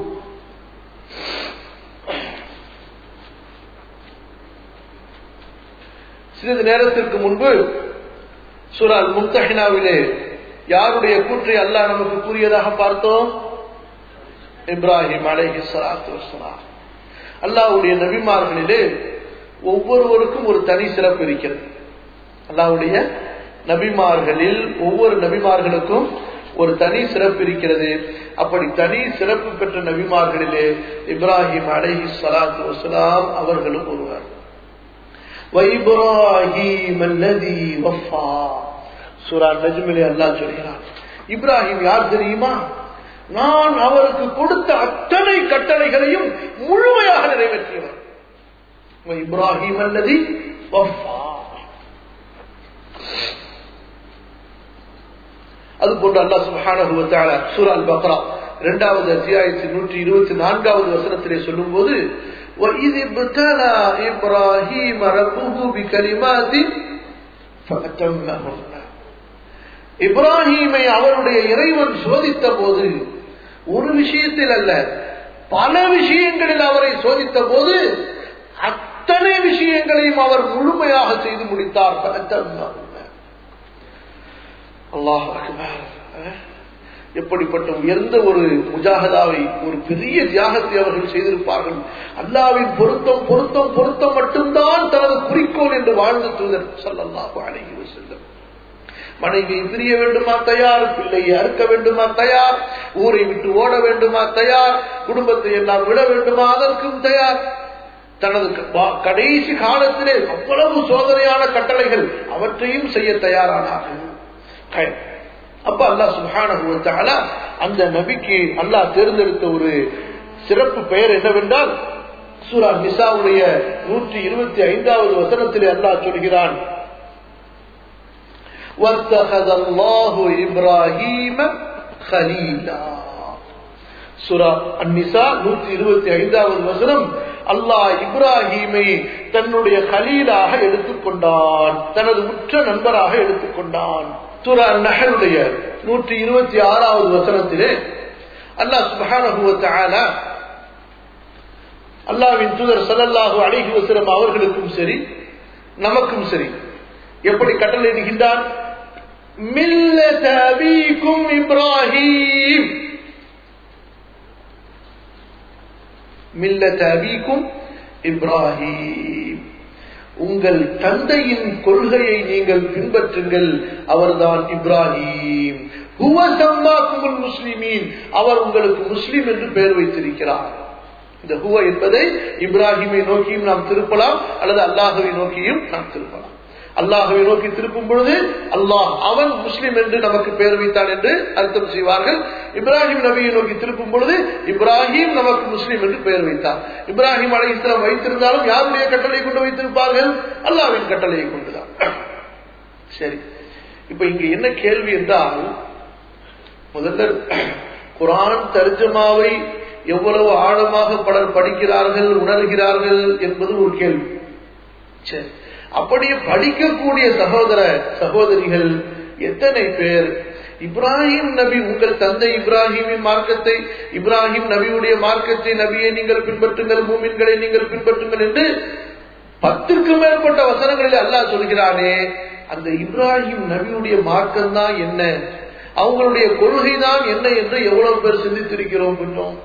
S1: சிறிது நேரத்திற்கு முன்பு சுரால் முத்தஹினாவிலே யாருடைய கூற்றை அல்லாஹ் நமக்கு கூறியதாக பார்த்தோம் இப்ராஹிம் அலைஹி சலாத்து வசலாம் அல்லாவுடைய நபிமார்களிலே ஒவ்வொருவருக்கும் ஒரு தனி சிறப்பு இருக்கிறது அல்லாவுடைய நபிமார்களில் ஒவ்வொரு நபிமார்களுக்கும் ஒரு தனி சிறப்பு இருக்கிறது அப்படி தனி சிறப்பு பெற்ற நபிமார்களிலே இப்ராஹிம் அலைஹி சலாத்து வசலாம் அவர்களும் ஒருவர் وإبراهيم الذي وفى சூரா நஜ்மிலே அல்லாஹ் சொல்கிறான் இப்ராஹிம் யார் தெரியுமா நான் அவருக்கு கொடுத்த அத்தனை கட்டளைகளையும் முழுமையாக நிறைவேற்றியவர் இப்ராஹிம் அல்லது அது போன்று அல்லா சுபான சூரால் பக்ரா இரண்டாவது அத்தியாயத்தின் நூற்றி இருபத்தி நான்காவது வசனத்திலே சொல்லும் போது وَإِذِ ابْتَلَى إِبْرَاهِيمَ رَبُّهُ بِكَلِمَاتٍ فَأَتَمَّهُنَّ இப்ராஹீமை அவருடைய இறைவன் சோதித்த போது ஒரு விஷயத்தில் அல்ல பல விஷயங்களில் அவரை சோதித்த போது அத்தனை விஷயங்களையும் அவர் முழுமையாக செய்து முடித்தார் அல்லாஹ் அக்பர் அஹ். எப்படிப்பட்ட உயர்ந்த ஒரு முஜாகதாவை ஒரு பெரிய தியாகத்தை அவர்கள் செய்திருப்பார்கள் அல்லாவின் பொருத்தம் பொருத்தம் பொருத்தம் மட்டும்தான் தனது குறிக்கோள் என்று வாழ்ந்த தூதர் ஸல்லல்லாஹு அலைஹி வஸல்லம் மனைவி பிரிய வேண்டுமா தயார் பிள்ளையை அறுக்க வேண்டுமா தயார் ஊரை விட்டு ஓட வேண்டுமா தயார் குடும்பத்தை எல்லாம் விட வேண்டுமா அதற்கும் தயார் தனது க- வா- கடைசி காலத்திலே அவ்வளவு சோதனையான கட்டளைகள் அவற்றையும் செய்ய தயாரானார்கள் கை- அப்ப அல்லாஹ் சுப்ஹானஹு வ தஆலா அந்த நபிக்கு அல்லாஹ் தேர்ந்தெடுத்த ஒரு சிறப்பு பெயர் என்னவென்றால் சூரா நிசாவுடைய நூற்றி இருபத்தி ஐந்தாவது வசனத்திலே அல்லாஹ் சொல்கிறான் واتخذ الله إبراهيم خليلا சுரா அந்நிசா நூற்றி இருபத்தி ஐந்தாவது வசனம் அல்லாஹ் இப்ராஹீமை தன்னுடைய கலீலாக எடுத்துக்கொண்டான் தனது உற்ற நண்பராக எடுத்துக்கொண்டான் சுரா நஹருடைய நூற்றி இருபத்தி ஆறாவது வசனத்திலே அல்லாஹ் சுப்ஹானஹு வ தஆலா அல்லாஹ்வின் தூதர் ஸல்லல்லாஹு அலைஹி வஸல்லம் அவர்களுக்கும் சரி நமக்கும் சரி எப்படி கட்டளையிடுகின்றான் மில்லத அபீக்கும் இப்ராஹீம் மில்லத அபீக்கும் இப்ராஹீம் உங்கள் தந்தையின் கொள்கையை நீங்கள் பின்பற்றுங்கள் அவர்தான் இப்ராஹீம் ஹுவ சம்மாக்குமுல் முஸ்லிமீன் அவர் உங்களுக்கு முஸ்லிம் என்று பெயர் வைத்திருக்கிறார் இந்த ஹுவ என்பதை இப்ராஹிமை நோக்கியும் நாம் திருப்பலாம் அல்லது அல்லாஹுவை நோக்கியும் நாம் திருப்பலாம் அல்லாஹுவை நோக்கி திருப்பும் பொழுது அல்லாஹ் அவன் முஸ்லிம் என்று நமக்கு பெயர் வைத்தான் என்று அர்த்தம் செய்வார்கள் இப்ராஹிம் நபியை நோக்கி திருப்பும் பொழுது இப்ராஹிம் நமக்கு முஸ்லிம் என்று பெயர் வைத்தார் இப்ராஹிம் அலை இஸ்லாம் வைத்திருந்தாலும் யாருடைய கட்டளை கொண்டு வைத்திருப்பார்கள் அல்லாஹ்வின் கட்டளையை கொண்டுதான் சரி இப்ப இங்க என்ன கேள்வி என்றால் முதல்ல குரான் தர்ஜமாவை எவ்வளவு ஆழமாக பலர் படிக்கிறார்கள் உணர்கிறார்கள் என்பது ஒரு கேள்வி சரி அப்படியே படிக்கக்கூடிய சகோதர சகோதரிகள் எத்தனை பேர் இப்ராஹிம் நபி உங்கள் தந்தை இப்ராஹிமின் மார்க்கத்தை இப்ராஹிம் நபியுடைய மார்க்கத்தை நபியை நீங்கள் பின்பற்றுங்கள் மூமின்களை நீங்கள் பின்பற்றுங்கள் என்று பத்துக்கும் மேற்பட்ட வசனங்களில் அல்லாஹ் சொல்கிறானே அந்த இப்ராஹிம் நபியுடைய மார்க்கம் தான் என்ன அவங்களுடைய கொள்கை தான் என்ன என்று எவ்வளவு பேர் சிந்தித்திருக்கிறோம் கொஞ்சம்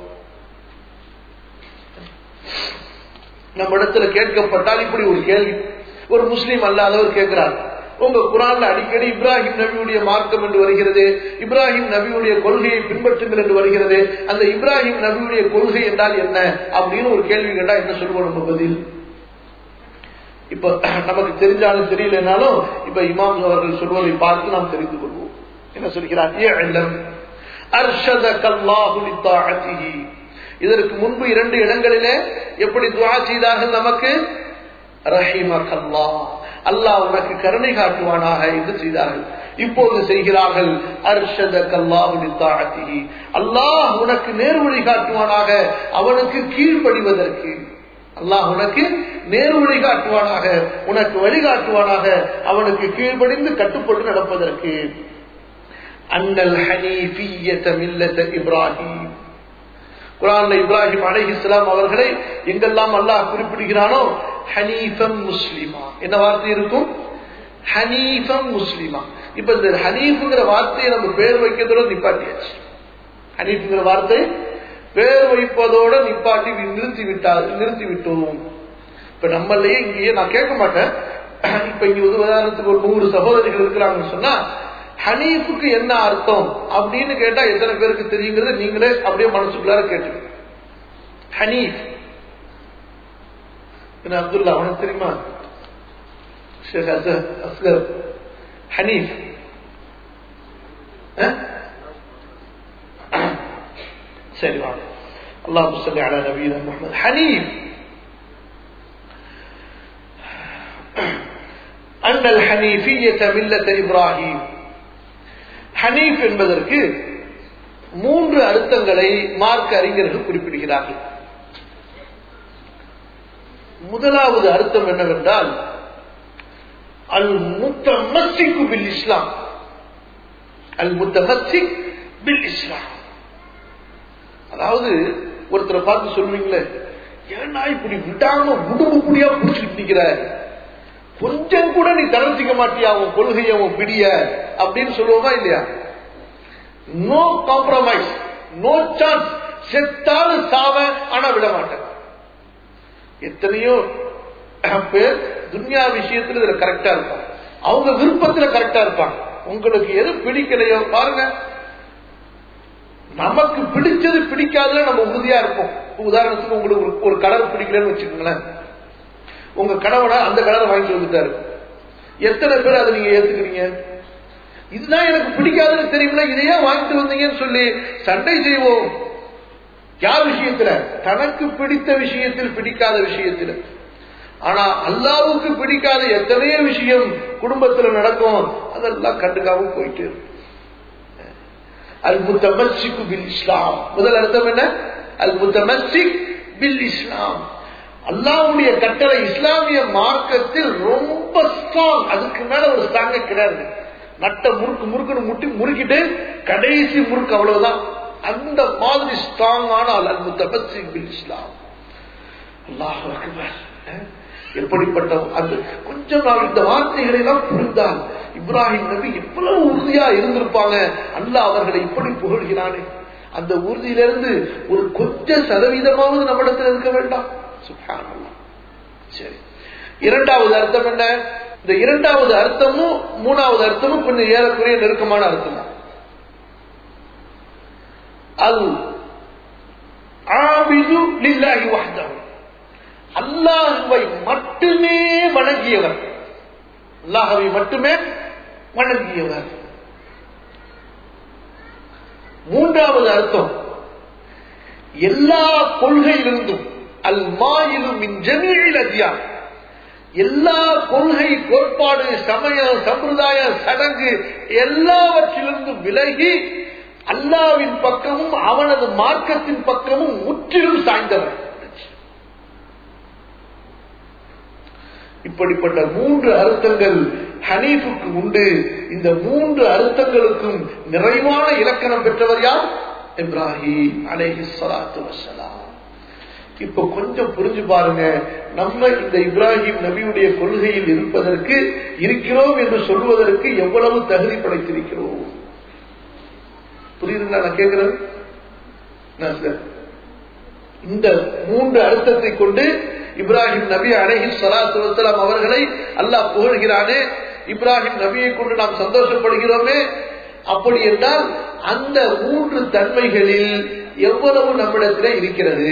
S1: நம்ம இடத்துல கேட்கப்பட்டால் இப்படி ஒரு கேள்வி ஒரு முஸ்லீம் அல்லாதவர் கேட்கிறார் உங்க குரான்ல அடிக்கடி இப்ராஹிம் நபியுடைய மார்க்கம் என்று வருகிறது இப்ராஹிம் நபியுடைய கொள்கையை பின்பற்றுங்கள் என்று வருகிறது அந்த இப்ராஹிம் நபியுடைய கொள்கை என்றால் என்ன அப்படின்னு ஒரு கேள்வி கேட்டா என்ன சொல்லுவோம் நம்ம பதில் இப்ப நமக்கு தெரிஞ்சாலும் தெரியலனாலும் இப்ப இமாம் அவர்கள் சொல்வதை பார்த்து நாம் தெரிந்து கொள்வோம் என்ன சொல்கிறார் ஏழம் அர்ஷதகல்லாஹு லித்தாஅத்திஹி இதற்கு முன்பு இரண்டு இடங்களிலே எப்படி துவா செய்தார்கள் நமக்கு ரஹிமகல்லா அல்லாஹ் உனக்கு கருணை காட்டுவானாக என்று செய்தார்கள் இப்போது செய்கிறார்கள் அர்ஷதகல்லாஹு லித்தாஅத்திஹி அல்லாஹ் உனக்கு நேர்வழி காட்டுவானாக அவனுக்கு கீழ்ப்படிவதற்கு அல்லாஹ் உனக்கு நேர்வழி காட்டுவானாக உனக்கு வழிகாட்டுவானாக அவனுக்கு கீழ்ப்படிந்து கட்டுப்பட்டு நடப்பதற்கு அன்னல் ஹனீஃபியத மில்லத இப்ராஹிம் குரான்ல இப்ராஹிம் அலைஹி இஸ்லாம் அவர்களை எங்கெல்லாம் அல்லாஹ் குறிப்பிடுகிறானோ ஹனீஃபம் முஸ்லிமா என்ன வார்த்தை இருக்கும் ஹனீஃபம் முஸ்லிமா இப்ப இந்த ஹனீஃபுங்கிற வார்த்தையை நம்ம பேர் வைக்கிறதோட நிப்பாட்டியாச்சு ஹனீஃபுங்கிற வார்த்தை பேர் வைப்பதோட நிப்பாட்டி நிறுத்தி விட்டார் நிறுத்தி விட்டோம் இப்ப நம்மளையே இங்கேயே நான் கேட்க மாட்டேன் இப்ப இங்க ஒரு உதாரணத்துக்கு ஒரு நூறு சகோதரிகள் இருக்கிறாங்கன்னு சொன்னா ஹனீஃபுக்கு என்ன அர்த்தம் அப்படின்னு கேட்டா எத்தனை பேருக்கு தெரியுங்கிறத நீங்களே அப்படியே மனசுக்குள்ளார கேட்டு ஹனீஃப் என்ன அப்துல்லா உனக்கு தெரியுமா ஷேக் அஸ்கர் ஹனீஃப் சரி வாங்க اللهم صل على نبينا محمد حنيف أن الحنيفية ملة إبراهيم ஹனீஃப் என்பதற்கு மூன்று அர்த்தங்களை மார்க்க அறிஞர்கள் குறிப்பிடுகிறார்கள் முதலாவது அர்த்தம் என்னவென்றால் அல் முத்தமசிக்கு பில் இஸ்லாம் அல் முத்தமசிக் பில் இஸ்லாம் அதாவது ஒருத்தரை பார்த்து சொல்லுவீங்களே ஏன்னா இப்படி விடாம உடம்பு புடியா புடிச்சுக்கிட்டு நிக்கிற கொஞ்சம் கூட நீ தளர்த்திக்க மாட்டியா உன் கொள்கையை உன் பிடிய அப்படின்னு சொல்லுவோமா இல்லையா நோ காம்ப்ரமைஸ் நோ சான்ஸ் செத்தாலும் சாவ ஆனா விட மாட்டேன் எத்தனையோ பேர் துன்யா விஷயத்துல இதுல கரெக்டா இருப்பாங்க அவங்க விருப்பத்துல கரெக்டா இருப்பாங்க உங்களுக்கு எது பிடிக்கலையோ பாருங்க நமக்கு பிடிச்சது பிடிக்காதுல நம்ம உறுதியா இருப்போம் உதாரணத்துக்கு உங்களுக்கு ஒரு- ஒரு கலர் பிடிக்கலன்னு வச்சுக்கோங்களேன் உங்க கணவனை அந்த கலரை வாங்கிட்டு வந்துட்டாரு எத்தனை பேர் அதை நீங்க ஏத்துக்கிறீங்க இதுதான் எனக்கு பிடிக்காதுன்னு தெரியுமில இதையே வாங்கிட்டு வந்தீங்கன்னு சொல்லி சண்டை செய்வோம் யார் விஷயத்துல தனக்கு பிடித்த விஷயத்தில் பிடிக்காத விஷயத்தில் ஆனா அல்லாவுக்கு பிடிக்காத எத்தனையோ விஷயம் குடும்பத்துல நடக்கும் அதெல்லாம் கண்டுக்காம போயிட்டு இருக்கு. அல் முத்தமஸ்ஸிக்கு பில் இஸ்லாம் முதல் அர்த்தம் என்ன அல் முத்தமஸ்ஸிக் பில் இஸ்லாம் அல்லாஹ்வுடைய கட்டளை இஸ்லாமிய மார்க்கத்தில் ரொம்ப ஸ்ட்ராங் அதுக்கு மேல ஒரு ஸ்ட்ராங்க கிடையாது நட்ட முறுக்கு முறுக்குன்னு முட்டி முறுக்கிட்டு கடைசி முறுக்கு அவ்வளவுதான் அந்த மாதிரி ஸ்ட்ராங்கான அல் முத்தமஸ்ஸிக் பில் இஸ்லாம் அல்லாஹ் அக்பர் அஹ், எப்படிப்பட்ட அந்த கொஞ்சம் நாள் இந்த வார்த்தைகளை எல்லாம் புரிந்தால் இப்ராஹிம் நபி எவ்வளவு உறுதியா இருந்திருப்பாங்க அல்லாஹ் அவர்களை இப்படி புகழ்கிறானே அந்த உறுதியிலிருந்து ஒரு கொஞ்ச சதவீதமாவது நம்மிடத்தில் இருக்க வேண்டாம் சுப்ஹானல்லாஹ். சரி இரண்டாவது அர்த்தம் என்ன இந்த இரண்டாவது அர்த்தமும் மூணாவது அர்த்தமும் கொஞ்சம் ஏறக்குறைய நெருக்கமான அர்த்தம் தான் அல் ஆபிது லில்லாஹி வஹ்தஹு அல்லாஹுவை மட்டுமே வணங்கியவர் அல்லாஹவை மட்டுமே வணங்கியவர் மூன்றாவது அர்த்தம் எல்லா கொள்கையிலிருந்தும் அல் மாயிலும் மின் ஜமீழில் அதியா எல்லா கொள்கை கோட்பாடு சமயம் சம்பிரதாயம் சடங்கு எல்லாவற்றிலிருந்தும் விலகி அல்லாவின் பக்கமும் அவனது மார்க்கத்தின் பக்கமும் முற்றிலும் சாய்ந்தவர் இப்படிப்பட்ட மூன்று அர்த்தங்கள் ஹனீஃபுக்கு உண்டு இந்த மூன்று அர்த்தங்களுக்கும் நிறைவான இலக்கணம் பெற்றவர் யார் இப்ராஹிம் அலைஹி ஸலாத்து வஸ்ஸலாம் இப்ப கொஞ்சம் புரிஞ்சு பாருங்க நம்ம இந்த இப்ராஹிம் நபியுடைய கொள்கையில் இருப்பதற்கு இருக்கிறோம் என்று சொல்வதற்கு எவ்வளவு தகுதி படைத்திருக்கிறோம் புரியுதுங்களா நான் கேட்கிறேன் என்ன சார் இந்த மூன்று அர்த்தத்தை கொண்டு இப்ராஹிம் நபி அலைஹி ஸலாத்து வஸலாம் அவர்களை அல்லாஹ் புகழ்கிறானே இப்ராஹிம் நபியை கொண்டு நாம் சந்தோஷப்படுகிறோமே அப்படி என்றால் அந்த மூன்று தன்மைகளில் எவ்வளவு நம்மிடத்தில் இருக்கிறது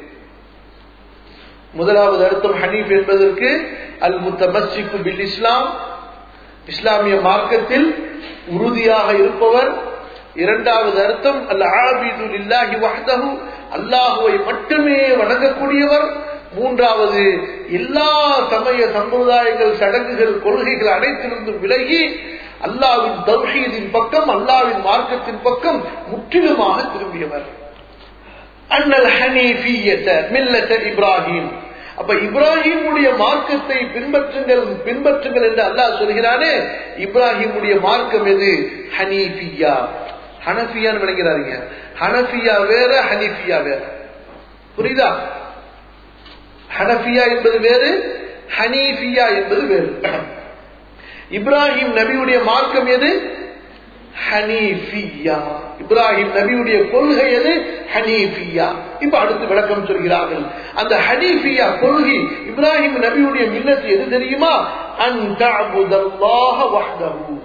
S1: முதலாவது அர்த்தம் ஹனீஃப் என்பதற்கு அல் முத்தமஸ்ஸிக்கு பில் இஸ்லாம் இஸ்லாமிய மார்க்கத்தில் உறுதியாக இருப்பவர் இரண்டாவது அர்த்தம் அல் ஆபிது லில்லாஹி வஹ்தஹு அல்லாஹுவை மட்டுமே வணங்கக்கூடியவர் மூன்றாவது எல்லா சமய சம்பிரதாயங்கள் சடங்குகள் கொள்கைகள் அனைத்திலிருந்தும் விலகி அல்லாவின் தௌஹீதின் பக்கம் அல்லாவின் மார்க்கத்தின் பக்கம் முற்றிலுமாக திரும்பியவர் அன்னல் ஹனீஃபியத மில்லத இப்ராஹிம் அப்ப இப்ராஹிமுடைய மார்க்கத்தை பின்பற்றுங்கள் பின்பற்றுங்கள் என்று அல்லாஹ் சொல்கிறானே இப்ராஹிமுடைய மார்க்கம் எது ஹனீஃபியா ஹனஃபியான்னு விளங்கிறாருங்க ஹனஃபியா வேற ஹனீஃபியா வேற புரியுதா ஹனஃபியா என்பது வேறு ஹனீஃபியா என்பது வேறு இப்ராஹிம் நபியுடைய மார்க்கம் எது ஹனீஃபியா இப்ராஹிம் நபியுடைய கொள்கை எது ஹனீஃபியா இப்ப அடுத்து விளக்கம் சொல்கிறார்கள் அந்த ஹனீஃபியா கொள்கை இப்ராஹிம் நபியுடைய மில்லத்து எது தெரியுமா அன் தஅபுதல்லாஹ வஹ்தஹு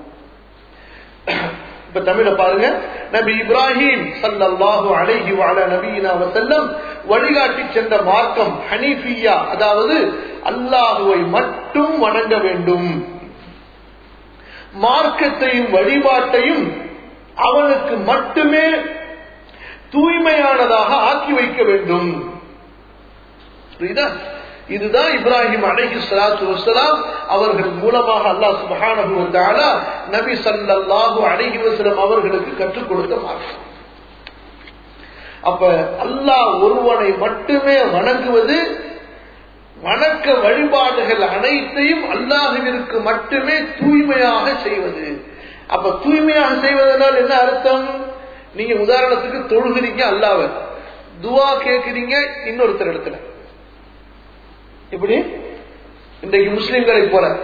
S1: இப்ப தமிழ பாருங்க நபி இப்ராஹிம் சல்லல்லாஹு அலைஹி வஅலா நபியினா வஸல்லம் வழிகாட்டி சென்ற மார்க்கம் ஹனீஃபியா அதாவது அல்லாஹுவை மட்டும் வணங்க வேண்டும் மார்க்கத்தையும் வழிபாட்டையும் அவனுக்கு மட்டுமே தூய்மையானதாக ஆக்கி வைக்க வேண்டும் புரியுதா இதுதான் இப்ராஹிம் அலைஹி ஸலாத்து வஸலாம் அவர்கள் மூலமாக அல்லாஹ் சுப்ஹானஹு வ தஆலா நபி ஸல்லல்லாஹு அலைஹி வஸல்லம் அவர்களுக்கு கற்றுக் கொடுத்த மார்க்கம் அப்ப அல்லாஹ் ஒருவனை மட்டுமே வணங்குவது வணக்க வழிபாடுகள் அனைத்தையும் அல்லாஹுவிற்கு மட்டுமே தூய்மையாக செய்வது அப்ப தூய்மையாக செய்வதனால் என்ன அர்த்தம் நீங்க உதாரணத்துக்கு தொழுகிறீங்க அல்லாவ துவா கேட்கிறீங்க இன்னொருத்தர் இடத்துல இப்படி இன்றைக்கு முஸ்லிம்களை போல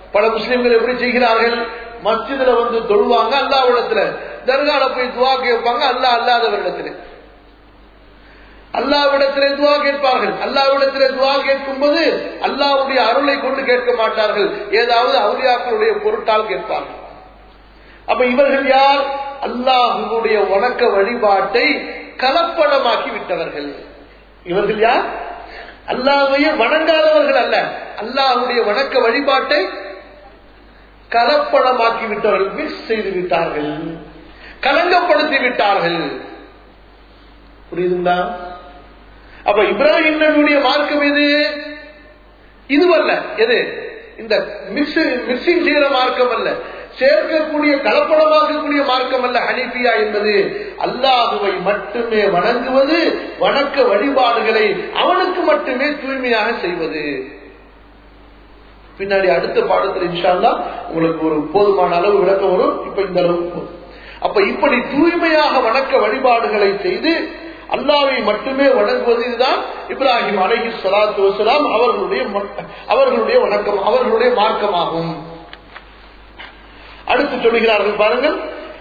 S1: பல முஸ்லிம்கள் எப்படி செய்கிறார்கள் மஸ்ஜிதுல வந்து தொழுவாங்க அல்லாவிடத்துல தர்கால போய் துவா கேட்பாங்க அல்லா அல்லாதவரிடத்துல அல்லாவிடத்திலே துவா கேட்பார்கள் அல்லாவிடத்திலே துவா கேட்கும் போது அல்லாவுடைய அருளை கொண்டு கேட்க மாட்டார்கள் ஏதாவது அவுலியாக்களுடைய பொருட்டால் கேட்பார்கள் அப்ப இவர்கள் யார் அல்லாஹுடைய வணக்க வழிபாட்டை கலப்படமாக்கி விட்டவர்கள் இவர்கள் யார் அல்லாஹையே வணங்காதவர்கள் அல்ல அல்லாஹுடைய வணக்க வழிபாட்டை கலப்படமாக்கி விட்டவர்கள் மிஸ் செய்து விட்டார்கள் கலங்கப்படுத்தி விட்டார்கள் புரியுதுங்களா அப்ப இப்ராஹிம் நபியுடைய மார்க்கம் எது இதுவல்ல எது இந்த மிக்சிங் செய்யற மார்க்கம் அல்ல சேர்க்கக்கூடிய கலப்படமாக்கக்கூடிய மார்க்கம் அல்ல ஹனீஃபியா என்பது அல்லாஹுவை மட்டுமே வணங்குவது வணக்க வழிபாடுகளை அவனுக்கு மட்டுமே தூய்மையாக செய்வது பின்னாடி அடுத்த பாடத்தில் இன்ஷால்லா உங்களுக்கு ஒரு போதுமான அளவு விளக்கம் வரும் இப்ப இந்த அளவு அப்ப இப்படி தூய்மையாக வணக்க வழிபாடுகளை செய்து அல்லாவை மட்டுமே வணங்குவது இதுதான் இப்ராஹிம் அலஹி சலாத்து வசலாம் அவர்களுடைய அவர்களுடைய வணக்கம் அவர்களுடைய மார்க்கமாகும் அடுத்து சொல்லுகிறார்கள் பாருங்கள்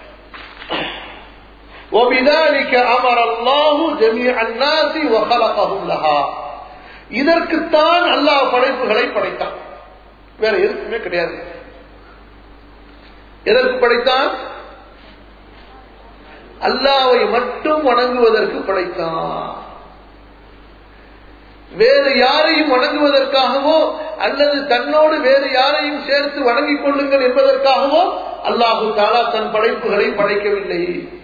S1: وبذلك أمر الله جميع الناس وخلقهم لها இதற்குத்தான் அல்லாஹ் படைப்புகளை படைத்தான் வேற எதுக்குமே கிடையாது எதற்கு படைத்தான் அல்லாவை மட்டும் வணங்குவதற்கு படைத்தான் வேறு யாரையும் வணங்குவதற்காகவோ அல்லது தன்னோடு வேறு யாரையும் சேர்த்து வணங்கிக் கொள்ளுங்கள் என்பதற்காகவோ அல்லாஹு தாலா தன் படைப்புகளை படைக்கவில்லை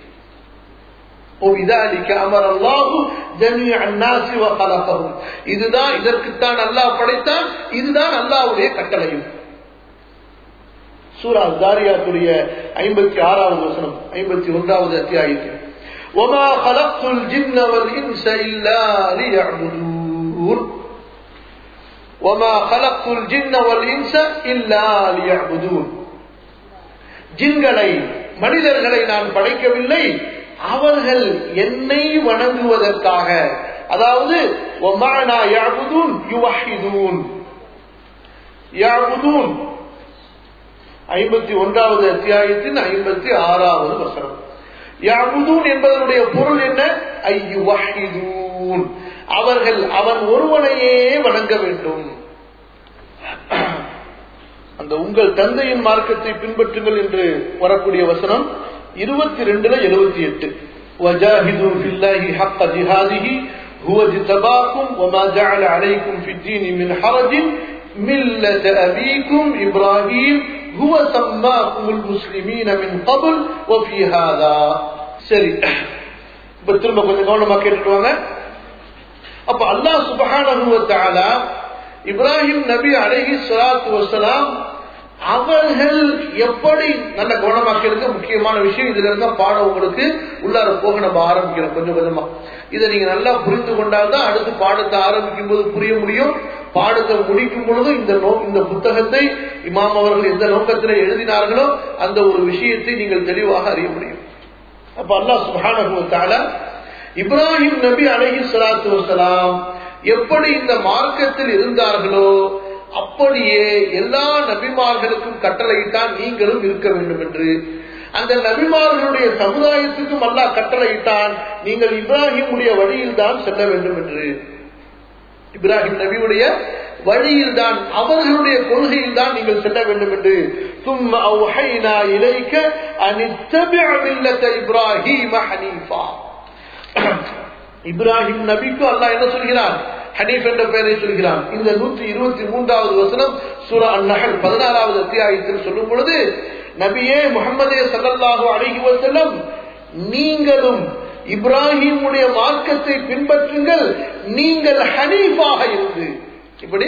S1: இதுதான் இதற்குத்தான் அல்லாஹ் படைத்தான் இதுதான் அல்லாவுடைய கட்டளையும் சூரா தாரியாத்துடைய ஐம்பத்தி ஆறாவது வசனம் ஐம்பத்தி ஒன்றாவது அத்தியாயத்தில் وما خلقت الجن والإنس إلا ليعبدون وما خلقت الجن والإنس إلا ليعبدون ஜின்களை மனிதர்களை நான் படைக்கவில்லை அவர்கள் என்னை வணங்குவதற்காக அதாவது ஒமானா யாபுதூன் யுவஹிதூன் யாபுதூன் ஐம்பத்தி ஒன்றாவது அத்தியாயத்தின் ஐம்பத்தி ஆறாவது வசனம் யாபுதூன் என்பதனுடைய பொருள் என்ன ஐயுவஹிதூன் அவர்கள் அவன் ஒருவனையே வணங்க வேண்டும் அந்த உங்கள் தந்தையின் மார்க்கத்தை பின்பற்றுங்கள் என்று வரக்கூடிய வசனம் இருபத்தி ரெண்டுல எழுபத்தி எட்டு وجاهدوا في الله حق جهاده هو اجتباكم وما جعل عليكم في الدين من حرج ملة أبيكم إبراهيم هو سماكم المسلمين من قبل وفي هذا சரி இப்ப திரும்ப கொஞ்சம் கவனமா கேட்டுடுவாங்க அப்ப அல்லாஹ் சுபஹானஹு வ தஆலா இப்ராஹிம் நபி அலைஹி ஸலாத்து வஸலாம் அவர்கள் எப்படி நல்ல கவனமாக்கிறது முக்கியமான விஷயம் இதுல இருந்தா பாடம் உங்களுக்கு உள்ளார போக நம்ம ஆரம்பிக்கிறோம் கொஞ்சம் கொஞ்சமா இதை நீங்க நல்லா புரிந்து கொண்டால்தான் அடுத்து பாடத்தை ஆரம்பிக்கும் போது புரிய முடியும் பாடத்தை முடிக்கும் பொழுது இந்த நோ இந்த புத்தகத்தை இமாம் அவர்கள் எந்த நோக்கத்தில் எழுதினார்களோ அந்த ஒரு விஷயத்தை நீங்கள் தெளிவாக அறிய முடியும் அப்ப அல்லாஹ் சுபானுவத்தால இப்ராஹிம் நபி அலஹி சலாத்து வசலாம் எப்படி இந்த மார்க்கத்தில் இருந்தார்களோ அப்படியே எல்லா நபிமார்களுக்கும் கட்டளையிட்டால் நீங்களும் இருக்க வேண்டும் என்று அந்த நபிமார்களுடைய சமுதாயத்துக்கும் அல்லாஹ் கட்டளையிட்டான் நீங்கள் இப்ராஹிமுடைய வழியில் தான் செல்ல வேண்டும் என்று இப்ராஹிம் நபியுடைய வழியில் தான் அவர்களுடைய கொள்கையில் தான் நீங்கள் செல்ல வேண்டும் என்று ثم أوحينا إليك أن اتبع ملة إبراهيم حنيفا இப்ராஹிம் நபிக்கு அல்லாஹ் என்ன சொல்கிறான் ஹனீஃப் என்ற பெயரை சொல்கிறான் இந்த நூற்றி இருபத்தி மூன்றாவது வசனம் சூரா அந்நகல் பதினாறாவது அத்தியாயத்தில் சொல்லும் பொழுது நபியே முகமதே சல்லல்லாஹு அலைஹி வஸல்லம் நீங்களும் இப்ராஹிமுடைய மார்க்கத்தை பின்பற்றுங்கள் நீங்கள் ஹனீஃபாக இருந்து இப்படி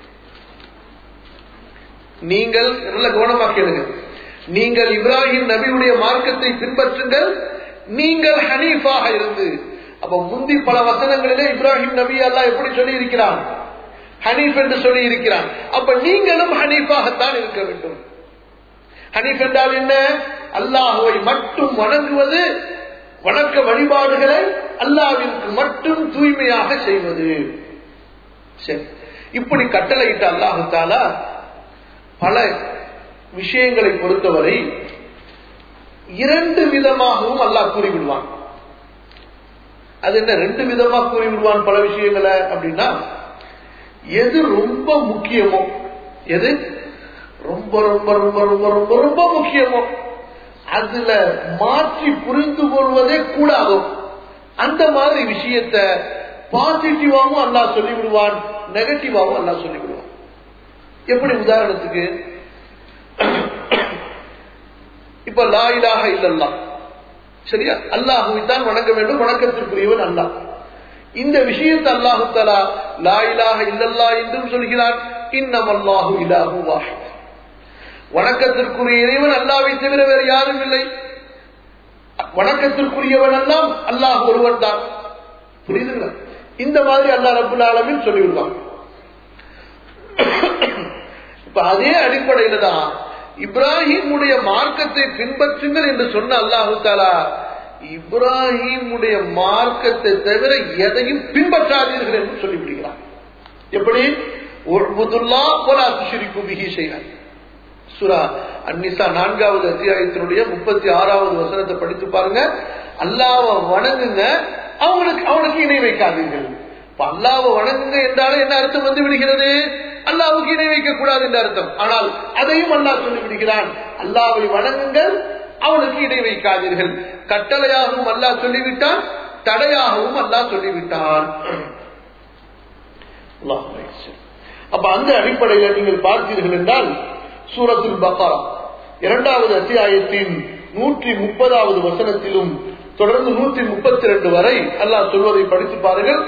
S1: நீங்கள் நல்ல கவனமாக கேளுங்க நீங்கள் இப்ராஹிம் நபியுடைய மார்க்கத்தை பின்பற்றுங்கள் நீங்கள் ஹனீஃபாக இருந்து அப்ப முந்தி பல வசனங்களிலே இப்ராஹிம் நபி அல்லா எப்படி சொல்லி இருக்கிறான் ஹனீஃப் என்று சொல்லி இருக்கிறான் அப்ப நீங்களும் ஹனீஃபாகத்தான் இருக்க வேண்டும் ஹனீஃப் என்றால் என்ன அல்லாஹுவை மட்டும் வணங்குவது வணக்க வழிபாடுகளை அல்லாவிற்கு மட்டும் தூய்மையாக செய்வது சரி இப்படி கட்டளையிட்ட அல்லாஹு தாலா பல விஷயங்களை பொறுத்தவரை இரண்டு விதமாகவும் அல்லாஹ் கூறிவிடுவான் அது என்ன ரெண்டு விதமா கூறிவிடுவான் பல விஷயங்களை அப்படின்னா எது ரொம்ப முக்கியமோ எது ரொம்ப ரொம்ப ரொம்ப ரொம்ப ரொம்ப ரொம்ப முக்கியமோ அதுல மாற்றி புரிந்து கொள்வதே கூடாகும் அந்த மாதிரி விஷயத்த பாசிட்டிவாவும் அல்லாஹ் சொல்லிவிடுவான் நெகட்டிவாவும் அல்லாஹ் சொல்லிவிடுவான் எப்படி உதாரணத்துக்கு இப்ப லா இலாஹ இல்லல்லா சரியா அல்லாஹுவை தான் வணங்க வேண்டும் வணக்கத்திற்குரியவன் அல்லாஹ் இந்த விஷயத்தை அல்லாஹு தலா லா இலாஹ இல்லல்லா என்றும் சொல்கிறான் இன்னம் அல்லாஹு இலாஹு வாஹித் வணக்கத்திற்குரிய இறைவன் அல்லாவை தவிர வேறு யாரும் இல்லை வணக்கத்திற்குரியவன் எல்லாம் அல்லாஹ் ஒருவன் தான் புரியுதுங்களா இந்த மாதிரி அல்லாஹ் ரபுல் ஆலமின் சொல்லிவிடுவான் இப்ப அதே அடிப்படையில தான் இப்ராஹிமுடைய மார்க்கத்தை பின்பற்றுங்கள் என்று சொன்ன அல்லாஹு தாலா இப்ராஹிமுடைய மார்க்கத்தை தவிர எதையும் பின்பற்றாதீர்கள் என்று சொல்லிவிடுகிறார் எப்படி ஒருபுதுல்லா போல அசுஷிரிப்பு மிகி செய்கிறார் சுரா அந்நிசா நான்காவது அத்தியாயத்தினுடைய முப்பத்தி ஆறாவது வசனத்தை படித்து பாருங்க அல்லாவ வணங்குங்க அவங்களுக்கு அவனுக்கு இணை வைக்காதீர்கள் இப்ப அல்லாவ வணங்குங்க என்றாலே என்ன அர்த்தம் வந்து விடுகிறது அல்லாவுக்கு இணை வைக்க கூடாது என்ற அர்த்தம் ஆனால் அதையும் அல்லாஹ் சொல்லி விடுகிறான் அல்லாவை வணங்குங்கள் அவனுக்கு இணை வைக்காதீர்கள் கட்டளையாகவும் அல்லாஹ் சொல்லிவிட்டான் தடையாகவும் அல்லாஹ் சொல்லிவிட்டான் அப்ப அந்த அடிப்படையில் நீங்கள் பார்த்தீர்கள் என்றால் சூரத்துல் பக்காரா இரண்டாவது அத்தியாயத்தின் நூற்றி முப்பதாவது வசனத்திலும் தொடர்ந்து நூற்றி முப்பத்தி ரெண்டு வரை அல்லாஹ் சொல்வதை படித்து பாருங்கள்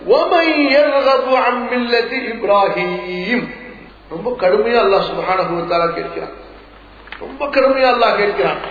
S1: இப்ராஹிம் ரொம்ப கடுமையா அல்லாஹ் சுபஹானஹுவத்தாலா கேட்கிறான் ரொம்ப கடுமையா அல்லாஹ் கேட்கிறான்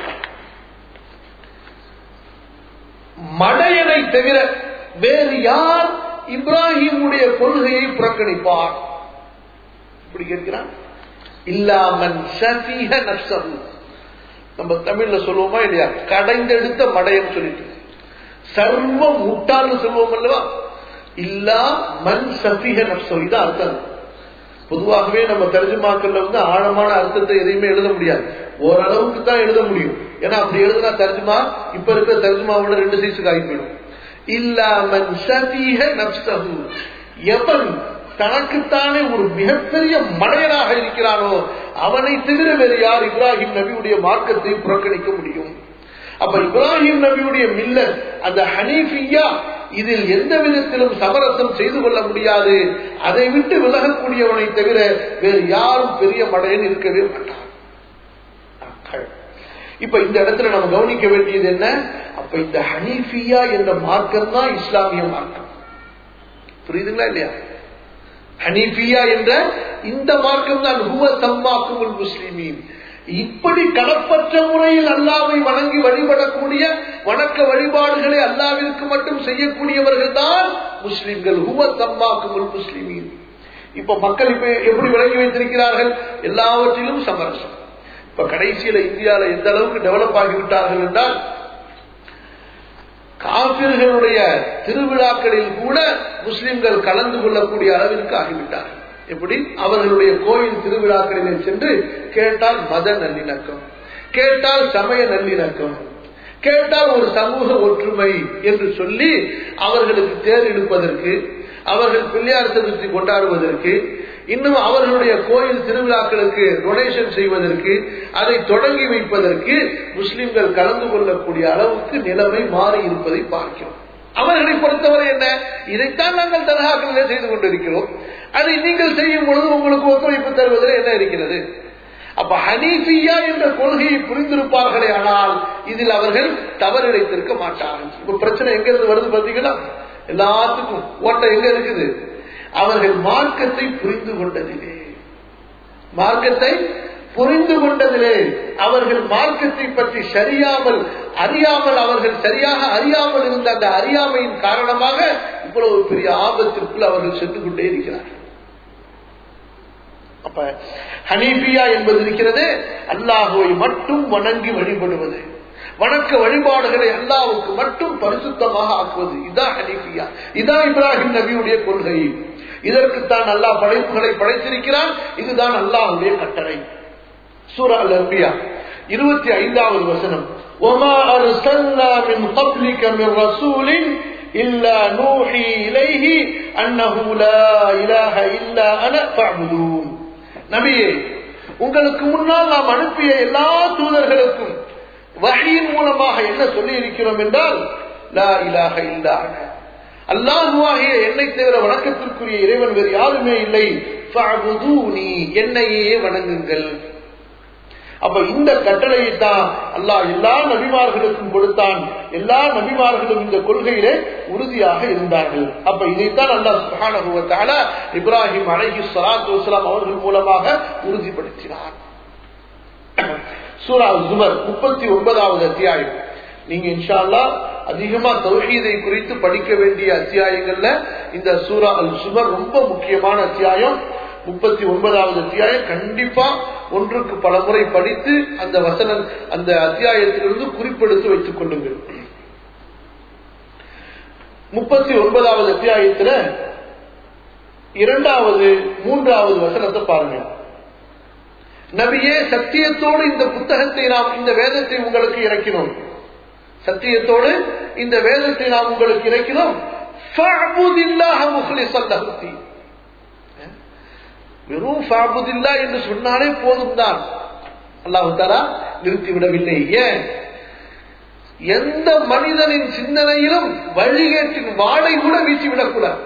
S1: மடையனை தவிர வேறு யார் இப்ராஹிமுடைய கொள்கையை புறக்கணிப்பார் இப்படி கேட்கிறான் இல்லாமன் சஃபீக நப்சஹு நம்ம தமிழ்ல சொல்லுவோமா இல்லையா கடைந்தெடுத்த மடையன்னு சொல்லிட்டு சர்வ முட்டாள்னு சொல்லுவோம் அல்லவா இல்லா மண் சஃபீக நப்சஹு இதான் அர்த்தம் பொதுவாகவே நம்ம தர்ஜுமாக்கள்ல வந்து ஆழமான அர்த்தத்தை எதையுமே எழுத முடியாது ஓரளவுக்கு தான் எழுத முடியும் ஏன்னா அப்படி எழுதுனா தர்ஜுமா இப்ப இருக்கிற தர்ஜுமாவோட ரெண்டு சைஸுக்கு ஆகி போயிடும் இல்லாமன் சஃபீக நப்சஹு எவன் தனக்குத்தானே ஒரு மிகப்பெரிய மடையனாக இருக்கிறானோ அவனை தவிர வேறு யார் இப்ராஹிம் நபியுடைய மார்க்கத்தை புறக்கணிக்க முடியும் அப்ப இப்ராஹிம் நபியுடைய மில்ல அந்த ஹனீஃபியா இதில் எந்த விதத்திலும் சமரசம் செய்து கொள்ள முடியாது அதை விட்டு விலகக்கூடியவனை தவிர வேறு யாரும் பெரிய மடையன் இருக்கவே மாட்டார் இப்ப இந்த இடத்துல நம்ம கவனிக்க வேண்டியது என்ன அப்ப இந்த ஹனீஃபியா என்ற மார்க்கம் தான் இஸ்லாமிய மார்க்கம் புரியுதுங்களா இல்லையா ஹனீஃபியா என்ற இந்த மார்க்கம் தான் ஹுவ சம்மாக்குமுல் முஸ்லிமீன் இப்படி கடப்பற்ற முறையில் அல்லாவை வணங்கி வழிபடக்கூடிய வணக்க வழிபாடுகளை அல்லாவிற்கு மட்டும் செய்யக்கூடியவர்கள் தான் முஸ்லிம்கள் ஹுவ சம்மாக்குமுல் முஸ்லிமீன் இப்ப மக்கள் இப்ப எப்படி விளங்கி வைத்திருக்கிறார்கள் எல்லாவற்றிலும் சமரசம் இப்ப கடைசியில இந்தியாவில் எந்த அளவுக்கு டெவலப் ஆகிவிட்டார்கள் என்றால் காபிர்களுடைய திருவிழாக்களில் கூட முஸ்லிம்கள் கலந்து கொள்ளக்கூடிய அளவிற்கு ஆகிவிட்டார்கள் எப்படி அவர்களுடைய கோயில் திருவிழாக்களிலே சென்று கேட்டால் மத நல்லிணக்கம் கேட்டால் சமய நல்லிணக்கம் கேட்டால் ஒரு சமூக ஒற்றுமை என்று சொல்லி அவர்களுக்கு தேர் எடுப்பதற்கு அவர்கள் பிள்ளையார் சதுர்த்தி கொண்டாடுவதற்கு இன்னும் அவர்களுடைய கோயில் திருவிழாக்களுக்கு டொனேஷன் செய்வதற்கு அதை தொடங்கி வைப்பதற்கு முஸ்லிம்கள் கலந்து கொள்ளக்கூடிய அளவுக்கு நிலைமை மாறி இருப்பதை பார்க்கிறோம் அவர்களை பொறுத்தவரை என்ன இதைத்தான் நாங்கள் தர்காக்களிலே செய்து கொண்டிருக்கிறோம் அதை நீங்கள் செய்யும் பொழுது உங்களுக்கு ஒத்துழைப்பு தருவதில் என்ன இருக்கிறது அப்ப ஹனீஃபியா என்ற கொள்கையை புரிந்திருப்பார்களே ஆனால் இதில் அவர்கள் தவறிழைத்திருக்க மாட்டார்கள் இப்ப பிரச்சனை எங்க இருந்து வருது பாத்தீங்கன்னா எல்லாத்துக்கும் ஓட்டம் எங்க இருக்குது அவர்கள் மார்க்கத்தை புரிந்து கொண்டதிலே மார்க்கத்தை புரிந்து கொண்டதிலே அவர்கள் மார்க்கத்தை பற்றி சரியாமல் அறியாமல் அவர்கள் சரியாக அறியாமல் இருந்த அந்த அறியாமையின் காரணமாக இவ்வளவு பெரிய ஆபத்திற்குள் அவர்கள் சென்று கொண்டே இருக்கிறார்கள் அப்ப ஹனீபியா என்பது இருக்கிறது அல்லாஹுவை மட்டும் வணங்கி வழிபடுவது வணக்க வழிபாடுகளை அல்லாவுக்கு மட்டும் பரிசுத்தமாக ஆக்குவது இதான் ஹனீபியா இதான் இப்ராஹிம் நபியுடைய கொள்கை இதற்குத்தான் அல்லாஹ் படைப்புகளை படைத்திருக்கிறான் இதுதான் அல்லாஹுடைய கட்டளை சூரா அல் அன்பியா இருபத்தி ஐந்தாவது வசனம் وما أرسلنا من قبلك من رسول إلا نوحي إليه أنه لا إله إلا أنا فاعبدون நபியே உங்களுக்கு முன்னால் நாம் அனுப்பிய எல்லா தூதர்களுக்கும் வகையின் மூலமாக என்ன சொல்லி இருக்கிறோம் என்றால் லா இலாக இல்லா அல்லாஹுவாகிய என்னை தவிர வணக்கத்திற்குரிய இறைவன் வேறு யாருமே இல்லை ஃபஅபுதூனி என்னையே வணங்குங்கள் அப்ப இந்த கட்டளையை தான் அல்லாஹ் எல்லா நபிமார்களுக்கும் கொடுத்தான் எல்லா நபிமார்களும் இந்த கொள்கையிலே உறுதியாக இருந்தார்கள் அப்ப இதைத்தான் அல்லாஹ் சுப்ஹானஹு வ தஆலா இப்ராஹிம் அலைஹி ஸலாத்து வஸலாம் அவர்கள் மூலமாக உறுதிப்படுத்தினார் சூரா ஜுமர் முப்பத்தி ஒன்பதாவது அத்தியாயம் நீங்க இன்ஷா அல்லாஹ் அதிகமா தௌஹீதை குறித்து படிக்க வேண்டிய அத்தியாயங்கள்ல இந்த சூரா அல் சுமர் ரொம்ப முக்கியமான அத்தியாயம் முப்பத்தி ஒன்பதாவது அத்தியாயம் கண்டிப்பா ஒன்றுக்கு பல முறை படித்து அந்த வசனம் அந்த அத்தியாயத்திலிருந்து குறிப்பெடுத்து வைத்துக் கொள்ளுங்கள் முப்பத்தி ஒன்பதாவது அத்தியாயத்துல இரண்டாவது மூன்றாவது வசனத்தை பாருங்க நபியே சத்தியத்தோடு இந்த புத்தகத்தை நாம் இந்த வேதத்தை உங்களுக்கு இறக்கினோம் சத்தியத்தோடு இந்த வேதத்தை நாம் உங்களுக்கு இறக்கினோம் ஃபஅபுதில்லாஹ முக்லிஸன் லஹு தீன். வெறும் ஃபஅபுதில்லா என்று சொன்னாலே போதும் தான் அல்லாஹு தாலா நிறுத்திவிடவில்லை ஏன் எந்த மனிதனின் சிந்தனையிலும் வழிகேட்டின் வாடை கூட வீசிவிடக்கூடாது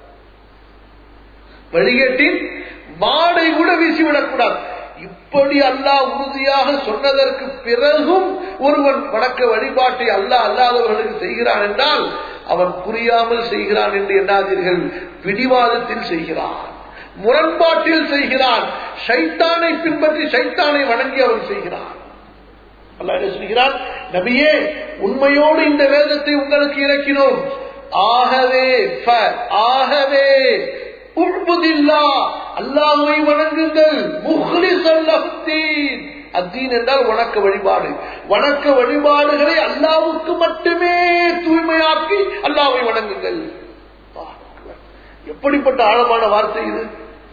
S1: வழிகேட்டின் வாடை கூட வீசிவிடக்கூடாது இப்படி அல்லாஹ் உறுதியாக சொன்னதற்கு பிறகும் ஒருவன் வணக்க வழிபாட்டை அல்லாஹ் அல்லாதவர்களுக்கு செய்கிறான் என்றால் அவன் புரியாமல் செய்கிறான் என்று எண்ணாதீர்கள் பிடிவாதத்தில் செய்கிறான் முரண்பாட்டில் செய்கிறான் சைத்தானை பின்பற்றி சைத்தானை வணங்கி அவன் செய்கிறான் அல்லாஹ் என்ன சொல்கிறான் நபியே உண்மையோடு இந்த வேதத்தை உங்களுக்கு இறக்கினோம் ஆகவே ஃப, ஆகவே உழ்புதில்லா அல்லாஹ்வை வணங்குங்கள் முஹ்லிஸன் லஹுத்தீன் அத்தீன் என்றால் வணக்க வழிபாடு வணக்க வழிபாடுகளை அல்லாவுக்கு மட்டுமே தூய்மையாக்கி அல்லாஹ்வை வணங்குங்கள் அல்லாஹ் அக்பர். எப்படிப்பட்ட ஆழமான வார்த்தை இது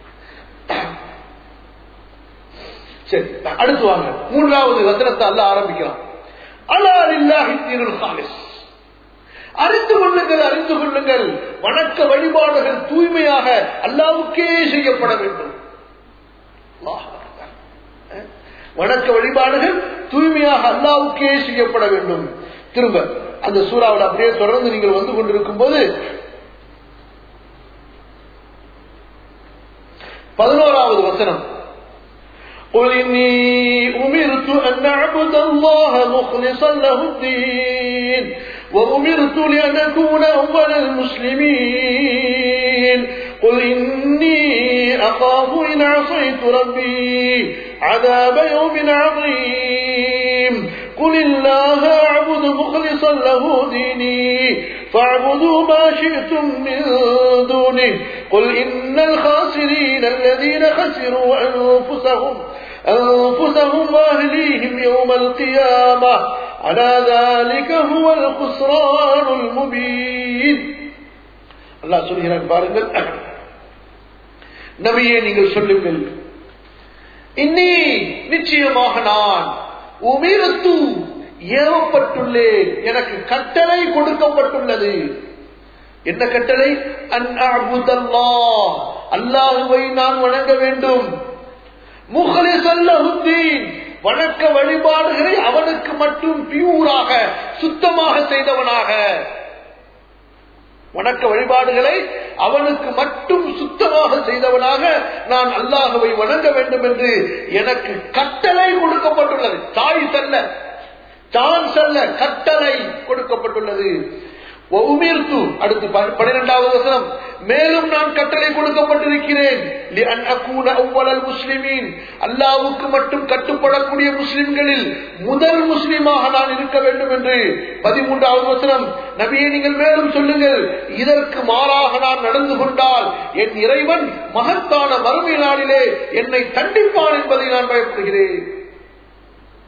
S1: சரி அடுத்து வாங்க மூன்றாவது வசனத்தை அல்ல ஆரம்பிக்கலாம் அல்லா இல்லாஹி தீனுல் ஹாலிஸ் அறிந்து கொள்ளுங்கள் அறிந்து கொள்ளுங்கள் வணக்க வழிபாடுகள் தூய்மையாக அல்லாவுக்கே செய்யப்பட வேண்டும் அல்லாஹ் அக்பர். அஹ்? வணக்க வழிபாடுகள் தூய்மையாக அல்லாவுக்கே செய்யப்பட வேண்டும் திரும்ப அந்த சூறாவில் அப்படியே தொடர்ந்து நீங்கள் வந்து கொண்டிருக்கும் போது பதினோராவது வசனம் قل إني أمرت أن أعبد الله مخلصا له الدين وأمرت لأن أكون أول المسلمين قل إني أخاف إن عصيت ربي عذاب يوم عظيم قل الله أعبد مخلصا له ديني فاعبدوا ما شئتم من دونه قل إن الخاسرين الذين خسروا أنفسهم أنفسهم وأهليهم يوم القيامة على ذلك هو الخسران المبين الله சொல்கிறான் பாருங்கள் நபியே நீங்கள் சொல்லுங்கள் இன்னி நிச்சயமாக நான் உமிரத்து ஏவப்பட்டுள்ளேன் எனக்கு கட்டளை கொடுக்கப்பட்டுள்ளது என்ன கட்டளை அல்லாஹ் அல்லாஹுவை நான் வணங்க வேண்டும் முகலிசல்லஹுத்தீன் வணக்க வழிபாடுகளை அவனுக்கு மட்டும் பியூராக சுத்தமாக செய்தவனாக வணக்க வழிபாடுகளை அவனுக்கு மட்டும் சுத்தமாக செய்தவனாக நான் அல்லாஹுவை வணங்க வேண்டும் என்று எனக்கு கட்டளை கொடுக்கப்பட்டுள்ளது தாய் செல்ல சான்ஸ் அல்ல கட்டளை கொடுக்கப்பட்டுள்ளது உமிர்த்து அடுத்து ப- பன்னிரெண்டாவது வசனம் மேலும் நான் கட்டளை கொடுக்கப்பட்டிருக்கிறேன் لِأَنْ أَكُونَ أَوَّلَ الْمُسْلِمِينَ அல்லாஹ்வுக்கு மட்டும் கட்டுப்படக்கூடிய முஸ்லிம்களில் முதல் முஸ்லிமாக நான் இருக்க வேண்டும் என்று பதிமூன்றாவது வசனம் நபியை நீங்கள் மேலும் சொல்லுங்கள் இதற்கு மாறாக நான் நடந்து கொண்டால் என் இறைவன் மகத்தான மறுமை நாளிலே என்னை தண்டிப்பான் என்பதை நான் பயப்படுகிறேன்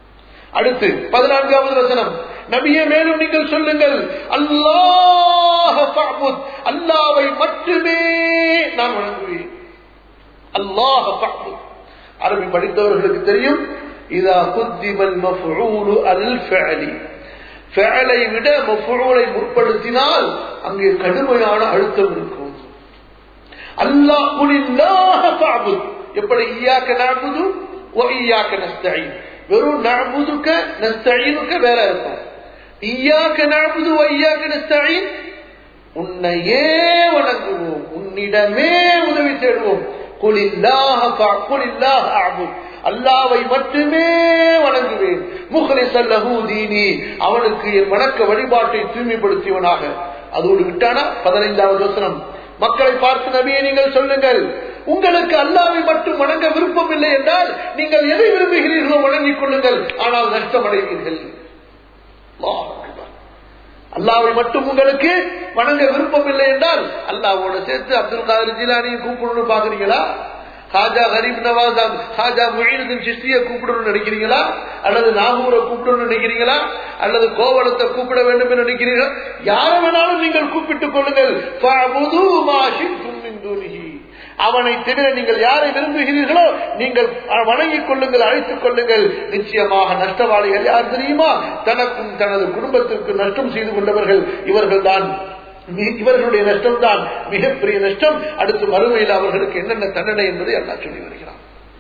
S1: அடுத்து பதினான்காவது வசனம் நபியே மேலும் நீங்கள் சொல்லுங்கள் அல்லாஹ் இல்லாஹ ஃபஅபுத் அல்லாஹ்வை மட்டுமே நான் வணங்குவேன் அல்லாஹ் ஃபஅபுத் அரபி படித்தவர்களுக்கு தெரியும் இதா குத்திமல் மஃஊலு அல் ஃபஅலி ஃபஅலை விட மஃஊலை முற்படுத்தினால் அங்கே கடுமையான அழுத்தம் இருக்கும் அல்லாஹ் குலில்லாஹ ஃபஅபுத் எப்படி ஈயாக்க நஅபுது வ ஈயாக்க நஸ்தஈன் வெறும் நஅபுதுக நஸ்தஈனுக வேற இருக்கும் ஈயாக்க நஅபுது வ ஈயாக்க நஸ்தஈன் உன்னையே வணங்குவோம் உன்னிடமே உதவி தேடுவோம் குலில்லாஹ குலில்லாஹ அஅபுத் அல்லாவை மட்டுமே வணங்குவேன் முஹ்லிசல்லஹு தீனி அவனுக்கு என் வணக்க வழிபாட்டை தூய்மைப்படுத்தியவனாக அதோடு விட்டானா பதினைந்தாவது வசனம் மக்களை பார்த்து நபியை நீங்கள் சொல்லுங்கள் உங்களுக்கு அல்லாவை மட்டும் வணங்க விருப்பம் இல்லை என்றால் நீங்கள் எதை விரும்புகிறீர்களோ வணங்கிக் கொள்ளுங்கள் ஆனால் நஷ்டமடைவீர்கள் அல்லாவை மட்டும் உங்களுக்கு வணங்க விருப்பம் இல்லை என்றால் அல்லாவோட சேர்த்து அப்துல் காதர் ஜிலானியும் கூப்பிடணும்னு பாக்குறீங்களா ஹாஜா கரீப் நவாஸ் ஹாஜா முயினுদ্দিন சிஸ்திய கூப்பிடணும்னு நினைக்கிறீங்களா அல்லது நாகூரை கூப்பிடணும்னு நினைக்கிறீங்களா அல்லது கோவலத்தை கூப்பிட வேண்டும் என்று நினைக்கிறீர்களா யாரை வேணாலும் நீங்கள் கூப்பிட்டுக் கொள்ளுங்கள் அவனை தவிர நீங்கள் யாரை விரும்புகிறீர்களோ நீங்கள் வணங்கிக் கொள்ளுங்கள் அழைத்துக் கொள்ளுங்கள் நிச்சயமாக நஷ்டவாளிகள் யார் தெரியுமா தனக்கும் தனது குடும்பத்திற்கு நஷ்டம் செய்து கொண்டவர்கள் இவர்கள் தான் இவர்களுடைய நஷ்டம் தான் மிகப்பெரிய நஷ்டம் அடுத்து மறுமையில் அவர்களுக்கு என்னென்ன தண்டனை என்பதை எல்லாம் சொல்லி வருகிறான்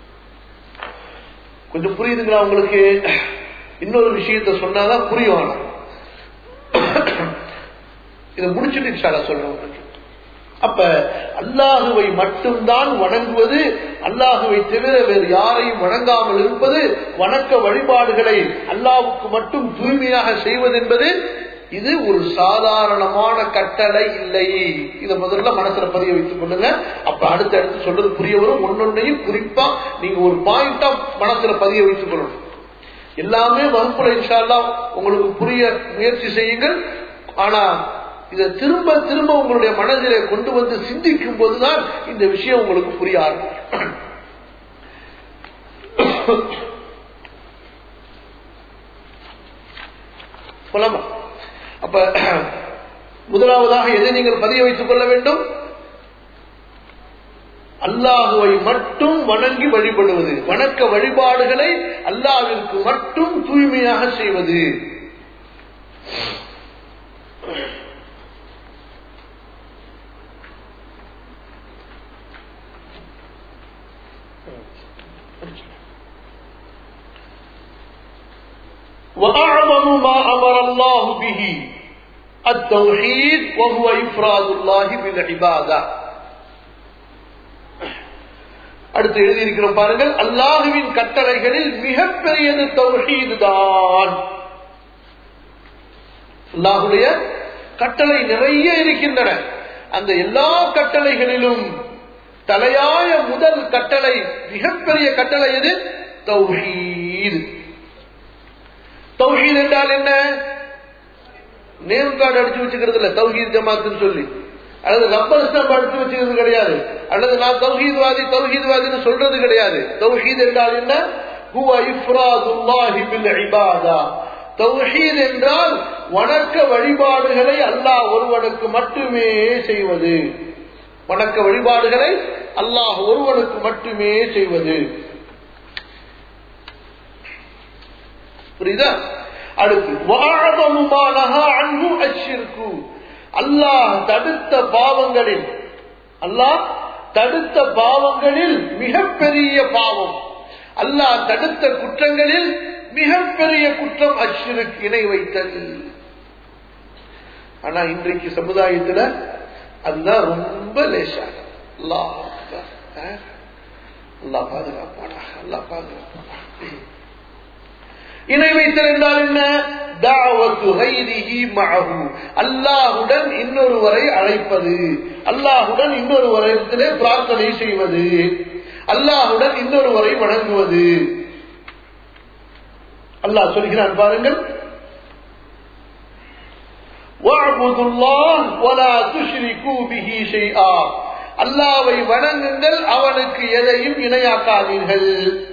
S1: கொஞ்சம் புரியுதுங்களா உங்களுக்கு இன்னொரு விஷயத்த சொன்னாதான் புரியும் இதை முடிச்சுட்டு இன்ஷால்லா சொல்றேன் உங்களுக்கு அப்ப அல்லாஹுவை மட்டும்தான் வணங்குவது அல்லாஹுவை தவிர வேறு யாரையும் வணங்காமல் இருப்பது வணக்க வழிபாடுகளை அல்லாவுக்கு மட்டும் தூய்மையாக செய்வது என்பது இது ஒரு சாதாரணமான கட்டளை இல்லை இதை முதல்ல மனசுல பதிய வைத்துக் கொள்ளுங்க அப்ப அடுத்து அடுத்து சொல்றது புரிய வரும் ஒன்னொன்னையும் குறிப்பா நீங்க ஒரு பாயிண்டா மனசுல பதிய வைத்துக் கொள்ளணும் எல்லாமே வகுப்புல இன்ஷால்லா உங்களுக்கு புரிய முயற்சி செய்யுங்கள் ஆனா இதை திரும்ப திரும்ப உங்களுடைய மனதிலே கொண்டு வந்து சிந்திக்கும் போதுதான் இந்த விஷயம் உங்களுக்கு புரிய ஆரம்பிக்கும் போலாமா அப்ப முதலாவதாக எதை நீங்கள் பதிய வைத்துக் கொள்ள வேண்டும் அல்லாஹுவை மட்டும் வணங்கி வழிபடுவது வணக்க வழிபாடுகளை அல்லாவிற்கு மட்டும் தூய்மையாக செய்வது وأعظم ما أمر الله به التوحيد وهو إفراد الله بالعبادة அடுத்து எழுதியிருக்கிறோம் பாருங்கள் அல்லாஹுவின் கட்டளைகளில் மிகப்பெரியது தௌஹீது தான் அல்லாஹுடைய கட்டளை நிறைய இருக்கின்றன அந்த எல்லா கட்டளைகளிலும் தலையாய முதல் கட்டளை மிகப்பெரிய கட்டளை எது தௌஹீது தௌஹீத் என்றால் என்ன நேம் கார்டு அடிச்சு வச்சுக்கிறது இல்ல தௌஹீத் ஜமாத்துன்னு சொல்லி அல்லது ரப்பர் ஸ்டாம்ப் அடிச்சு வச்சுக்கிறது கிடையாது அல்லது நான் தௌஹீத்வாதி தௌஹீத்வாதின்னு சொல்றது கிடையாது தௌஹீத் என்றால் என்ன ஹுவ இஃப்ராதுல்லாஹி பில் இபாதா தௌஹீத் என்றால் வணக்க வழிபாடுகளை அல்லாஹ் ஒருவனுக்கு மட்டுமே செய்வது வணக்க வழிபாடுகளை அல்லாஹ் ஒருவனுக்கு மட்டுமே செய்வது புரியுதா அடுத்து அல்லாஹ் தடுத்த பாவங்களில் அல்லாஹ் தடுத்த பாவங்களில் மிகப்பெரிய பாவம் அல்லாஹ் தடுத்த குற்றங்களில் மிகப்பெரிய குற்றம் அஷ்ருக்கு இணை வைத்தல் ஆனா இன்றைக்கு சமுதாயத்துல அதுதான் ரொம்ப லேசாக அல்லாஹ் அல்லாஹ் பாதுகாப்பானா அல்லாஹ் பாதுகாப்பானா இணை வைத்தல் என்றால் என்ன அல்லாஹுடன் இன்னொருவரை அழைப்பது அல்லாஹுடன் இன்னொருவரத்திலே பிரார்த்தனை செய்வது அல்லாஹுடன் இன்னொருவரை வணங்குவது அல்லாஹ் சொல்கிறான் பாருங்கள் அல்லாவை வணங்குங்கள் அவனுக்கு எதையும் இணையாக்காதீர்கள்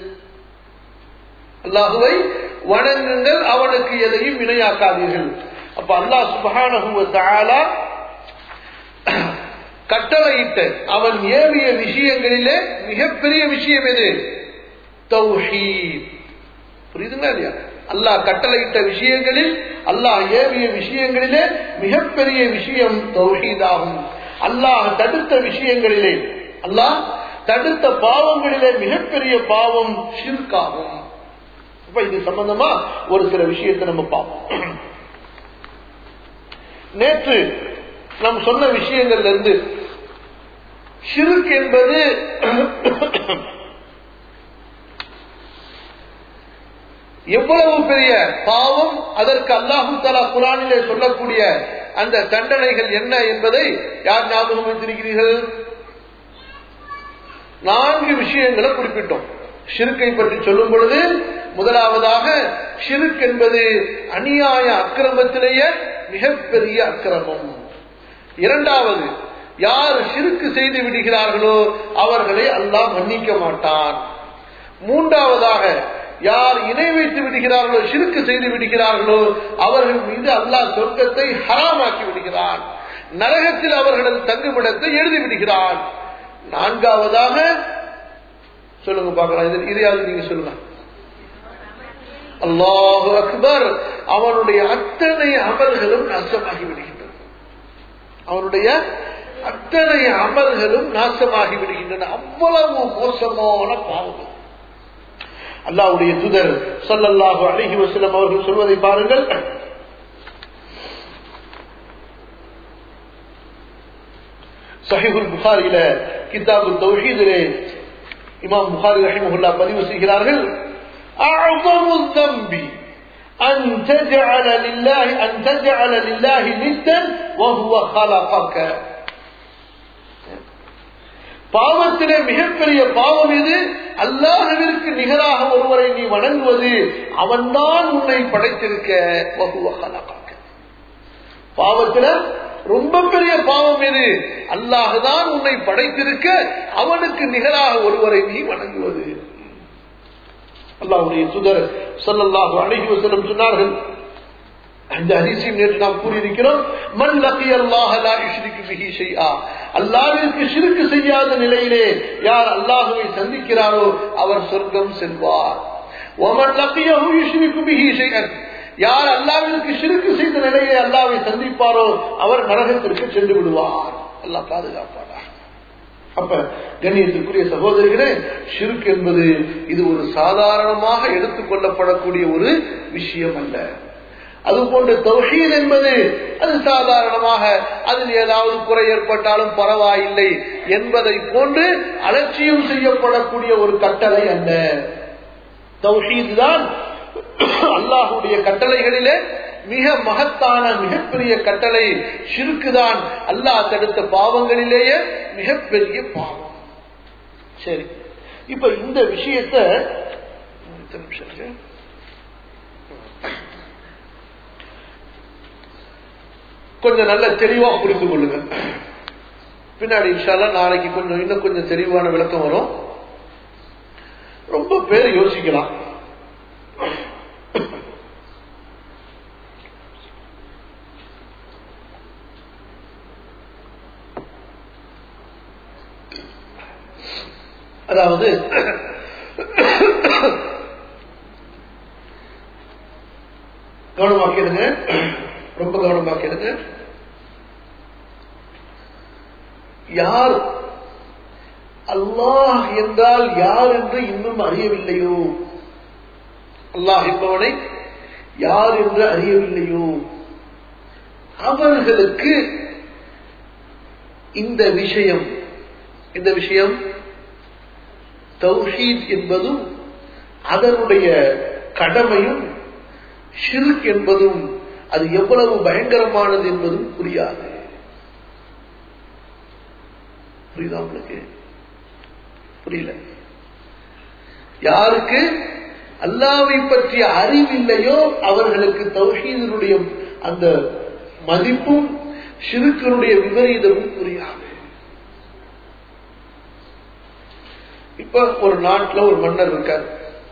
S1: அல்லாஹுவை வணங்குங்கள் அவனுக்கு எதையும் இணையாக்காதீர்கள் அப்ப அல்லாஹ் சுபஹானஹுவ தஆலா கட்டளையிட்ட அவன் ஏவிய விஷயங்களிலே மிகப்பெரிய விஷயம் எது தௌஹீத் புரியுதுங்களா இல்லையா அல்லாஹ் கட்டளையிட்ட விஷயங்களில் அல்லாஹ் ஏவிய விஷயங்களிலே மிகப்பெரிய விஷயம் தௌஹீதாகும் அல்லாஹ் தடுத்த விஷயங்களிலே அல்லாஹ் தடுத்த பாவங்களிலே மிகப்பெரிய பாவம் ஷிர்காகும் இப்ப இது சம்பந்தமா ஒரு சில விஷயத்தை நம்ம பார்ப்போம் நேற்று நாம் சொன்ன விஷயங்கள்ல இருந்து ஷிர்க் என்பது எவ்வளவு பெரிய பாவம் அதற்கு அல்லாஹு தலா குரானிலே சொல்லக்கூடிய அந்த தண்டனைகள் என்ன என்பதை யார் ஞாபகம் வைத்திருக்கிறீர்கள் நான்கு விஷயங்களை குறிப்பிட்டோம் ஷிருக்கை பற்றி சொல்லும் பொழுது முதலாவதாக ஷிருக் என்பது அநியாய அக்கிரமத்திலேயே மிகப்பெரிய அக்கிரமம் இரண்டாவது யார் ஷிருக்கு செய்து விடுகிறார்களோ அவர்களை அல்லாஹ் மன்னிக்க மாட்டான் மூன்றாவதாக யார் இணை வைத்து விடுகிறார்களோ சிறுக்கு செய்து விடுகிறார்களோ அவர்கள் மீது அல்லாஹ் சொர்க்கத்தை ஹராமாக்கி விடுகிறான் நரகத்தில் அவர்களது தங்குமிடத்தை எழுதி விடுகிறான் நான்காவதாக சொல்லுங்க பார்க்கலாம் இது இதையாவது நீங்க சொல்லுங்க அல்லாஹு அக்பர் அவனுடைய அத்தனை அமல்களும் நாசமாகி விடுகின்றன அவனுடைய அத்தனை அமல்களும் நாசமாகி விடுகின்றன அவ்வளவு மோசமான பாவம் அல்லாவுடைய துதர் சொல்லல்லாஹு அழகி வசலம் அவர்கள் சொல்வதை பாருங்கள் சஹிபுல் புகாரில கிதாபு தௌஹீதிலே இமாம் புகாரி ரஹிமஹுல்லா பதிவு செய்கிறார்கள் أعظم الذنب أن تجعل لله أن تجعل لله ندا وهو خلقك பாவத்திலே மிகப்பெரிய பாவம் எது அல்லாஹவிற்கு நிகராக ஒருவரை நீ வணங்குவது அவன்தான் உன்னை படைத்திருக்க பாவத்தில ரொம்ப பெரிய பாவம் எது அல்லாஹுதான் உன்னை படைத்திருக்க அவனுக்கு நிகராக ஒருவரை நீ வணங்குவது அல்லாஹுடைய சுதர் சொல்லல்லாஹு அழகி வசனம் சொன்னார்கள் இந்த ஹரிசியம் நேற்று நாம் கூறியிருக்கிறோம் மன் லகி அல்லாஹ் லா யுஷ்ரிக்கு பிஹி ஷைஆ அல்லாஹ்விற்கு ஷிர்க் செய்யாத நிலையிலே யார் அல்லாஹ்வை சந்திக்கிறாரோ அவர் சொர்க்கம் செல்வார் ومن لقيه يشرك به شيئا யார் அல்லாஹ்விற்கு ஷிர்க் செய்த நிலையிலே அல்லாஹ்வை சந்திப்பாரோ அவர் நரகத்திற்கு சென்று விடுவார் அல்லாஹ் பாதுகாப்பார் அப்ப கண்ணியத்திற்குரிய சகோதரிகளே ஷிர்க் என்பது இது ஒரு சாதாரணமாக எடுத்துக்கொள்ளப்படக்கூடிய ஒரு விஷயம் அல்ல அதுபோன்று தௌஹீத் என்பது அது சாதாரணமாக அதில் ஏதாவது குறை ஏற்பட்டாலும் பரவாயில்லை என்பதை போன்று அலட்சியம் செய்யப்படக்கூடிய ஒரு கட்டளை அல்ல தௌஹீத் தான் அல்லாஹுடைய கட்டளைகளிலே மிக மகத்தான மிகப்பெரிய கட்டளை ஷிருக்குதான் அல்லாஹ் தடுத்த பாவங்களிலேயே மிகப்பெரிய பாவம் சரி இப்ப இந்த விஷயத்தை கொஞ்சம் நல்ல தெளிவா புரிந்து கொள்ளுங்க பின்னாடி இன்ஷால்லா நாளைக்கு கொஞ்சம் இன்னும் கொஞ்சம் தெளிவான விளக்கம் வரும் ரொம்ப பேர் யோசிக்கலாம் அதாவது கவனமாக்கிடுங்க ரொம்ப கவனமாக்கிடுங்க யார் அல்லாஹ் என்றால் யார் என்று இன்னும் அறியவில்லையோ அல்லாஹ் என்பவனை யார் என்று அறியவில்லையோ அவர்களுக்கு இந்த விஷயம் இந்த விஷயம் தௌஹீத் என்பதும் அதனுடைய கடமையும் ஷிர்க் என்பதும் அது எவ்வளவு பயங்கரமானது என்பதும் புரியாது புரியுதா உங்களுக்கு புரியல யாருக்கு அல்லாவை பற்றிய அறிவில்லையோ அவர்களுக்கு தௌஹீதனுடைய அந்த மதிப்பும் ஷிருக்கனுடைய விபரீதமும் புரியாது இப்ப ஒரு நாட்டில் ஒரு மன்னர் இருக்கார்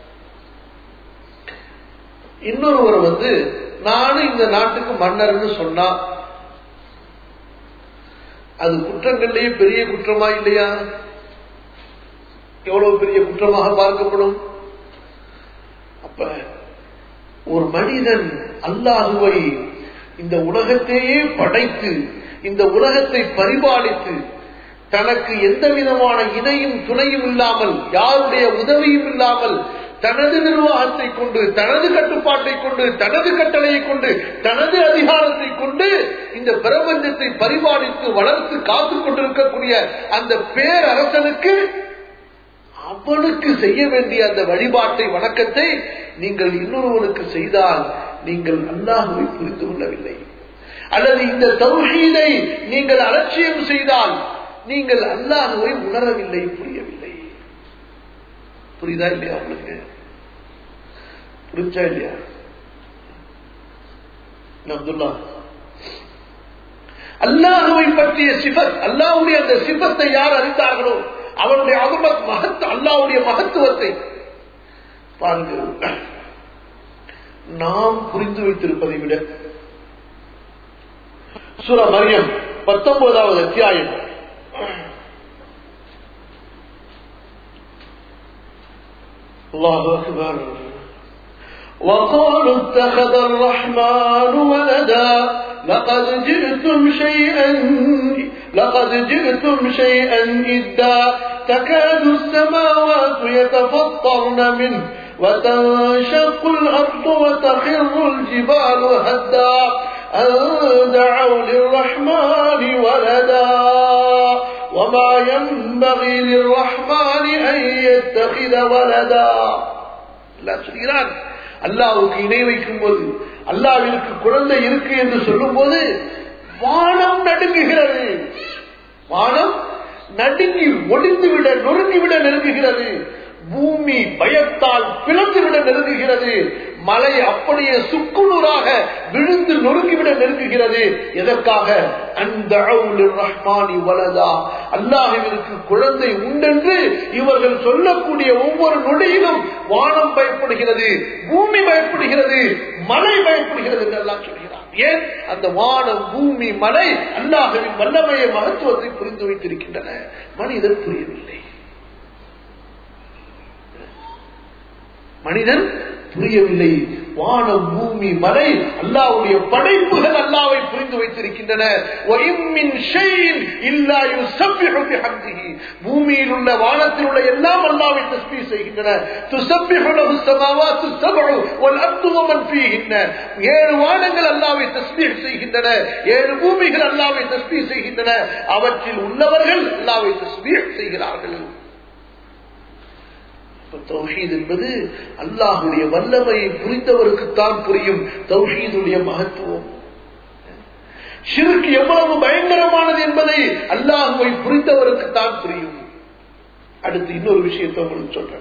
S1: இன்னொருவர் வந்து நானும் இந்த நாட்டுக்கு மன்னர்னு சொன்னா அது குற்றங்கள்லயே பெரிய குற்றமா இல்லையா எவ்வளவு பெரிய குற்றமாக பார்க்கப்படும் அப்ப ஒரு மனிதன் அல்லாஹுவை இந்த உலகத்தையே படைத்து இந்த உலகத்தை பரிபாலித்து தனக்கு எந்த விதமான இணையும் துணையும் இல்லாமல் யாருடைய உதவியும் இல்லாமல் தனது நிர்வாகத்தை கொண்டு தனது கட்டுப்பாட்டை கொண்டு தனது கட்டளையை கொண்டு தனது அதிகாரத்தை கொண்டு இந்த பிரபஞ்சத்தை பரிபாலித்து வளர்த்து காத்துக் கொண்டிருக்கக்கூடிய அந்த பேரரசனுக்கு அவனுக்கு செய்ய வேண்டிய அந்த வழிபாட்டை வணக்கத்தை நீங்கள் இன்னொருவனுக்கு செய்தால் நீங்கள் அல்லாஹுவை புரிந்து கொள்ளவில்லை அல்லது இந்த தௌஹீதை நீங்கள் அலட்சியம் செய்தால் நீங்கள் அல்லாஹுவை உணரவில்லை புரியவில்லை புரியுதா இல்லையா உங்களுக்கு புரிஞ்சா இல்லையா அப்துல்லா அல்லாஹுவை பற்றிய சிபத் அல்லாஹுடைய அந்த சிபத்தை யார் அறிந்தார்களோ அவருடைய அகமத் மகத்து அல்லாவுடைய மகத்துவத்தை பாருங்கள் நாம் புரிந்து வைத்திருப்பதை விட சுர மரியம் பத்தொன்பதாவது அத்தியாயம் الله أكبر وقالوا اتخذ الرحمن ولدا لقد جئتم شيئا لقد جئتم شيئا إدا تكاد السماوات يتفطرن منه وتنشق الأرض وتخر الجبال هدا أن دعوا للرحمن ولدا وما ينبغي للرحمن أن يتخذ ولدا لا சொல்கிறான் அல்லாவுக்கு இணை வைக்கும் போது அல்லாவிற்கு குழந்தை இருக்கு என்று சொல்லும் போது வானம் நடுங்குகிறது வானம் நடுங்கி ஒளிந்துவிட நொறுங்கிவிட நெருங்குகிறது பூமி பயத்தால் பிளந்துவிட நெருங்குகிறது மலை அப்படியே சுக்குநூறாக விழுந்து நொறுங்கிவிட நெருங்குகிறது எதற்காக அந்த ரஹ்மானி வலதா அல்லாஹிற்கு குழந்தை உண்டென்று இவர்கள் சொல்லக்கூடிய ஒவ்வொரு நொடியிலும் வானம் பயப்படுகிறது பூமி பயப்படுகிறது மலை பயப்படுகிறது என்று எல்லாம் சொல்கிறார் ஏன் அந்த வானம் பூமி மலை அல்லாஹின் வல்லமைய மகத்துவத்தை புரிந்து வைத்திருக்கின்றன மனிதன் புரியவில்லை மனிதன் புரியவில்லை வானம் பூமி மலை அல்லாவுடைய படைப்புகள் அல்லாவை புரிந்து வைத்திருக்கின்றன பூமியில் உள்ள வானத்தில் உள்ள எல்லாம் அல்லாவை தஸ்பீ செய்கின்றன ஏழு வானங்கள் அல்லாவை தஸ்பீ செய்கின்றன ஏழு பூமிகள் அல்லாவை தஸ்பீ செய்கின்றன அவற்றில் உள்ளவர்கள் அல்லாவை தஸ்பீ செய்கிறார்கள் தௌஹீத் என்பது அல்லாஹுடைய வல்லமையை புரிந்தவருக்குத்தான் புரியும் தௌஹீதுடைய மகத்துவம் ஷிருக்கு எவ்வளவு பயங்கரமானது என்பதை அல்லாஹுவை புரிந்தவருக்குத்தான் புரியும் அடுத்து இன்னொரு விஷயத்தை உங்களுக்கு சொல்றேன்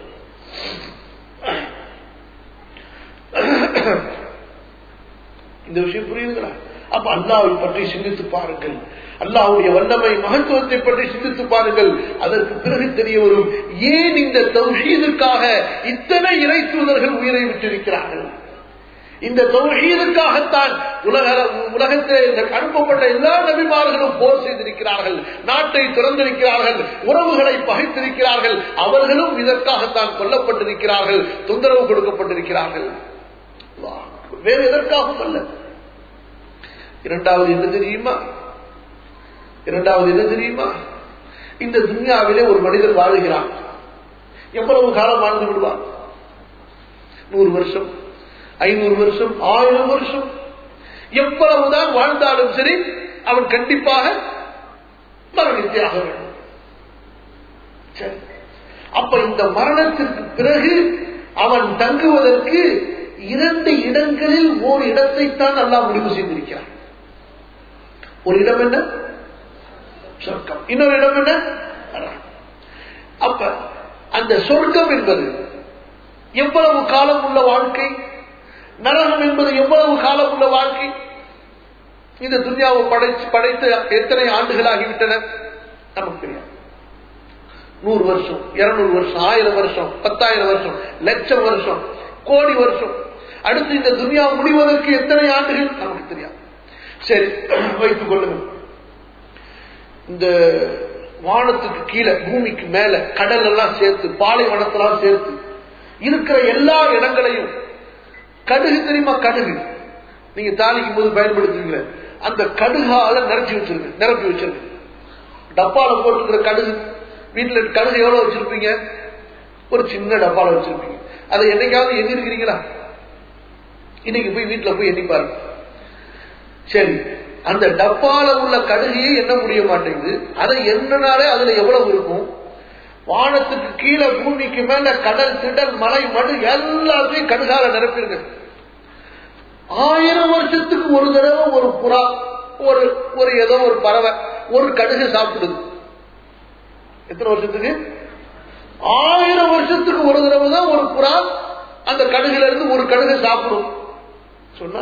S1: இந்த விஷயம் புரியுதுங்களா அப்ப அல்லாவை பற்றி சிந்தித்து பாருங்கள் அல்லாவுடைய வல்லமை மகத்துவத்தை பற்றி சிந்தித்து பாருங்கள் அதற்கு பிறகு தெரிய வரும் ஏன் இந்த தௌஹீதுக்காக இத்தனை இறை தூதர்கள் உயிரை விட்டிருக்கிறார்கள் இந்த தௌஹீதுக்காகத்தான் உலக உலகத்தில் அனுப்பப்பட்ட எல்லா நபிமார்களும் போர் செய்திருக்கிறார்கள் நாட்டை திறந்திருக்கிறார்கள் உறவுகளை பகைத்திருக்கிறார்கள் அவர்களும் இதற்காகத்தான் கொல்லப்பட்டிருக்கிறார்கள் தொந்தரவு கொடுக்கப்பட்டிருக்கிறார்கள் வேறு எதற்காகவும் அல்ல இரண்டாவது என்ன தெரியுமா இரண்டாவது என்ன தெரியுமா இந்த துன்யாவிலே ஒரு மனிதர் வாழுகிறான் எவ்வளவு காலம் வாழ்ந்து விடுவான் நூறு வருஷம் ஐநூறு வருஷம் ஆயிரம் வருஷம் எவ்வளவுதான் வாழ்ந்தாலும் சரி அவன் கண்டிப்பாக மரணித்தே ஆக வேண்டும் சரி அப்ப இந்த மரணத்திற்கு பிறகு அவன் தங்குவதற்கு இரண்டு இடங்களில் ஓர் இடத்தைத்தான் நல்லா முடிவு செய்திருக்கிறான் ஒரு இடம் என்ன சொர்க்கம் இன்னொரு இடம் என்ன அப்ப அந்த சொர்க்கம் என்பது எவ்வளவு காலம் உள்ள வாழ்க்கை நரகம் என்பது எவ்வளவு காலம் உள்ள வாழ்க்கை இந்த துன்யாவை படைத்து படைத்து எத்தனை ஆண்டுகள் ஆகிவிட்டன நமக்கு தெரியாது நூறு வருஷம் இருநூறு வருஷம் ஆயிரம் வருஷம் பத்தாயிரம் வருஷம் லட்சம் வருஷம் கோடி வருஷம் அடுத்து இந்த துன்யா முடிவதற்கு எத்தனை ஆண்டுகள் நமக்கு தெரியாது சரி வைத்துக் கொள்ளுங்கள் இந்த வானத்துக்கு கீழே பூமிக்கு மேல கடல் எல்லாம் சேர்த்து பாலைவனத்தெல்லாம் சேர்த்து இருக்கிற எல்லா இடங்களையும் கடுகு தெரியுமா கடுகு நீங்க தாளிக்கும் போது பயன்படுத்துவீங்க அந்த கடுகால நிரப்பி வச்சிருக்கு நிரப்பி வச்சிருக்கு டப்பால போட்டுக்கிற கடுகு வீட்டுல கடுகு எவ்வளவு வச்சிருப்பீங்க ஒரு சின்ன டப்பால வச்சிருப்பீங்க அதை என்னைக்காவது எண்ணி இருக்கிறீங்களா இன்னைக்கு போய் வீட்டுல போய் எண்ணி பாருங்க சரி அந்த டப்பால உள்ள கடுகையை எண்ண முடிய மாட்டேங்குது அதை எண்ணனாலே அதுல எவ்வளவு இருக்கும் வானத்துக்கு கீழே பூமிக்கு மேல கடல் திடல் மலை மடு எல்லாத்தையும் கடுகால நிரப்பிருங்க ஆயிரம் வருஷத்துக்கு ஒரு தடவை ஒரு புறா ஒரு ஒரு ஏதோ ஒரு பறவை ஒரு கடுகு சாப்பிடுது எத்தனை வருஷத்துக்கு ஆயிரம் வருஷத்துக்கு ஒரு தடவை தான் ஒரு புறா அந்த கடுகுல இருந்து ஒரு கடுகு சாப்பிடும் சொன்னா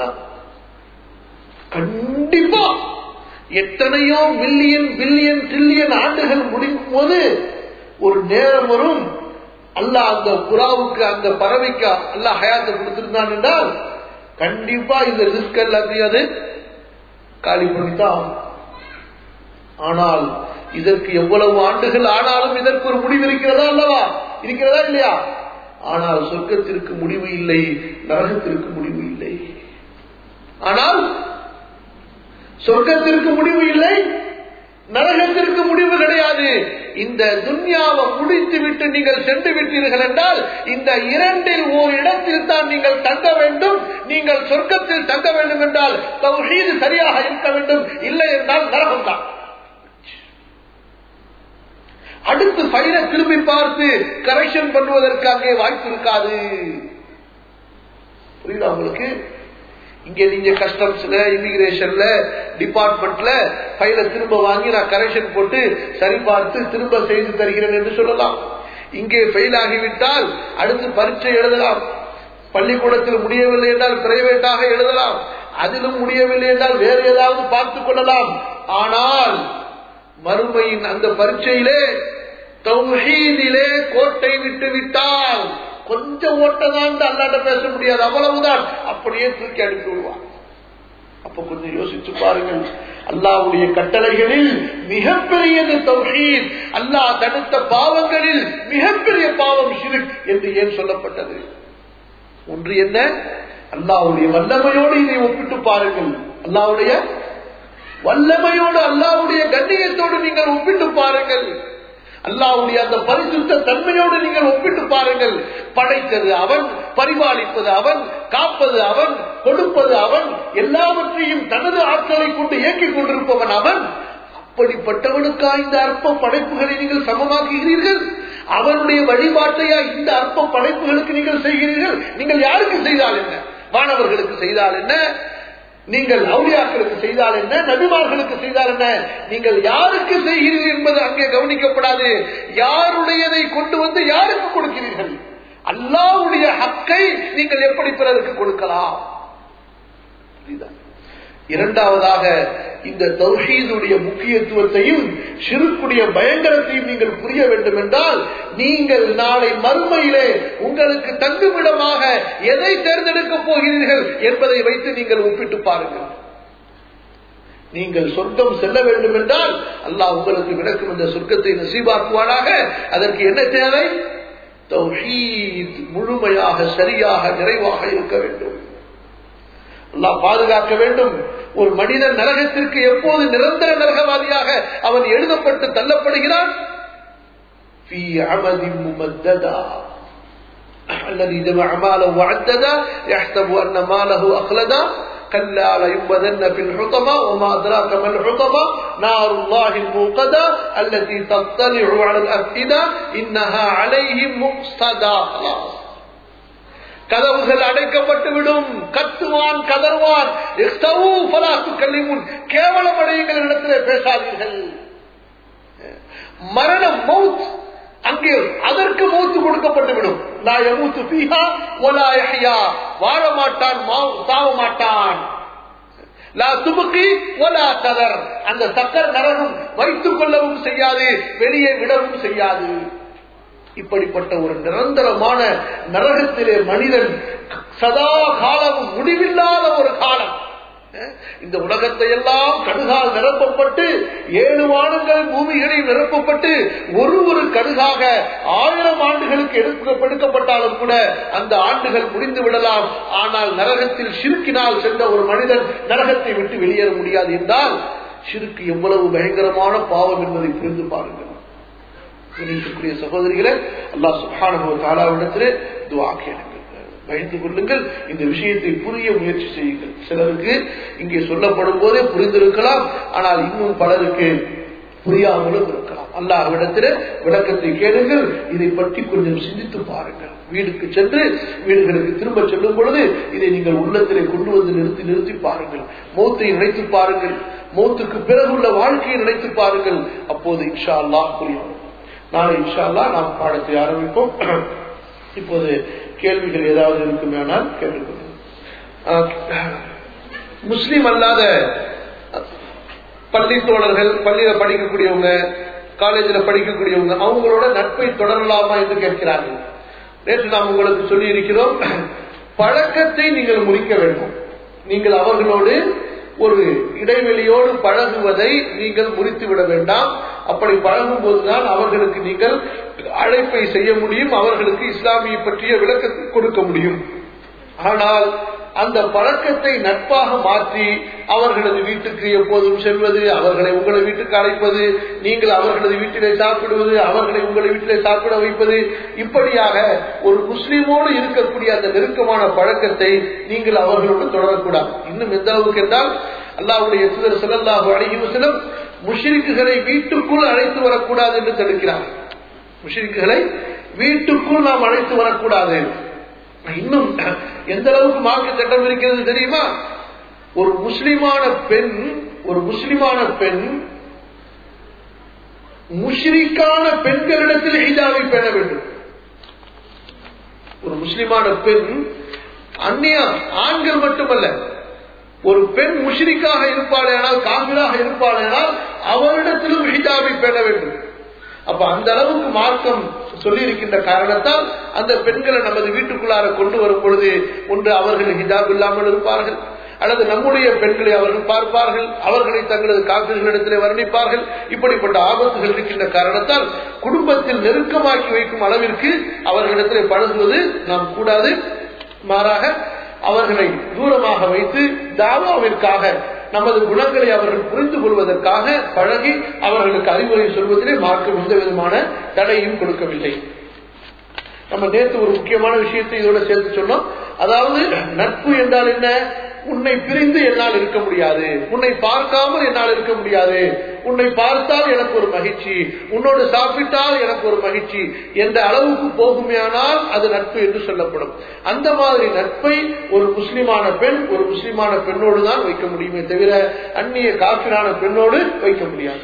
S1: கண்டிப்பா எத்தனையோ மில்லியன் பில்லியன் ட்ரில்லியன் ஆண்டுகள் முடிக்கும் போது ஒரு நேரம் வரும் அல்லாஹ் அந்த புறாவுக்கு அந்த பறவைக்கு அல்லாஹ் ஹயாத்தை கொடுத்திருந்தான் என்றால் கண்டிப்பா இந்த ரிஸ்க் எல்லாத்தையும் அது காலி பண்ணித்தான் ஆகும். ஆனால் இதற்கு எவ்வளவு ஆண்டுகள் ஆனாலும் இதற்கு ஒரு முடிவு இருக்கிறதா அல்லவா இருக்கிறதா இல்லையா ஆனால் சொர்க்கத்திற்கு முடிவு இல்லை நரகத்திற்கு முடிவு இல்லை ஆனால் சொர்க்கத்திற்கு முடிவு இல்லை நரகத்திற்கு முடிவு கிடையாது இந்த துன்யாவை முடித்து விட்டு நீங்கள் சென்று விட்டீர்கள் என்றால் இந்த இரண்டில் ஓர் இடத்தில் தான் நீங்கள் தங்க வேண்டும் நீங்கள் சொர்க்கத்தில் தங்க வேண்டும் என்றால் தௌஹீது சரியாக இருக்க வேண்டும் இல்லை என்றால் நரகம் தான் அடுத்து ஃபைலை திரும்பி பார்த்து கரெக்ஷன் பண்ணுவதற்கு அங்கே வாய்ப்பு இருக்காது புரியுதா உங்களுக்கு இங்க நீங்க கஸ்டம்ஸ்ல இமிகிரேஷன்ல டிபார்ட்மெண்ட்ல ஃபைலை திரும்ப வாங்கி நான் கரெக்ஷன் போட்டு சரி பார்த்து திரும்ப செய்து தருகிறேன் என்று சொல்லலாம் இங்கே ஃபெயில் ஆகிவிட்டால் அடுத்து பரீட்சை எழுதலாம் பள்ளிக்கூடத்தில் முடியவில்லை என்றால் பிரைவேட்டாக எழுதலாம் அதிலும் முடியவில்லை என்றால் வேறு ஏதாவது பார்த்துக் கொள்ளலாம் ஆனால் மறுமையின் அந்த பரீட்சையிலே தௌஹீதிலே கோட்டை விட்டு விட்டால் கொஞ்சம் ஓட்டதான் அல்லாட்ட பேச முடியாது அவ்வளவுதான் அப்படியே தூக்கி அனுப்பி விடுவான் அப்ப கொஞ்சம் யோசிச்சு பாருங்கள் அல்லாவுடைய கட்டளைகளில் மிகப்பெரியது தௌஹீத் அல்லாஹ் தடுத்த பாவங்களில் மிகப்பெரிய பாவம் ஷிருக் என்று ஏன் சொல்லப்பட்டது ஒன்று என்ன அல்லாவுடைய வல்லமையோடு இதை ஒப்பிட்டு பாருங்கள் அல்லாவுடைய வல்லமையோடு அல்லாவுடைய கண்ணியத்தோடு நீங்கள் ஒப்பிட்டு பாருங்கள் அல்லாவுடைய அந்த பரிசுத்த தன்மையோடு நீங்கள் ஒப்பிட்டு பாருங்கள் படைத்தது அவன் பரிபாலிப்பது அவன் காப்பது அவன் கொடுப்பது அவன் எல்லாவற்றையும் தனது ஆற்றலை கொண்டு இயக்கிக் கொண்டிருப்பவன் அவன் அப்படிப்பட்டவனுக்கா இந்த அற்ப படைப்புகளை நீங்கள் சமமாக்குகிறீர்கள் அவனுடைய வழிபாட்டையா இந்த அற்ப படைப்புகளுக்கு நீங்கள் செய்கிறீர்கள் நீங்கள் யாருக்கு செய்தால் என்ன மாணவர்களுக்கு செய்தால் என்ன நீங்கள் அவுளியாக்களுக்கு செய்தால் என்ன நபிமார்களுக்கு செய்தால் என்ன நீங்கள் யாருக்கு செய்கிறீர்கள் என்பது அங்கே கவனிக்கப்படாது யாருடையதை கொண்டு வந்து யாருக்கு கொடுக்கிறீர்கள் அல்லாவுடைய ஹக்கை நீங்கள் எப்படி பிறருக்கு கொடுக்கலாம் புரியுதா? இரண்டாவதாக இந்த தௌஹீதுடைய முக்கியத்துவத்தையும் சிறுக்குடைய பயங்கரத்தையும் நீங்கள் புரிய வேண்டும் என்றால் நீங்கள் நாளை மறுமையிலே உங்களுக்கு தங்குமிடமாக எதை தேர்ந்தெடுக்கப் போகிறீர்கள் என்பதை வைத்து நீங்கள் ஒப்பிட்டு பாருங்கள் நீங்கள் சொர்க்கம் செல்ல வேண்டும் என்றால் அல்லாஹ் உங்களுக்கு விளக்கும் இந்த சொர்க்கத்தை நசீபாக்குவானாக அதற்கு என்ன தேவை தௌஹீத் முழுமையாக சரியாக நிறைவாக இருக்க வேண்டும் அல்லாஹ் பாதுகாக்க வேண்டும் ஒரு மனிதன் நரகத்திற்கு எப்போது நிரந்தர நரகவாதியாக அவன் எழுதப்பட்டு தள்ளப்படுகிறான் في عمد ممددا الذي جمع ماله وعددا يحسب أن ماله أخلدا كلا لينبذن في الحطمة وما أدراك ما الحطمة نار الله الموقدة التي تطلع على الأفئدة إنها عليهم مؤصدة خلاص கதவுகள் அடைக்கப்பட்டு விடும் கத்துவான் கதர்வான் கல்லிமுன் கேவலம் அடையுங்கள் இடத்திலே பேசாதீர்கள் மரணம் மவுத் அங்கே அதற்கு மூத்து கொடுக்கப்பட்டு விடும் நான் எமூத்து பீஹா ஒலா யஹ்யா வாழ மாட்டான் சாவ மாட்டான் லா துபுக்கி ஒலா கதர் அந்த சக்கர நரகம் வைத்துக் கொள்ளவும் செய்யாது வெளியே விடவும் செய்யாது இப்படிப்பட்ட ஒரு நிரந்தரமான நரகத்திலே மனிதன் சதா காலமும் முடிவில்லாத ஒரு காலம் இந்த உலகத்தை எல்லாம் கடுகால் நிரப்பப்பட்டு ஏழு வானங்கள் பூமிகளில் நிரப்பப்பட்டு ஒரு ஒரு கடுகாக ஆயிரம் ஆண்டுகளுக்கு எடுக்கப்பட்டாலும் கூட அந்த ஆண்டுகள் முடிந்து விடலாம் ஆனால் நரகத்தில் சிறுக்கினால் சென்ற ஒரு மனிதன் நரகத்தை விட்டு வெளியேற முடியாது என்றால் சிறுக்கு எவ்வளவு பயங்கரமான பாவம் என்பதை புரிந்து பாருங்கள் இருக்கக்கூடிய சகோதரிகளை அல்லாஹ் சுபான தாலாவிடத்திலே துவா கேளுங்கள் பயந்து கொள்ளுங்கள் இந்த விஷயத்தை புரிய முயற்சி செய்யுங்கள் சிலருக்கு இங்கே சொல்லப்படும் போதே புரிந்திருக்கலாம் ஆனால் இன்னும் பலருக்கு புரியாமலும் இருக்கலாம் அல்லாஹ்விடத்தில் விளக்கத்தை கேளுங்கள் இதை பற்றி கொஞ்சம் சிந்தித்து பாருங்கள் வீடுக்கு சென்று வீடுகளுக்கு திரும்ப செல்லும் பொழுது இதை நீங்கள் உள்ளத்திலே கொண்டு வந்து நிறுத்தி நிறுத்தி பாருங்கள் மௌத்தை நினைத்து பாருங்கள் மௌத்துக்கு பிறகுள்ள வாழ்க்கையை நினைத்து பாருங்கள் அப்போது இன்ஷா அல்லாஹ் புரியும் நாளை இன்ஷா அல்லாஹ் நாம் பாடத்தை ஆரம்பிப்போம் இப்போது கேள்விகள் ஏதாவது இருக்குமேனால் கேட்டுக்கொள்ளும் முஸ்லீம் அல்லாத பள்ளி தோழர்கள் பள்ளியில படிக்கக்கூடியவங்க காலேஜில் படிக்கக்கூடியவங்க அவங்களோட நட்பை தொடரலாமா என்று கேட்கிறார்கள் நேற்று நாம் உங்களுக்கு சொல்லி இருக்கிறோம் பழக்கத்தை நீங்கள் முடிக்க வேண்டும் நீங்கள் அவர்களோடு ஒரு இடைவெளியோடு பழகுவதை நீங்கள் முறித்து விட வேண்டாம் அப்படி பழகும் போதுதான் அவர்களுக்கு நீங்கள் அழைப்பை செய்ய முடியும் அவர்களுக்கு இஸ்லாமியை பற்றிய விளக்கத்தை கொடுக்க முடியும் ஆனால் அந்த பழக்கத்தை நட்பாக மாற்றி அவர்களது வீட்டுக்கு எப்போதும் செல்வது அவர்களை உங்களை வீட்டுக்கு அழைப்பது நீங்கள் அவர்களது வீட்டிலே சாப்பிடுவது அவர்களை உங்களை வீட்டிலே சாப்பிட வைப்பது இப்படியாக ஒரு முஸ்லீமோடு இருக்கக்கூடிய அந்த நெருக்கமான பழக்கத்தை நீங்கள் அவர்களோடு தொடரக்கூடாது இன்னும் எந்த அளவுக்கு என்றால் அல்லாவுடைய சுதர் செல்லல்லாஹு அழகிவசனம் முஷிரிக்குகளை வீட்டுக்குள் அழைத்து வரக்கூடாது என்று தடுக்கிறார் முஷிரிக்குகளை வீட்டுக்குள் நாம் அழைத்து வரக்கூடாது இன்னும் எந்த அளவுக்கு மார்க்க சட்டம் இருக்கிறது தெரியுமா ஒரு முஸ்லிமான பெண் ஒரு முஸ்லிமான பெண் முஷ்ரிக்கான பெண்களிடத்தில் ஹிஜாவை பெற வேண்டும் ஒரு முஸ்லிமான பெண் அந்நிய ஆண்கள் மட்டுமல்ல ஒரு பெண் முஷ்ரிக்காக இருப்பாளேனால் காவிராக இருப்பாளேனால் அவரிடத்திலும் ஹிஜாபை பெற வேண்டும் அப்ப அந்த அளவுக்கு மார்க்கம் சொல்லி இருக்கின்ற காரணத்தால் அந்த பெண்களை நமது வீட்டுக்குள்ளார கொண்டு வரும் பொழுது ஒன்று அவர்கள் ஹிஜாப் இல்லாமல் இருப்பார்கள் அல்லது நம்முடைய பெண்களை அவர்கள் பார்ப்பார்கள் அவர்களை தங்களது காப்பிர்களிடத்திலே வர்ணிப்பார்கள் இப்படிப்பட்ட ஆபத்துகள் இருக்கின்ற காரணத்தால் குடும்பத்தில் நெருக்கமாக்கி வைக்கும் அளவிற்கு அவர்களிடத்திலே பழகுவது நாம் கூடாது மாறாக அவர்களை தூரமாக வைத்து தாவாவிற்காக நமது குணங்களை அவர்கள் புரிந்து கொள்வதற்காக பழகி அவர்களுக்கு அறிவுரை சொல்வதிலே மார்க்கம் எந்த விதமான தடையும் கொடுக்கவில்லை நம்ம நேற்று ஒரு முக்கியமான விஷயத்தை இதோட சேர்த்து சொன்னோம் அதாவது நட்பு என்றால் என்ன உன்னை பிரிந்து என்னால் இருக்க முடியாது உன்னை பார்க்காமல் என்னால் இருக்க முடியாது உன்னை பார்த்தால் எனக்கு ஒரு மகிழ்ச்சி உன்னோடு சாப்பிட்டால் எனக்கு ஒரு மகிழ்ச்சி என்ற அளவுக்கு போகுமேயானால் அது நட்பு என்று சொல்லப்படும் அந்த மாதிரி நட்பை ஒரு முஸ்லிமான பெண் ஒரு முஸ்லிமான பெண்ணோடு தான் வைக்க முடியுமே தவிர அந்நிய காப்பிரான பெண்ணோடு வைக்க முடியாது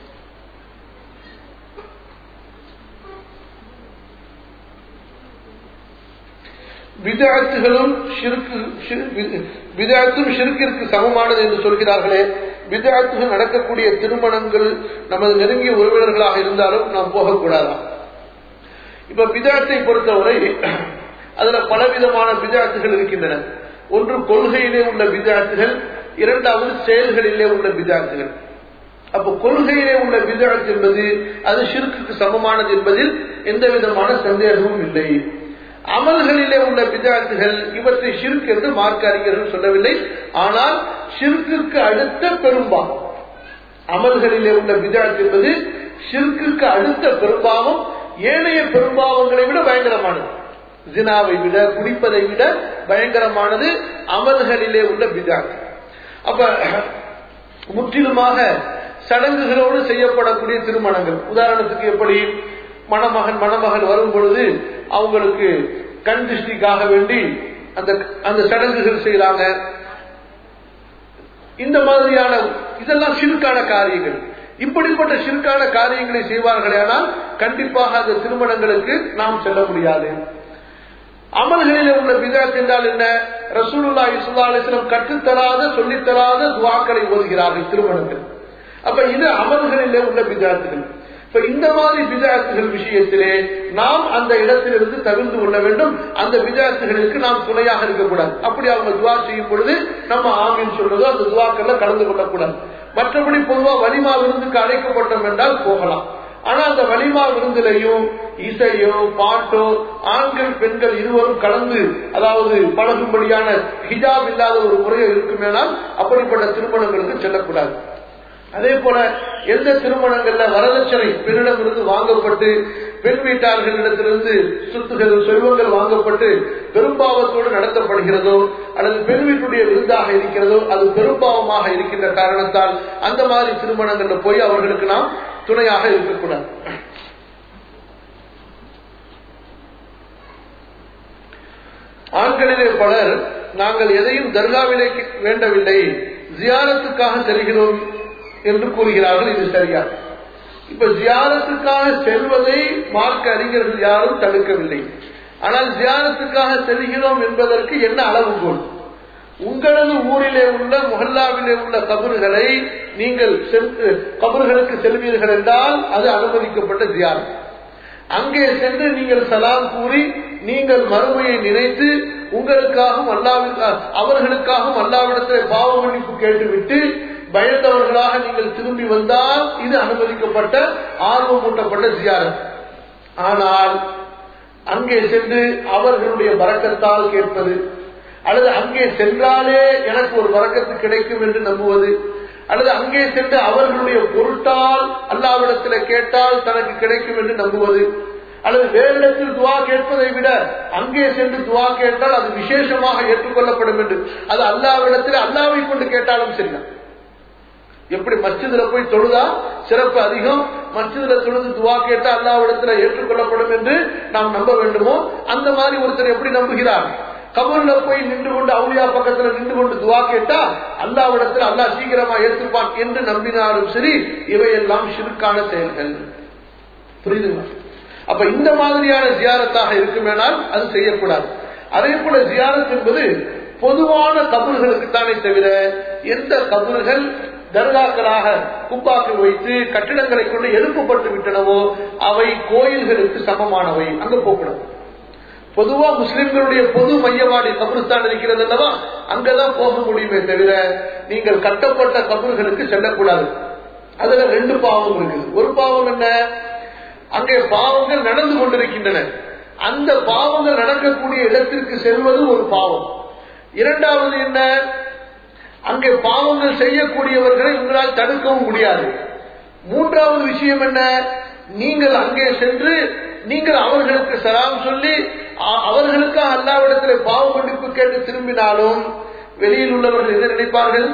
S1: விதாத்துகளும் விதாத்தும் ஷிருக்கிற்கு சமமானது என்று சொல்கிறார்களே விதாத்துகள் நடக்கக்கூடிய திருமணங்கள் நமது நெருங்கிய உறவினர்களாக இருந்தாலும் நாம் போகக்கூடாதா இப்ப பிதாத்தை பொறுத்தவரை அதுல பலவிதமான பிதாத்துகள் இருக்கின்றன ஒன்று கொள்கையிலே உள்ள பிதாத்துகள் இரண்டாவது செயல்களிலே உள்ள பிதாத்துகள் அப்ப கொள்கையிலே உள்ள பிதாத் என்பது அது ஷிருக்குக்கு சமமானது என்பதில் எந்த விதமான சந்தேகமும் இல்லை அமல்களிலே உள்ள பிதாத்துகள் இவற்றை ஷிர்க் என்று மார்க்க அறிஞர்கள் சொல்லவில்லை ஆனால் ஷிர்க்குக்கு அடுத்த பெரும்பாவம் அமல்களிலே உள்ள பிதாத் என்பது ஷிர்க்குக்கு அடுத்த பெரும்பாவம் ஏனைய பெரும்பாவங்களை விட பயங்கரமானது ஜினாவை விட குடிப்பதை விட பயங்கரமானது அமல்களிலே உள்ள பிதாத் அப்ப முற்றிலுமாக சடங்குகளோடு செய்யப்படக்கூடிய திருமணங்கள் உதாரணத்துக்கு எப்படி மணமகன் மணமகள் வரும் பொழுது அவங்களுக்கு கண் திருஷ்டிக்காக வேண்டி அந்த அந்த சடங்குகள் செய்யறாங்க இந்த மாதிரியான இதெல்லாம் சிறுக்கான காரியங்கள் இப்படிப்பட்ட சிறுக்கான காரியங்களை செய்வார்களே ஆனால் கண்டிப்பாக அந்த திருமணங்களுக்கு நாம் செல்ல முடியாது அமல்களில் உள்ள விதாத் என்றால் என்ன ரசூலுல்லா இசுல்லா அலிஸ்லம் கற்றுத்தராத சொல்லித்தராத துவாக்களை ஓதுகிறார்கள் திருமணங்கள் அப்ப இது அமல்களிலே உள்ள விதாத்துகள் இப்ப இந்த மாதிரி விஜயாத்துகள் விஷயத்திலே நாம் அந்த இடத்திலிருந்து தவிர்த்து கொள்ள வேண்டும் அந்த விஜயாத்துகளுக்கு நாம் துணையாக இருக்கக்கூடாது அப்படி அவங்க துவா செய்யும் பொழுது நம்ம ஆமீன் சொல்றதோ அந்த துவாக்கள்ல கலந்து கொள்ளக்கூடாது மற்றபடி பொதுவா வலிமா விருந்துக்கு அழைக்கப்பட்டோம் என்றால் போகலாம் ஆனா அந்த வலிமா விருந்திலையும் இசையோ பாட்டோ ஆண்கள் பெண்கள் இருவரும் கலந்து அதாவது பழகும்படியான ஹிஜாப் இல்லாத ஒரு முறையோ இருக்குமேனால் அப்படிப்பட்ட திருமணங்களுக்கு செல்லக்கூடாது அதே போல எந்த திருமணங்கள்ல வரதட்சணை பெண்ணிடமிருந்து வாங்கப்பட்டு பெண் வீட்டார்களிடத்திலிருந்து சொத்துகள் செல்வங்கள் வாங்கப்பட்டு பெரும்பாவத்தோடு நடத்தப்படுகிறதோ அல்லது பெண் வீட்டுடைய விருந்தாக இருக்கிறதோ அது பெரும்பாவமாக இருக்கின்ற காரணத்தால் அந்த மாதிரி திருமணங்கள்ல போய் அவர்களுக்கு நாம் துணையாக இருக்கக்கூடாது ஆண்களிலே பலர் நாங்கள் எதையும் தர்காவிலே வேண்டவில்லை ஜியாரத்துக்காக செல்கிறோம் என்று கூறுகிறார்கள் இது சரியா இப்ப ஜியாரத்துக்காக செல்வதை மார்க்க அறிஞர்கள் யாரும் தடுக்கவில்லை ஆனால் ஜியாரத்துக்காக செல்கிறோம் என்பதற்கு என்ன அளவுகோல் உங்களது ஊரிலே உள்ள முகல்லாவிலே உள்ள கபறுகளை நீங்கள் கபறுகளுக்கு செல்வீர்கள் என்றால் அது அனுமதிக்கப்பட்ட ஜியாரம் அங்கே சென்று நீங்கள் சலாம் கூறி நீங்கள் மறுமையை நினைத்து உங்களுக்காகவும் அல்லாவிற்காக அவர்களுக்காகவும் அல்லாவிடத்தில் பாவ மன்னிப்பு கேட்டுவிட்டு பயந்தவர்களாக நீங்கள் திரும்பி வந்தால் இது அனுமதிக்கப்பட்ட ஆர்வமூட்டப்பட்ட ஜியாரம் ஆனால் அங்கே சென்று அவர்களுடைய பறக்கத்தால் கேட்பது அல்லது அங்கே சென்றாலே எனக்கு ஒரு வரக்கத்து கிடைக்கும் என்று நம்புவது அல்லது அங்கே சென்று அவர்களுடைய பொருட்டால் அல்லாவிடத்தில் கேட்டால் தனக்கு கிடைக்கும் என்று நம்புவது அல்லது வேறு இடத்தில் துவா கேட்பதை விட அங்கே சென்று துவா கேட்டால் அது விசேஷமாக ஏற்றுக்கொள்ளப்படும் என்று அது அல்லாவிடத்தில் அல்லாவை கொண்டு கேட்டாலும் சரிதான் எப்படி மஸ்ஜிதுல போய் தொழுதா சிறப்பு அதிகம் மஸ்ஜிதுல தொழுது துவா கேட்டா அல்லாவிடத்துல ஏற்றுக்கொள்ளப்படும் என்று நாம் நம்ப வேண்டுமோ அந்த மாதிரி ஒருத்தர் எப்படி நம்புகிறார் கபர்ல போய் நின்று கொண்டு அவுளியா பக்கத்துல நின்று கொண்டு துவா கேட்டா அல்லாவிடத்தில் அல்லாஹ் சீக்கிரமா ஏற்றுப்பான் என்று நம்பினாலும் சரி இவையெல்லாம் சிறுக்கான செயல்கள் புரியுதுங்களா அப்ப இந்த மாதிரியான ஜியாரத்தாக இருக்குமேனால் அது செய்யக்கூடாது அதே போல ஜியாரத் என்பது பொதுவான கபர்களுக்கு தானே தவிர எந்த கபறுகள் தர்காக்களாக குப்பாக்கள் வைத்து கட்டிடங்களை கொண்டு எழுப்பப்பட்டு விட்டனவோ அவை கோயில்களுக்கு சமமானவை அங்க போகக்கூடாது பொதுவா முஸ்லிம்களுடைய பொது மையவாடி கபருஸ்தான் இருக்கிறது அல்லவா அங்கதான் போக முடியுமே தவிர நீங்கள் கட்டப்பட்ட கபர்களுக்கு செல்லக்கூடாது அதுல ரெண்டு பாவம் இருக்குது ஒரு பாவம் என்ன அங்கே பாவங்கள் நடந்து கொண்டிருக்கின்றன அந்த பாவங்கள் நடக்கக்கூடிய இடத்திற்கு செல்வது ஒரு பாவம் இரண்டாவது என்ன அங்கே பாவங்கள் செய்யக்கூடியவர்களை உங்களால் தடுக்கவும் முடியாது மூன்றாவது விஷயம் என்ன நீங்கள் அங்கே சென்று நீங்கள் அவர்களுக்கு சலாம் சொல்லி அவர்களுக்கு அல்லாவிடத்தில் பாவ மன்னிப்பு கேட்டு திரும்பினாலும் வெளியில் உள்ளவர்கள் என்ன நினைப்பார்கள்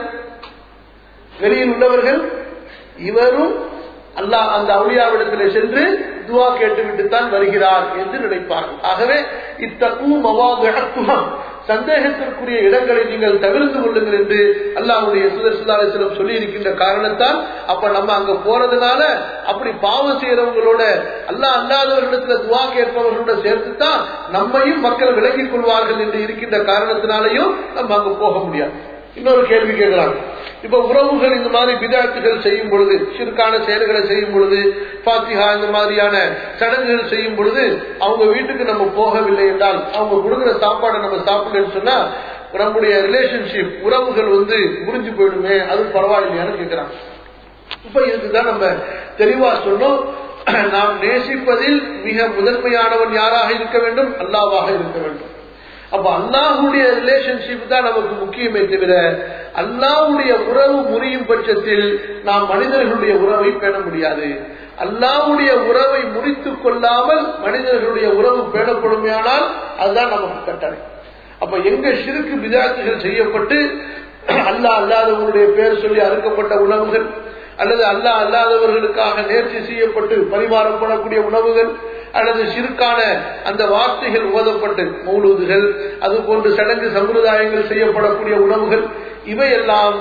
S1: வெளியில் உள்ளவர்கள் இவரும் அல்லாஹ் அந்த அவுளியாவிடத்தில் சென்று துவா கேட்டுவிட்டு தான் வருகிறார் என்று நினைப்பார்கள் ஆகவே இத்தகும் மவாதுகம் சந்தேகத்திற்குரிய இடங்களை நீங்கள் தவிர்த்து கொள்ளுங்கள் என்று அல்லாவுடைய சுதர்சுதாலேஸ்வரம் சொல்லி இருக்கின்ற காரணத்தால் அப்ப நம்ம அங்க போறதுனால அப்படி பாவம் செய்யறவங்களோட அல்லா அல்லாதவர்களிடத்துல துவா கேட்பவர்களோட சேர்த்துத்தான் நம்மையும் மக்கள் விலகிக் கொள்வார்கள் என்று இருக்கின்ற காரணத்தினாலையும் நம்ம அங்க போக முடியாது இன்னொரு கேள்வி கேட்கலாம் இப்ப உறவுகள் இந்த மாதிரி விதாட்டுகள் செய்யும் பொழுது சிறுக்கான செயல்களை செய்யும் பொழுது பாத்திகா இந்த மாதிரியான சடங்குகள் செய்யும் பொழுது அவங்க வீட்டுக்கு நம்ம போகவில்லை என்றால் அவங்க கொடுக்குற சாப்பாடை நம்ம சாப்பிடலன்னு சொன்னா நம்முடைய ரிலேஷன்ஷிப் உறவுகள் வந்து முறிஞ்சு போயிடுமே அது பரவாயில்லையான்னு கேட்கிறான் இப்ப இதுக்குதான் நம்ம தெளிவா சொன்னோம் நாம் நேசிப்பதில் மிக முதன்மையானவன் யாராக இருக்க வேண்டும் அல்லாவாக இருக்க வேண்டும் அப்ப அல்லாஹுடைய ரிலேஷன்ஷிப் தான் நமக்கு முக்கியமே தவிர அல்லாஹுடைய உறவு முறியும் பட்சத்தில் நாம் மனிதர்களுடைய உறவை பேண முடியாது அல்லாஹுடைய உறவை முறித்துக் கொள்ளாமல் மனிதர்களுடைய உறவு பேணப்படுமையானால் அதுதான் நமக்கு கட்டளை அப்ப எங்க சிறுக்கு விதாத்துகள் செய்யப்பட்டு அல்லாஹ் அல்லாதவர்களுடைய பேர் சொல்லி அறுக்கப்பட்ட உணவுகள் அல்லது அல்லாஹ் அல்லாதவர்களுக்காக நேர்ச்சி செய்யப்பட்டு பரிமாறப்படக்கூடிய உணவுகள் அல்லது சிறுக்கான அந்த வார்த்தைகள் ஓதப்பட்டு மௌலூதுகள் அது போன்று சடங்கு சம்பிரதாயங்கள் செய்யப்படக்கூடிய உணவுகள் இவையெல்லாம்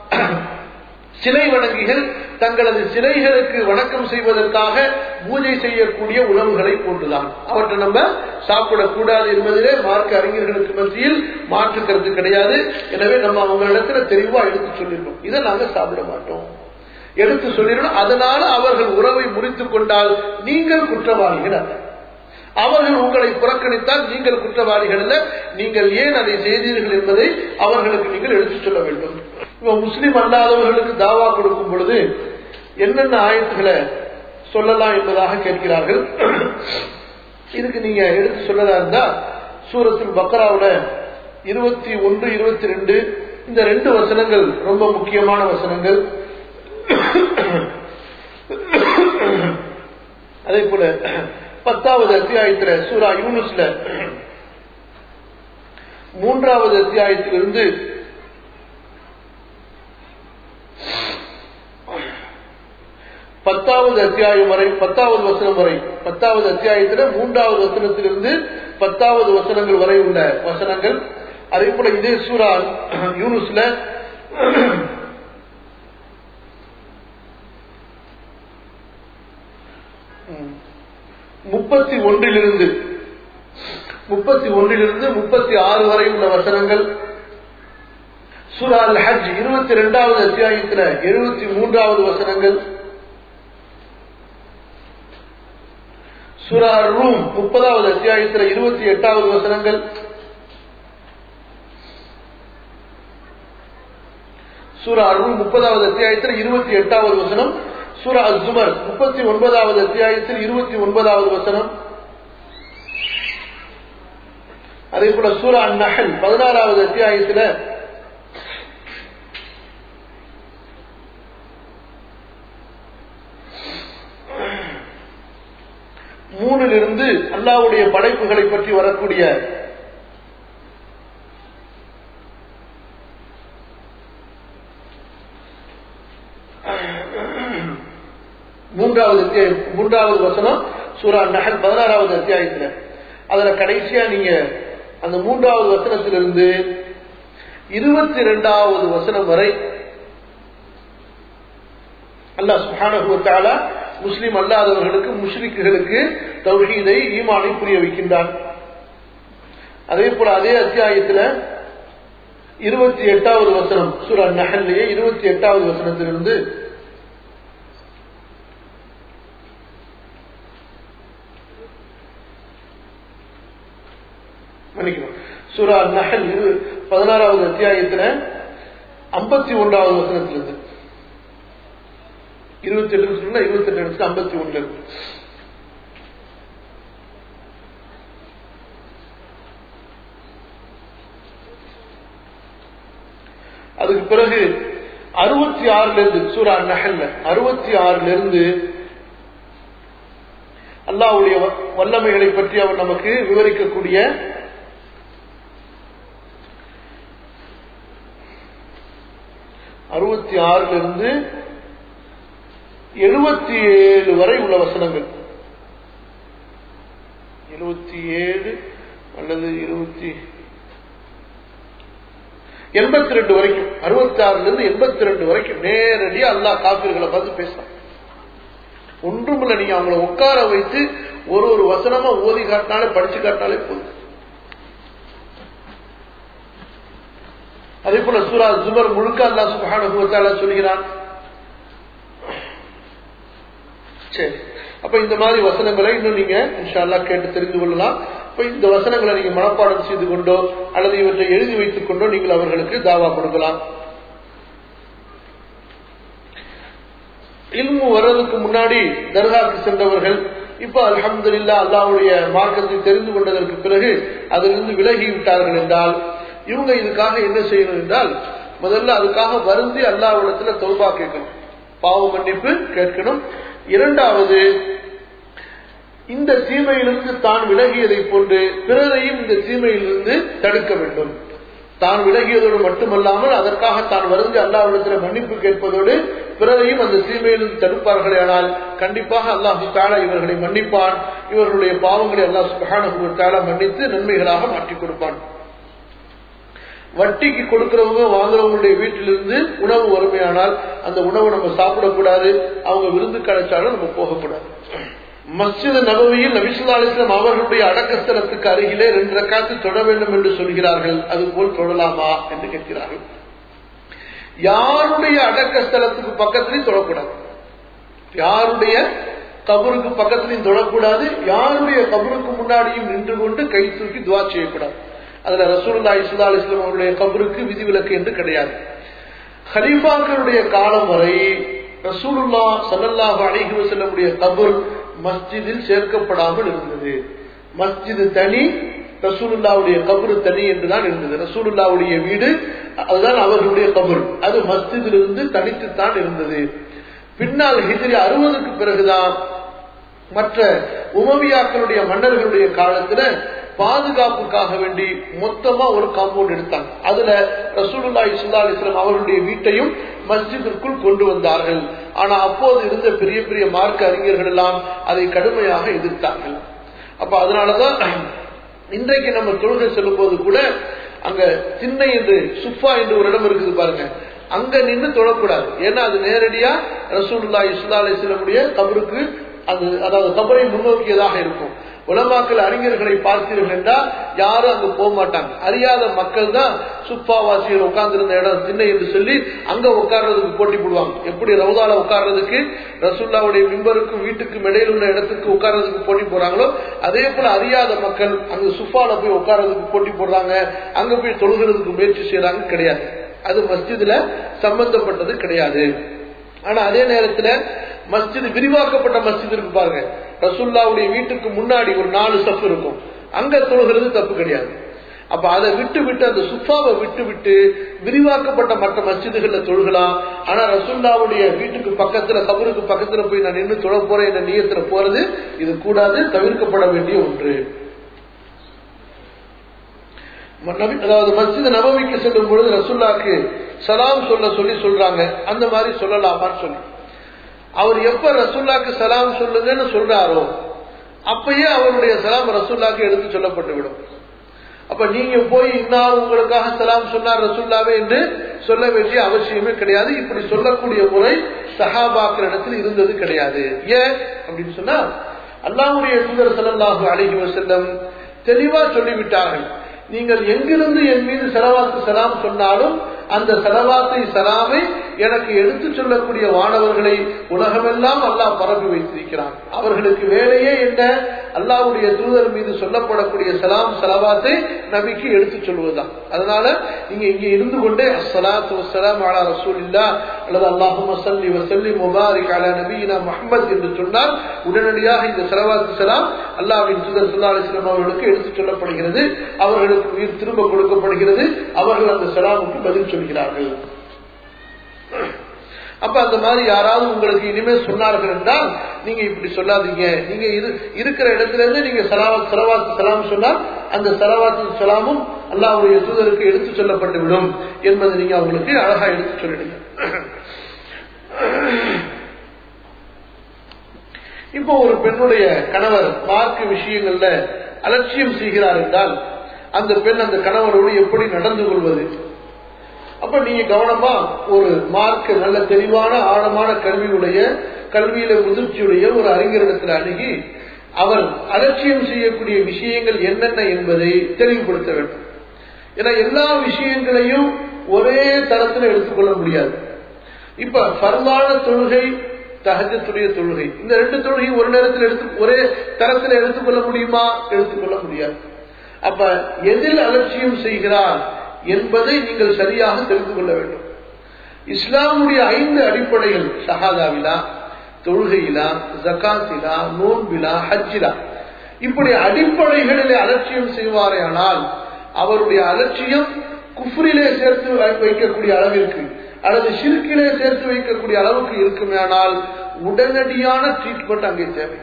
S1: சிலை வணங்கிகள் தங்களது சிலைகளுக்கு வணக்கம் செய்வதற்காக பூஜை செய்யக்கூடிய உணவுகளை போன்றுதான் அவற்றை நம்ம சாப்பிடக்கூடாது என்பதிலே மார்க்க அறிஞர்களுக்கு மத்தியில் மாற்று கருத்து கிடையாது எனவே நம்ம அவங்களிடத்துல தெளிவா எடுத்து சொல்லியிருக்கோம் இதை நாங்க சாப்பிட மாட்டோம் எடுத்து சொல்லிடணும் அதனால அவர்கள் உறவை முறித்துக் கொண்டால் நீங்கள் குற்றவாளிகள் அல்ல அவர்கள் உங்களை புறக்கணித்தால் நீங்கள் குற்றவாளிகள் அல்ல நீங்கள் ஏன் அதை செய்தீர்கள் என்பதை அவர்களுக்கு நீங்கள் எடுத்துச் சொல்ல வேண்டும் இப்ப முஸ்லிம் அல்லாதவர்களுக்கு தாவா கொடுக்கும் பொழுது என்னென்ன ஆயத்துகளை சொல்லலாம் என்பதாக கேட்கிறார்கள் இதுக்கு நீங்க எடுத்து சொல்லதா இருந்தா சூரத்தில் பக்ராவுல இருபத்தி ஒன்று இருபத்தி ரெண்டு இந்த ரெண்டு வசனங்கள் ரொம்ப முக்கியமான வசனங்கள் அதே போல பத்தாவது அத்தியாயத்துல சூரா யூனுஸ்ல மூன்றாவது அத்தியாயத்திலிருந்து பத்தாவது அத்தியாயம் வரை பத்தாவது வசனம் வரை பத்தாவது அத்தியாயத்துல மூன்றாவது வசனத்திலிருந்து பத்தாவது வசனங்கள் வரை உள்ள வசனங்கள் அதே போல இதே சூரா யூனுஸ்ல முப்பத்தி ஒன்றிலிருந்து முப்பத்தி ஒன்றிலிருந்து முப்பத்தி ஆறு வரை உள்ள வசனங்கள் சூரா அல் ஹஜ் இருபத்தி இரண்டாவது அத்தியாயத்தில் எழுபத்தி மூன்றாவது வசனங்கள் சூரா ரூம் முப்பதாவது அத்தியாயத்தில் இருபத்தி எட்டாவது வசனங்கள் சூரா ரூம் முப்பதாவது அத்தியாயத்தில் இருபத்தி எட்டாவது வசனம் சூரா ஜுமர் முப்பத்தி ஒன்பதாவது அத்தியாயத்தில் இருபத்தி ஒன்பதாவது வசனம் அதே போல சூரா நஹல் பதினாறாவது அத்தியாயத்தில் மூணிலிருந்து அல்லாவுடைய படைப்புகளை பற்றி வரக்கூடிய மூன்றாவது அத்தியாயம் மூன்றாவது வசனம் சூரா நகல் பதினாறாவது அத்தியாயத்தில் அதுல கடைசியா நீங்க அந்த மூன்றாவது வசனத்திலிருந்து இருபத்தி இரண்டாவது வசனம் வரை அல்லாஹ் சுஹானகுவத்தாலா முஸ்லிம் அல்லாதவர்களுக்கு முஷ்ரிக்குகளுக்கு தௌஹீதை ஈமானை புரிய வைக்கின்றான் அதே போல அதே அத்தியாயத்தில் இருபத்தி எட்டாவது வசனம் சூரா நகல்லையே இருபத்தி எட்டாவது வசனத்திலிருந்து மன்னிக்கணும் சூரா நஹல் இரு பதினாறாவது அத்தியாயத்துல ஐம்பத்தி ஒன்றாவது வசனத்திலிருந்து இருபத்தி எட்டு சொன்னா இருபத்தி எட்டு இடத்துல ஐம்பத்தி ஒன்று அதுக்கு பிறகு அறுபத்தி ஆறுல இருந்து சூரா நஹல்ல அறுபத்தி ஆறுல இருந்து அல்லாவுடைய வல்லமைகளை பற்றி அவர் நமக்கு விவரிக்கக்கூடிய அறுபத்தி ஆறுல இருந்து எழுபத்தி ஏழு வரை உள்ள வசனங்கள் எழுபத்தி ஏழு அல்லது இருபத்தி எண்பத்தி ரெண்டு வரைக்கும் அறுபத்தி ஆறுல இருந்து எண்பத்தி ரெண்டு வரைக்கும் நேரடியா அல்லா காப்பீர்களை பார்த்து பேசலாம் ஒன்றுமில்ல நீங்க அவங்கள உட்கார வைத்து ஒரு ஒரு வசனமா ஓதி காட்டினாலே படிச்சு காட்டினாலே போதும் அதே போல சூரா ஜுமர் முழுக்க அல்லா சுபஹான சொல்கிறான் சரி அப்ப இந்த மாதிரி வசனங்களை இன்னும் நீங்க இன்ஷால்லா கேட்டு தெரிந்து கொள்ளலாம் இப்ப இந்த வசனங்களை நீங்க மனப்பாடம் செய்து கொண்டோ அல்லது இவற்றை எழுதி வைத்துக் கொண்டோ நீங்கள் அவர்களுக்கு தாவா கொடுக்கலாம் இல்மு வர்றதுக்கு முன்னாடி தர்காவுக்கு சென்றவர்கள் இப்ப அலமதுல்லா அல்லாவுடைய மார்க்கத்தை தெரிந்து கொண்டதற்கு பிறகு அதிலிருந்து விலகி விட்டார்கள் என்றால் இவங்க இதுக்காக என்ன செய்யணும் என்றால் முதல்ல அதுக்காக வருந்தி அல்லாவிடத்துல தௌபா கேட்கணும் பாவ மன்னிப்பு கேட்கணும் இரண்டாவது இந்த தீமையிலிருந்து தான் விலகியதை போன்று பிறரையும் இந்த தீமையிலிருந்து தடுக்க வேண்டும் தான் விலகியதோடு மட்டுமல்லாமல் அதற்காக தான் வருந்தி அல்லாவிடத்தில் மன்னிப்பு கேட்பதோடு பிறரையும் அந்த தீமையிலிருந்து தடுப்பார்களே ஆனால் கண்டிப்பாக அல்லாஹு தாலா இவர்களை மன்னிப்பான் இவர்களுடைய பாவங்களை அல்லாஹ் சுகானு தாலா மன்னித்து நன்மைகளாக மாற்றிக் கொடுப்பான் வட்டிக்கு கொடுக்கிறவங்க வாங்குறவங்களுடைய வீட்டிலிருந்து உணவு வறுமையானால் அந்த உணவை நம்ம சாப்பிடக்கூடாது அவங்க விருந்து கிடைச்சாலும் நம்ம போகக்கூடாது மஸ்ஜித் நபவியில் நபிசுல்லா அலிஸ்லாம் அவர்களுடைய அடக்கஸ்தலத்துக்கு அருகிலே ரெண்டு ரக்காத்து தொட வேண்டும் என்று சொல்கிறார்கள் அது போல் தொடலாமா என்று கேட்கிறார்கள் யாருடைய அடக்க ஸ்தலத்துக்கு பக்கத்துலையும் தொழக்கூடாது யாருடைய கபருக்கு பக்கத்துலையும் தொழக்கூடாது யாருடைய கபருக்கு முன்னாடியும் நின்று கொண்டு கை தூக்கி துவா செய்யக்கூடாது அதுல ரசூல்லா இஸ்லா அலிஸ்லாம் அவருடைய கபருக்கு விதிவிலக்கு என்று கிடையாது ஹலீஃபாக்களுடைய காலம் வரை ரசூலுல்லா சல்லல்லாஹு அலைஹி வஸல்லமுடைய கபர் மஸ்ஜிதில் சேர்க்கப்படாமல் இருந்தது மஸ்ஜிது தனி ரசூலுல்லாவுடைய கபரு தனி என்றுதான் இருந்தது ரசூலுல்லாவுடைய வீடு அதுதான் அவர்களுடைய கபர் அது மஸ்ஜிதிலிருந்து தனித்துத்தான் இருந்தது பின்னால் ஹிஜ்ரி அறுபதுக்கு பிறகுதான் மற்ற உமவியாக்களுடைய மன்னர்களுடைய காலத்துல பாதுகாப்புக்காக வேண்டி மொத்தமா ஒரு காம்பவுண்ட் எடுத்தாங்க அதுல ரசூலுல்லா இஸ்லா அலிஸ்லாம் அவர்களுடைய வீட்டையும் மஸ்ஜிதிற்குள் கொண்டு வந்தார்கள் ஆனா அப்போது இருந்த பெரிய பெரிய மார்க்க அறிஞர்கள் எல்லாம் அதை கடுமையாக எதிர்த்தார்கள் அப்ப அதனாலதான் இன்றைக்கு நம்ம தொழுகை செல்லும் போது கூட அங்க திண்ணை என்று சுஃபா என்று ஒரு இடம் இருக்குது பாருங்க அங்க நின்று தொழக்கூடாது ஏன்னா அது நேரடியா ரசூலுல்லா இஸ்லா அலிஸ்லமுடைய கபருக்கு அது அதாவது கபரை முன்னோக்கியதாக இருக்கும் உலமாக்கல் அறிஞர்களை பார்த்தீர்கள் என்றால் யாரும் அங்கு போக மாட்டாங்க அறியாத மக்கள் தான் சுப்பாவாசியர் உட்கார்ந்திருந்த இடம் திண்ணை என்று சொல்லி அங்க உட்கார்றதுக்கு போட்டி போடுவாங்க எப்படி ரவுதால உட்கார்றதுக்கு ரசுல்லாவுடைய மிம்பருக்கும் வீட்டுக்கும் இடையில் உள்ள இடத்துக்கு உட்கார்றதுக்கு போட்டி போடுறாங்களோ அதே போல அறியாத மக்கள் அங்க சுஃபால போய் உட்கார்றதுக்கு போட்டி போடுறாங்க அங்க போய் தொழுகிறதுக்கு முயற்சி செய்யறாங்க கிடையாது அது மஸ்ஜிதுல சம்பந்தப்பட்டது கிடையாது ஆனா அதே நேரத்துல மஸ்ஜித் விரிவாக்கப்பட்ட மஸ்ஜித் இருக்கு பாருங்க ரசுல்லாவுடைய வீட்டுக்கு முன்னாடி ஒரு நாலு சப்பு இருக்கும் அங்க தொழுகிறது தப்பு கிடையாது அப்ப அதை விட்டு விட்டு அந்த சுஃபாவை விட்டு விட்டு விரிவாக்கப்பட்ட மற்ற மஸ்ஜிதுகள்ல தொழுகலாம் ஆனா ரசுல்லாவுடைய வீட்டுக்கு பக்கத்துல கபருக்கு பக்கத்துல போய் நான் நின்று தொழ போறேன் என்ற நீயத்துல போறது இது கூடாது தவிர்க்கப்பட வேண்டிய ஒன்று அதாவது மஸ்ஜித் நபவிக்கு செல்லும் பொழுது ரசுல்லாக்கு சலாம் சொல்ல சொல்லி சொல்றாங்க அந்த மாதிரி சொல்லலாமான்னு சொல்லி அவர் எப்ப ரசுல்லாக்கு சலாம் சொல்லுங்கன்னு சொல்றாரோ அப்பயே அவருடைய சலாம் ரசுல்லாக்கு எடுத்து சொல்லப்பட்டு விடும் அப்ப நீங்க போய் இன்னார் உங்களுக்காக சலாம் சொன்னார் ரசுல்லாவே என்று சொல்ல வேண்டிய அவசியமே கிடையாது இப்படி சொல்லக்கூடிய முறை சஹாபாக்கள் இடத்தில் இருந்தது கிடையாது ஏன் அப்படின்னு சொன்னா அல்லாவுடைய தூதர் சல்லாஹு அழகி வசல்லம் தெளிவா சொல்லிவிட்டார்கள் நீங்கள் எங்கிருந்து என் மீது செலவாத்து சலாம் சொன்னாலும் அந்த செலவாத்தை சலாமை எனக்கு எடுத்து சொல்லக்கூடிய மாணவர்களை உலகமெல்லாம் அல்லாஹ் பரப்பி வைத்திருக்கிறான் அவர்களுக்கு வேலையே என்ன அல்லாவுடைய தூதர் மீது சொல்லப்படக்கூடிய சலாம் செலவாத்தை நபிக்கு எடுத்து சொல்வதுதான் அதனால நீங்க இங்க இருந்து கொண்டே அஸ்ஸலாத்து வஸ்ஸலாம் அலா ரசூலில்லா அல்லது அல்லாஹும் வசல்லி வசல்லி முபாரிக் அலா நபீனா முஹம்மத் என்று சொன்னால் உடனடியாக இந்த செலவாத்து சலாம் அல்லாவின் தூதர் சுல்லா அலிஸ்லாம் அவர்களுக்கு எடுத்து சொல்லப்படுகிறது அவர்களுக்கு உயிர் திரும்ப கொடுக்கப்படுகிறது அவர்கள் அந்த சலாமுக்கு பதில் சொல்கிறார்கள் அப்ப அந்த மாதிரி யாராவது உங்களுக்கு இனிமேல் சொன்னார்கள் என்றால் நீங்க இப்படி சொல்லாதீங்க நீங்க இரு இருக்கிற இடத்துல இருந்து நீங்க சலாவத் சலவாத்து சலாம் சொன்னால் அந்த சலவாத்து சலாமும் அல்லாவுடைய தூதருக்கு எடுத்து சொல்லப்பட்டு விடும் என்பதை நீங்க அவங்களுக்கு அழகா எடுத்து சொல்லிடுங்க இப்போ ஒரு பெண்ணுடைய கணவர் மார்க்க விஷயங்கள்ல அலட்சியம் செய்கிறார் என்றால் அந்த பெண் அந்த கணவரோடு எப்படி நடந்து கொள்வது அப்ப நீங்க கவனமா ஒரு மார்க்க நல்ல தெளிவான ஆழமான கல்வியுடைய கல்வியில முதிர்ச்சியுடைய ஒரு அறிஞரிடத்தில் அணுகி அவர் அலட்சியம் செய்யக்கூடிய விஷயங்கள் என்னென்ன என்பதை தெளிவுபடுத்த வேண்டும் ஏன்னா எல்லா விஷயங்களையும் ஒரே தரத்தில் எடுத்துக்கொள்ள முடியாது இப்ப பரவான தொழுகை தகஜத்துடைய தொழுகை இந்த ரெண்டு தொழுகையும் ஒரு நேரத்தில் எடுத்து ஒரே தரத்தில் எடுத்துக்கொள்ள முடியுமா எடுத்துக்கொள்ள முடியாது அப்ப எதில் அலட்சியம் செய்கிறார் என்பதை நீங்கள் சரியாக தெரிந்து கொள்ள வேண்டும் இஸ்லாமுடைய ஐந்து அடிப்படைகள் ஷஹாதாவிலா தொழுகையிலா ஜக்காத்திலா நோன்பிலா ஹஜ்ஜிலா இப்படி அடிப்படைகளிலே அலட்சியம் செய்வாரே ஆனால் அவருடைய அலட்சியம் குஃப்ரிலே சேர்த்து வைக்கக்கூடிய அளவிற்கு அல்லது சிறுக்கிலே சேர்த்து வைக்கக்கூடிய அளவுக்கு இருக்குமே ஆனால் உடனடியான ட்ரீட்மெண்ட் அங்கே தேவை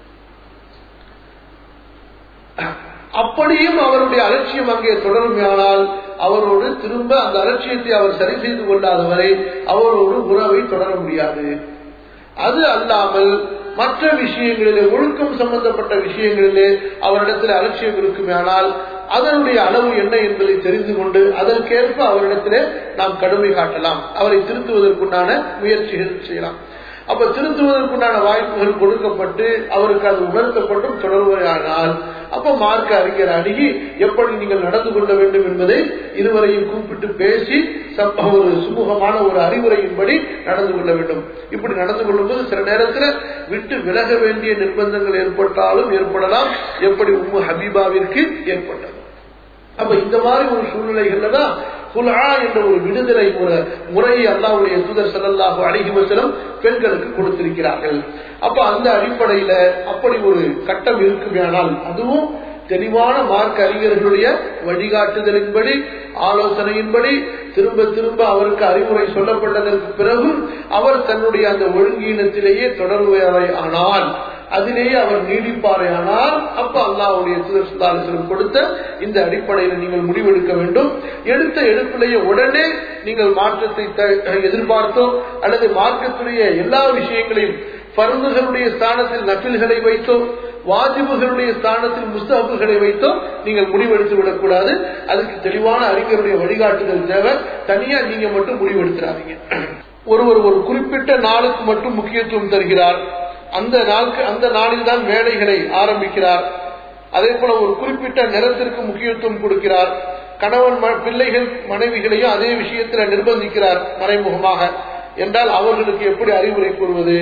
S1: அப்படியும் அவருடைய அலட்சியம் அங்கே தொடருமையானால் அவரோடு திரும்ப அந்த அலட்சியத்தை அவர் சரி செய்து கொள்ளாத வரை அவரோடு உறவை தொடர முடியாது அது அல்லாமல் மற்ற விஷயங்களிலே ஒழுக்கம் சம்பந்தப்பட்ட விஷயங்களிலே அவரிடத்தில் அலட்சியம் இருக்குமேனால் அதனுடைய அளவு என்ன என்பதை தெரிந்து கொண்டு அதற்கேற்ப அவரிடத்திலே நாம் கடுமை காட்டலாம் அவரை திருத்துவதற்குண்டான முயற்சிகள் செய்யலாம் அப்ப திருத்துவதற்குண்டான வாய்ப்புகள் கொடுக்கப்பட்டு அவருக்கு அது உணர்த்தப்பட்டும் தொடர்வையானால் அப்ப மார்க்க அறிஞர் அணுகி எப்படி நீங்கள் நடந்து கொள்ள வேண்டும் என்பதை இருவரையும் கூப்பிட்டு பேசி ஒரு சுமூகமான ஒரு அறிவுரையின்படி நடந்து கொள்ள வேண்டும் இப்படி நடந்து கொள்ளும்போது சில நேரத்தில் விட்டு விலக வேண்டிய நிர்பந்தங்கள் ஏற்பட்டாலும் ஏற்படலாம் எப்படி உம்மு ஹபீபாவிற்கு ஏற்பட்டது அப்ப இந்த மாதிரி ஒரு சூழ்நிலைகள்ல தான் குலா என்ற ஒரு விடுதலை முறை முறையை அல்லாவுடைய தூதர் செல்லல்லாக அழகி வசனம் பெண்களுக்கு கொடுத்திருக்கிறார்கள் அப்ப அந்த அடிப்படையில அப்படி ஒரு கட்டம் இருக்குமேனால் அதுவும் தெளிவான மார்க்க அறிஞர்களுடைய வழிகாட்டுதலின்படி ஆலோசனையின்படி திரும்ப திரும்ப அவருக்கு அறிவுரை சொல்லப்பட்டதற்கு பிறகு அவர் தன்னுடைய அந்த ஒழுங்கீனத்திலேயே தொடர்புவை ஆனால் அதிலேயே அவர் நீடிப்பாரே ஆனால் அப்ப அல்லாவுடைய சுதர்சனம் கொடுத்த இந்த அடிப்படையில் நீங்கள் முடிவெடுக்க வேண்டும் எடுத்த எடுப்பிலேயே உடனே நீங்கள் மாற்றத்தை எதிர்பார்த்தோ அல்லது மார்க்கத்துடைய எல்லா விஷயங்களையும் பருந்துகளுடைய ஸ்தானத்தில் நபில்களை வைத்தோ வாஜிபுகளுடைய ஸ்தானத்தில் முஸ்தபுகளை வைத்தோ நீங்கள் முடிவெடுத்து விடக்கூடாது அதுக்கு தெளிவான அறிஞருடைய வழிகாட்டுதல் தேவை தனியா நீங்க மட்டும் முடிவெடுத்துறாதீங்க ஒருவர் ஒரு குறிப்பிட்ட நாளுக்கு மட்டும் முக்கியத்துவம் தருகிறார் அந்த நாளுக்கு அந்த நாளில் தான் வேலைகளை ஆரம்பிக்கிறார் அதே போல ஒரு குறிப்பிட்ட நிறத்திற்கு முக்கியத்துவம் கொடுக்கிறார் கணவன் பிள்ளைகள் மனைவிகளையும் அதே விஷயத்தில் நிர்பந்திக்கிறார் மறைமுகமாக என்றால் அவர்களுக்கு எப்படி அறிவுரை கூறுவது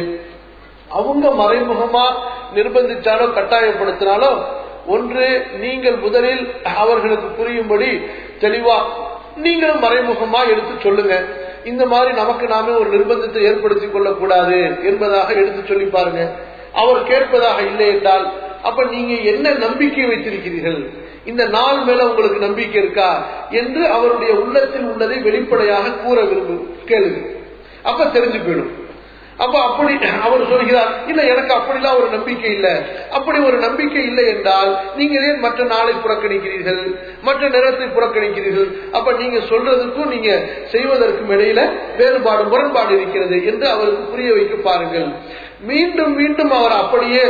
S1: அவங்க மறைமுகமா நிர்பந்திச்சாலோ கட்டாயப்படுத்தினாலோ ஒன்று நீங்கள் முதலில் அவர்களுக்கு புரியும்படி தெளிவா நீங்களும் மறைமுகமா எடுத்து சொல்லுங்க இந்த மாதிரி நமக்கு நாமே ஒரு நிர்பந்தத்தை ஏற்படுத்திக் கொள்ளக்கூடாது என்பதாக எடுத்து சொல்லி பாருங்க அவர் கேட்பதாக இல்லை என்றால் அப்ப நீங்க என்ன நம்பிக்கை வைத்திருக்கிறீர்கள் இந்த நாள் மேல உங்களுக்கு நம்பிக்கை இருக்கா என்று அவருடைய உள்ளத்தில் உள்ளதை வெளிப்படையாக கூற விரும்பு கேளுங்க அப்ப தெரிஞ்சு போயிடும் அப்ப அப்படி அவர் சொல்கிறார் இல்ல எனக்கு அப்படிலாம் ஒரு நம்பிக்கை இல்லை அப்படி ஒரு நம்பிக்கை இல்லை என்றால் நீங்க ஏன் மற்ற நாளை புறக்கணிக்கிறீர்கள் மற்ற நேரத்தை புறக்கணிக்கிறீர்கள் அப்ப நீங்க சொல்றதுக்கும் நீங்க செய்வதற்கும் இடையில வேறுபாடு முரண்பாடு இருக்கிறது என்று அவருக்கு புரிய வைக்க பாருங்கள் மீண்டும் மீண்டும் அவர் அப்படியே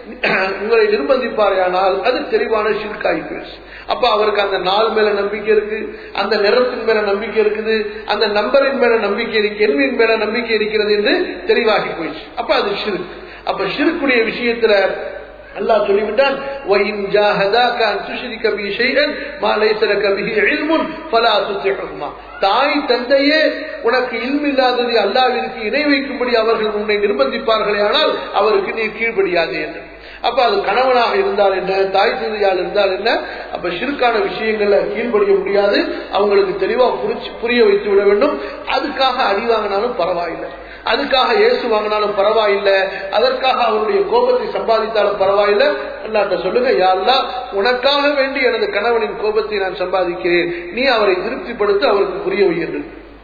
S1: உங்களை நிர்பந்திப்பாரையானால் அது தெளிவான ஷிர்காய் போயிடுச்சு அப்ப அவருக்கு அந்த நாள் மேல நம்பிக்கை இருக்கு அந்த நிறத்தின் மேல நம்பிக்கை இருக்குது அந்த நம்பரின் மேல நம்பிக்கை இருக்கு எண்ணின் மேல நம்பிக்கை இருக்கிறது என்று தெளிவாகி போயிடுச்சு அப்ப அது ஷிருக்கு அப்ப ஷிருக்குடைய விஷயத்துல அல்லாஹ் சொல்லிவிட்டான் وَإِنْ جَاهَدَاكَ أَنْ تُشْرِكَ بِي شَيْئًا مَا لَيْسَ لَكَ بِهِ عِلْمٌ فَلَا تُطِعْهُمَا தாய் தந்தையே உனக்கு இல்மில்லாததை அல்லாவிற்கு இணை வைக்கும்படி அவர்கள் உன்னை நிர்பந்திப்பார்களே ஆனால் அவருக்கு நீ கீழ்படியாது என்று அப்ப அது கணவனாக இருந்தால் என்ன தாய் தந்தையால் இருந்தால் என்ன அப்ப சிறுக்கான விஷயங்கள்ல கீழ்படிய முடியாது அவங்களுக்கு தெளிவா புரிச்சு புரிய வைத்து விட வேண்டும் அதுக்காக அடி வாங்கினாலும் பரவாயில்லை அதுக்காக இயேசு வாங்கினாலும் பரவாயில்லை அதற்காக அவருடைய கோபத்தை சம்பாதித்தாலும் பரவாயில்லை அல்லாட்ட சொல்லுங்க யாருலா உனக்காக வேண்டி எனது கணவனின் கோபத்தை நான் சம்பாதிக்கிறேன் நீ அவரை திருப்திப்படுத்த அவருக்கு புரிய வையன்று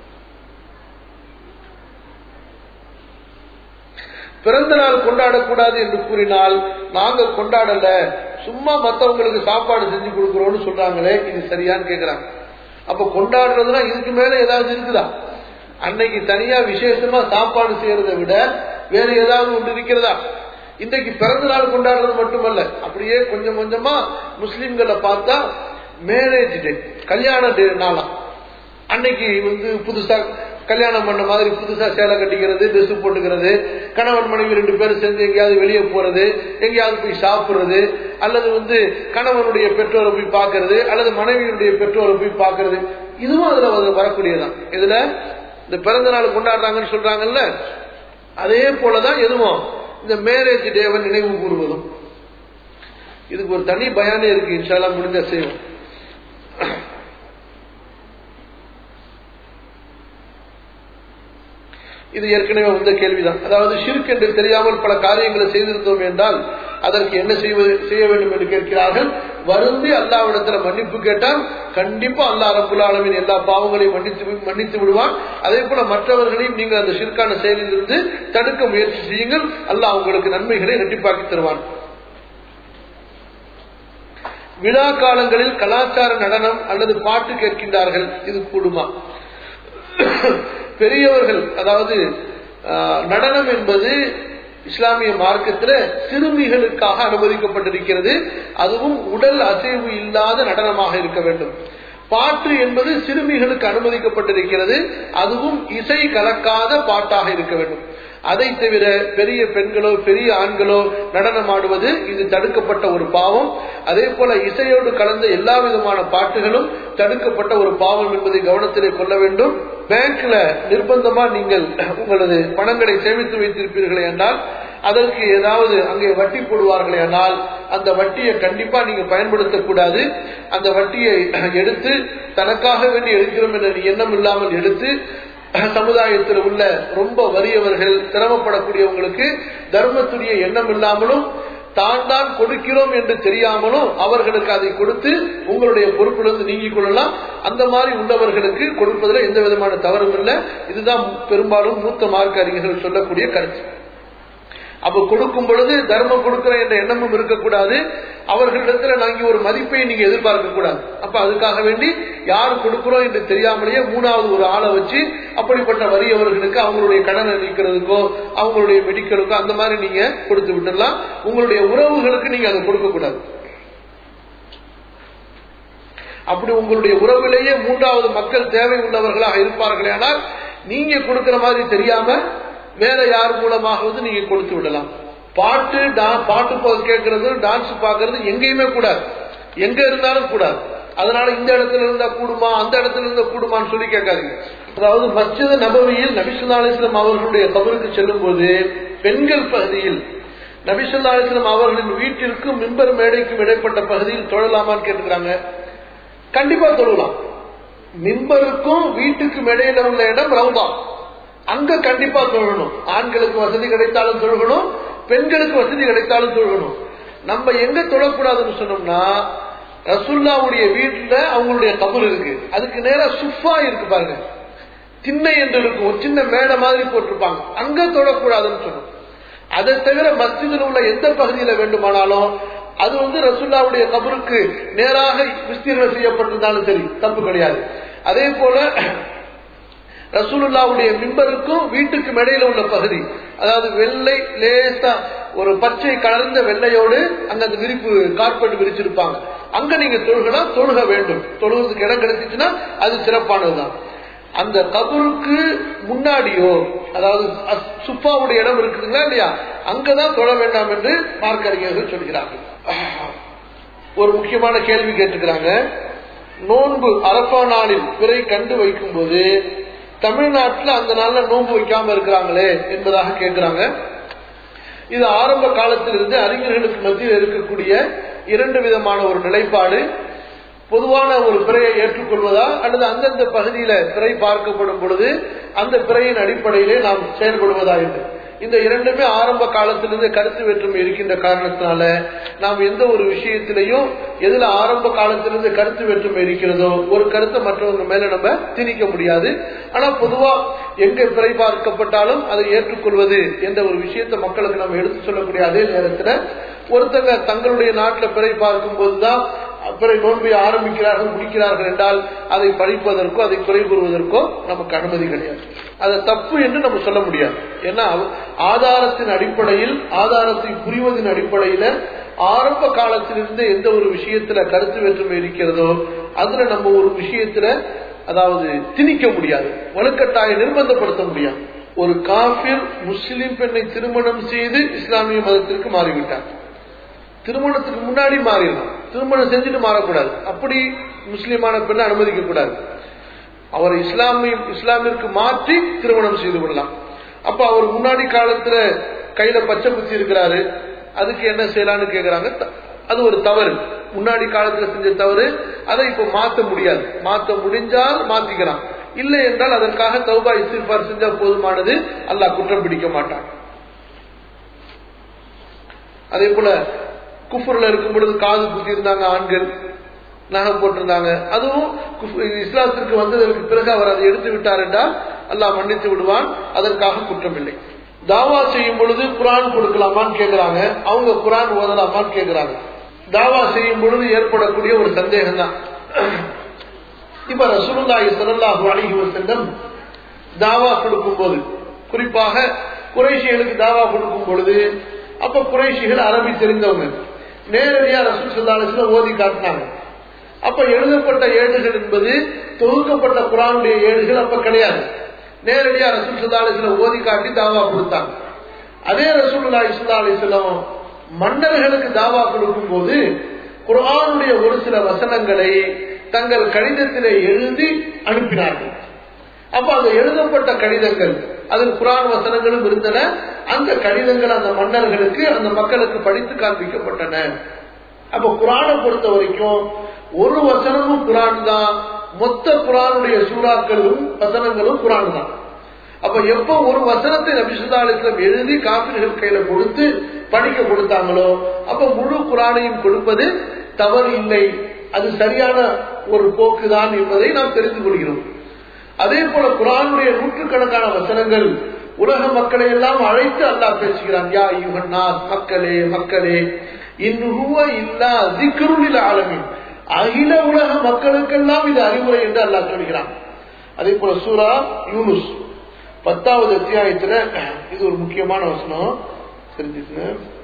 S1: பிறந்த நாள் கொண்டாடக்கூடாது என்று கூறினால் நாங்கள் கொண்டாடல சும்மா மற்றவங்களுக்கு சாப்பாடு செஞ்சு கொடுக்கிறோம்னு சொல்றாங்களே இது சரியான்னு கேக்குறாங்க அப்ப கொண்டாடுறதுனா இதுக்கு மேல ஏதாவது இருக்குதா அன்னைக்கு தனியா விசேஷமா சாப்பாடு செய்யறதை விட வேற ஏதாவது ஒன்று இருக்கிறதா இன்றைக்கு பிறந்த நாள் கொண்டாடுறது மட்டுமல்ல அப்படியே கொஞ்சம் கொஞ்சமா முஸ்லிம்களை பார்த்தா மேரேஜ் டே கல்யாண டே நாளா அன்னைக்கு வந்து புதுசா கல்யாணம் பண்ண மாதிரி புதுசா சேலை கட்டிக்கிறது ட்ரெஸ் போட்டுக்கிறது கணவன் மனைவி ரெண்டு பேரும் சேர்ந்து எங்கேயாவது வெளியே போறது எங்கேயாவது போய் சாப்பிடுறது அல்லது வந்து கணவனுடைய பெற்றோரை போய் பார்க்கறது அல்லது மனைவியுடைய பெற்றோரை போய் பார்க்கறது இதுவும் அதுல வரக்கூடியதான் இதுல இந்த பிறந்த நாள் கொண்டாடுறாங்கன்னு சொல்றாங்கல்ல அதே போலதான் எதுவும் இந்த மேரேஜ் டேவை நினைவு கூறுவதும் இதுக்கு ஒரு தனி பயானே இருக்கு இன்ஷால்லா முடிஞ்ச செய்வோம் இது ஏற்கனவே வந்த கேள்விதான் அதாவது ஷிர்க் என்று தெரியாமல் பல காரியங்களை செய்திருந்தோம் என்றால் அதற்கு என்ன செய்வது செய்ய வேண்டும் என்று கேட்கிறார்கள் வருந்தி அல்லாவிடத்துல மன்னிப்பு கேட்டால் கண்டிப்பா அல்லா ரபுல் ஆலமின் எல்லா பாவங்களையும் மன்னித்து மன்னித்து விடுவான் அதே போல மற்றவர்களையும் நீங்கள் அந்த ஷிர்கான செயலில் இருந்து தடுக்க முயற்சி செய்யுங்கள் அல்லாஹ் உங்களுக்கு நன்மைகளை இரட்டிப்பாக்கி தருவான் விழா காலங்களில் கலாச்சார நடனம் அல்லது பாட்டு கேட்கின்றார்கள் இது கூடுமா பெரியவர்கள் அதாவது நடனம் என்பது இஸ்லாமிய மார்க்கத்தில் சிறுமிகளுக்காக அனுமதிக்கப்பட்டிருக்கிறது அதுவும் உடல் அசைவு இல்லாத நடனமாக இருக்க வேண்டும் பாட்டு என்பது சிறுமிகளுக்கு அனுமதிக்கப்பட்டிருக்கிறது அதுவும் இசை கலக்காத பாட்டாக இருக்க வேண்டும் அதை தவிர பெரிய பெண்களோ பெரிய ஆண்களோ நடனம் ஆடுவது இது தடுக்கப்பட்ட ஒரு பாவம் அதே போல இசையோடு கலந்த எல்லா விதமான பாட்டுகளும் தடுக்கப்பட்ட ஒரு பாவம் என்பதை கவனத்திலே கொள்ள வேண்டும் பேங்க்ல நிர்பந்தமா நீங்கள் உங்களது பணங்களை சேமித்து வைத்திருப்பீர்கள் என்றால் அதற்கு ஏதாவது அங்கே வட்டி போடுவார்களே ஆனால் அந்த வட்டியை கண்டிப்பா நீங்க பயன்படுத்தக்கூடாது அந்த வட்டியை எடுத்து தனக்காக வேண்டி எடுக்கிறோம் என்ற எண்ணம் இல்லாமல் எடுத்து சமுதாயத்தில் உள்ள ரொம்ப வறியவர்கள் சிரமப்படக்கூடியவங்களுக்கு தர்மத்துடைய எண்ணம் இல்லாமலும் தான் தான் கொடுக்கிறோம் என்று தெரியாமலும் அவர்களுக்கு அதை கொடுத்து உங்களுடைய பொறுப்பிலிருந்து நீங்கிக் கொள்ளலாம் அந்த மாதிரி உள்ளவர்களுக்கு கொடுப்பதில் எந்த விதமான தவறும் இல்லை இதுதான் பெரும்பாலும் மூத்த மார்க்க அறிஞர்கள் சொல்லக்கூடிய கருத்து அப்ப கொடுக்கும் பொழுது தர்மம் கொடுக்கிற என்ற எண்ணமும் இருக்கக்கூடாது அவர்களிடத்துல நாங்க ஒரு மதிப்பை நீங்க எதிர்பார்க்க கூடாது அப்ப அதுக்காக வேண்டி யார் கொடுக்கிறோம் என்று தெரியாமலேயே மூணாவது ஒரு ஆளை வச்சு அப்படிப்பட்ட வறியவர்களுக்கு அவங்களுடைய கடனை நீக்கிறதுக்கோ அவங்களுடைய மெடிக்கலுக்கோ அந்த மாதிரி நீங்க கொடுத்து விட்டுடலாம் உங்களுடைய உறவுகளுக்கு நீங்க அதை கொடுக்க கூடாது அப்படி உங்களுடைய உறவிலேயே மூன்றாவது மக்கள் தேவை உள்ளவர்களாக இருப்பார்களே ஆனால் நீங்க கொடுக்கிற மாதிரி தெரியாம வேற யார் மூலமாகவும் நீங்க கொடுத்து விடலாம் பாட்டு பாட்டு கேட்கறது டான்ஸ் பாக்குறது எங்கேயுமே கூடாது எங்க இருந்தாலும் கூடாது அதனால இந்த இடத்துல இருந்தா கூடுமா அந்த இடத்துல இருந்தா கூடுமான்னு சொல்லி கேட்காதீங்க அதாவது மஸ்ஜித் நபவியில் நபிசுல்லா அலிஸ்லாம் அவர்களுடைய கபருக்கு செல்லும் போது பெண்கள் பகுதியில் நபிசுல்லா அலிஸ்லாம் அவர்களின் வீட்டிற்கும் மின்பர் மேடைக்கும் இடைப்பட்ட பகுதியில் தொழலாமான்னு கேட்டுக்கிறாங்க கண்டிப்பா தொழலாம் மின்பருக்கும் வீட்டுக்கும் இடையில உள்ள இடம் ரவுதா அங்க கண்டிப்பா தொழணும் ஆண்களுக்கு வசதி கிடைத்தாலும் தொழுகணும் பெண்களுக்கு வசதி கிடைத்தாலும் தொழுகணும் நம்ம எங்க தொழக்கூடாதுன்னு சொன்னோம்னா ரசுல்லாவுடைய வீட்டுல அவங்களுடைய கபர் இருக்கு அதுக்கு நேரா சுஃபா இருக்கு பாருங்க திண்ணை என்று இருக்கும் ஒரு சின்ன மேடை மாதிரி போட்டிருப்பாங்க அங்க தொழக்கூடாதுன்னு சொன்னோம் அதை தவிர மஸ்ஜிதில் உள்ள எந்த பகுதியில வேண்டுமானாலும் அது வந்து ரசுல்லாவுடைய கபருக்கு நேராக விஸ்தீர்ணம் செய்யப்பட்டிருந்தாலும் சரி தப்பு கிடையாது அதே போல ரசூலுல்லாவுடைய மிம்பருக்கும் வீட்டுக்கும் இடையில உள்ள பகுதி அதாவது வெள்ளை லேசா ஒரு பச்சை கலர்ந்த வெள்ளையோடு அங்க அந்த விரிப்பு கார்பெட் விரிச்சிருப்பாங்க அங்க நீங்க தொழுகனா தொழுக வேண்டும் தொழுகிறதுக்கு இடம் கிடைச்சிச்சுன்னா அது சிறப்பானதுதான் அந்த கபருக்கு முன்னாடியோ அதாவது சுப்பாவுடைய இடம் இருக்குதுங்களா இல்லையா அங்கதான் தொழ வேண்டாம் என்று மார்க்கறிஞர்கள் சொல்கிறார்கள் ஒரு முக்கியமான கேள்வி கேட்டுக்கிறாங்க நோன்பு அரப்பா நாளில் பிறை கண்டு வைக்கும் போது தமிழ்நாட்டில் அந்த நாள்ல நோன்பு வைக்காம இருக்கிறாங்களே என்பதாக கேட்கிறாங்க இது ஆரம்ப காலத்திலிருந்து அறிஞர்களுக்கு மத்தியில் இருக்கக்கூடிய இரண்டு விதமான ஒரு நிலைப்பாடு பொதுவான ஒரு பிறையை ஏற்றுக்கொள்வதா அல்லது அந்தந்த பகுதியில பிறை பார்க்கப்படும் பொழுது அந்த பிறையின் அடிப்படையிலே நாம் செயல்படுவதா என்று இந்த இரண்டுமே ஆரம்ப காலத்திலிருந்து கருத்து வேற்றுமை இருக்கின்ற காரணத்தினால நாம் எந்த ஒரு விஷயத்திலையும் எதுல ஆரம்ப காலத்திலிருந்து கருத்து வேற்றுமை இருக்கிறதோ ஒரு கருத்தை மற்றவங்க மேல நம்ம திணிக்க முடியாது ஆனா பொதுவா எங்க பிறை பார்க்கப்பட்டாலும் அதை ஏற்றுக்கொள்வது என்ற ஒரு விஷயத்தை மக்களுக்கு நம்ம எடுத்து சொல்லக்கூடிய அதே நேரத்துல ஒருத்தங்க தங்களுடைய நாட்டில் பிறை பார்க்கும் போதுதான் பிறை நோன்பை ஆரம்பிக்கிறார்கள் முடிக்கிறார்கள் என்றால் அதை படிப்பதற்கோ அதை குறை கூறுவதற்கோ நமக்கு அனுமதி கிடையாது அது தப்பு என்று நம்ம சொல்ல முடியாது ஏன்னா ஆதாரத்தின் அடிப்படையில் ஆதாரத்தை புரிவதன் அடிப்படையில ஆரம்ப காலத்திலிருந்து எந்த ஒரு விஷயத்துல கருத்து வேற்றுமை இருக்கிறதோ அதுல நம்ம ஒரு விஷயத்துல அதாவது திணிக்க முடியாது வலுக்கட்டாய நிர்பந்தப்படுத்த முடியாது ஒரு காபிர் முஸ்லிம் பெண்ணை திருமணம் செய்து இஸ்லாமிய மதத்திற்கு மாறிவிட்டார் திருமணத்துக்கு முன்னாடி மாறிடலாம் திருமணம் செஞ்சுட்டு மாறக்கூடாது அப்படி முஸ்லிமான பெண்ணை அனுமதிக்க கூடாது அவர் இஸ்லாமிய இஸ்லாமிற்கு மாற்றி திருமணம் செய்து கொள்ளலாம் அப்ப அவர் முன்னாடி காலத்துல கையில பச்சை குத்தி இருக்கிறாரு அதுக்கு என்ன செய்யலாம்னு கேக்குறாங்க அது ஒரு தவறு முன்னாடி காலத்துல செஞ்ச தவறு அதை இப்ப மாத்த முடியாது மாத்த முடிஞ்சால் மாத்திக்கலாம் இல்லை என்றால் அதற்காக தௌபா இஸ்திஃபார் செஞ்சா போதுமானது அல்லாஹ் குற்றம் பிடிக்க மாட்டான் அதே போல குஃபுர்ல இருக்கும் பொழுது காது குத்தி இருந்தாங்க ஆண்கள் நகம் போட்டிருந்தாங்க அதுவும் இஸ்லாத்திற்கு வந்ததற்கு பிறகு அவர் அதை எடுத்து விட்டார் என்றால் அல்லாஹ் மன்னித்து விடுவான் அதற்காக குற்றம் இல்லை தாவா செய்யும் பொழுது குரான் கொடுக்கலாமான்னு கேட்கிறாங்க அவங்க குரான் ஓதலாமான்னு கேட்கிறாங்க தாவா செய்யும் பொழுது ஏற்படக்கூடிய ஒரு சந்தேகம் தான் இப்ப ரசூலுல்லாஹி ஸல்லல்லாஹு அலைஹி வஸல்லம் தாவா கொடுக்கும் போது குறிப்பாக குறைஷிகளுக்கு தாவா கொடுக்கும் பொழுது அப்ப குறைஷிகள் அரபி தெரிந்தவங்க நேரடியா ரசூல் சல்லாஹ் ஓதி காட்டினாங்க அப்ப எழுதப்பட்ட ஏடுகள் என்பது தொகுக்கப்பட்ட குரானுடைய ஏடுகள் அப்ப கிடையாது நேரடியா ரசூல் சுல்லா அலிஸ்லாம் ஓதி காட்டி தாவா கொடுத்தாங்க அதே ரசூல்லா இஸ்லா அலிஸ்லாம் மன்னர்களுக்கு தாவா கொடுக்கும் போது குர்ஆனுடைய ஒரு சில வசனங்களை தங்கள் கடிதத்திலே எழுதி அனுப்பினார்கள் அப்ப அந்த எழுதப்பட்ட கடிதங்கள் அதில் குரான் வசனங்களும் இருந்தன அந்த கடிதங்கள் அந்த மன்னர்களுக்கு அந்த மக்களுக்கு படித்து காண்பிக்கப்பட்டன அப்ப குரானை பொறுத்த வரைக்கும் ஒரு வசனமும் குரான் தான் மொத்த குரானுடைய சூறாக்களும் வசனங்களும் குரான் தான் அப்ப எப்ப ஒரு வசனத்தை நபிசுல்லா அலிஸ்லாம் எழுதி காப்பிர்கள் கையில கொடுத்து படிக்க கொடுத்தாங்களோ அப்ப முழு குரானையும் கொடுப்பது தவறு இல்லை அது சரியான ஒரு போக்குதான் என்பதை நாம் தெரிந்து கொள்கிறோம் அதே போல குரானுடைய நூற்றுக்கணக்கான வசனங்கள் உலக மக்களை எல்லாம் அழைத்து அல்லாஹ் பேசுகிறான் யா யுகன்னாஸ் மக்களே மக்களே இன்னுவ இல்லா திக்ருளில் ஆலமின் அகில உலக மக்களுக்கெல்லாம் இது அறிவுரை என்று அல்லாஹ் சொல்கிறான் அதே போல சூரா யூனுஸ் பத்தாவது அத்தியாயத்துல இது ஒரு முக்கியமான வசனம் தெரிஞ்சுக்கங்க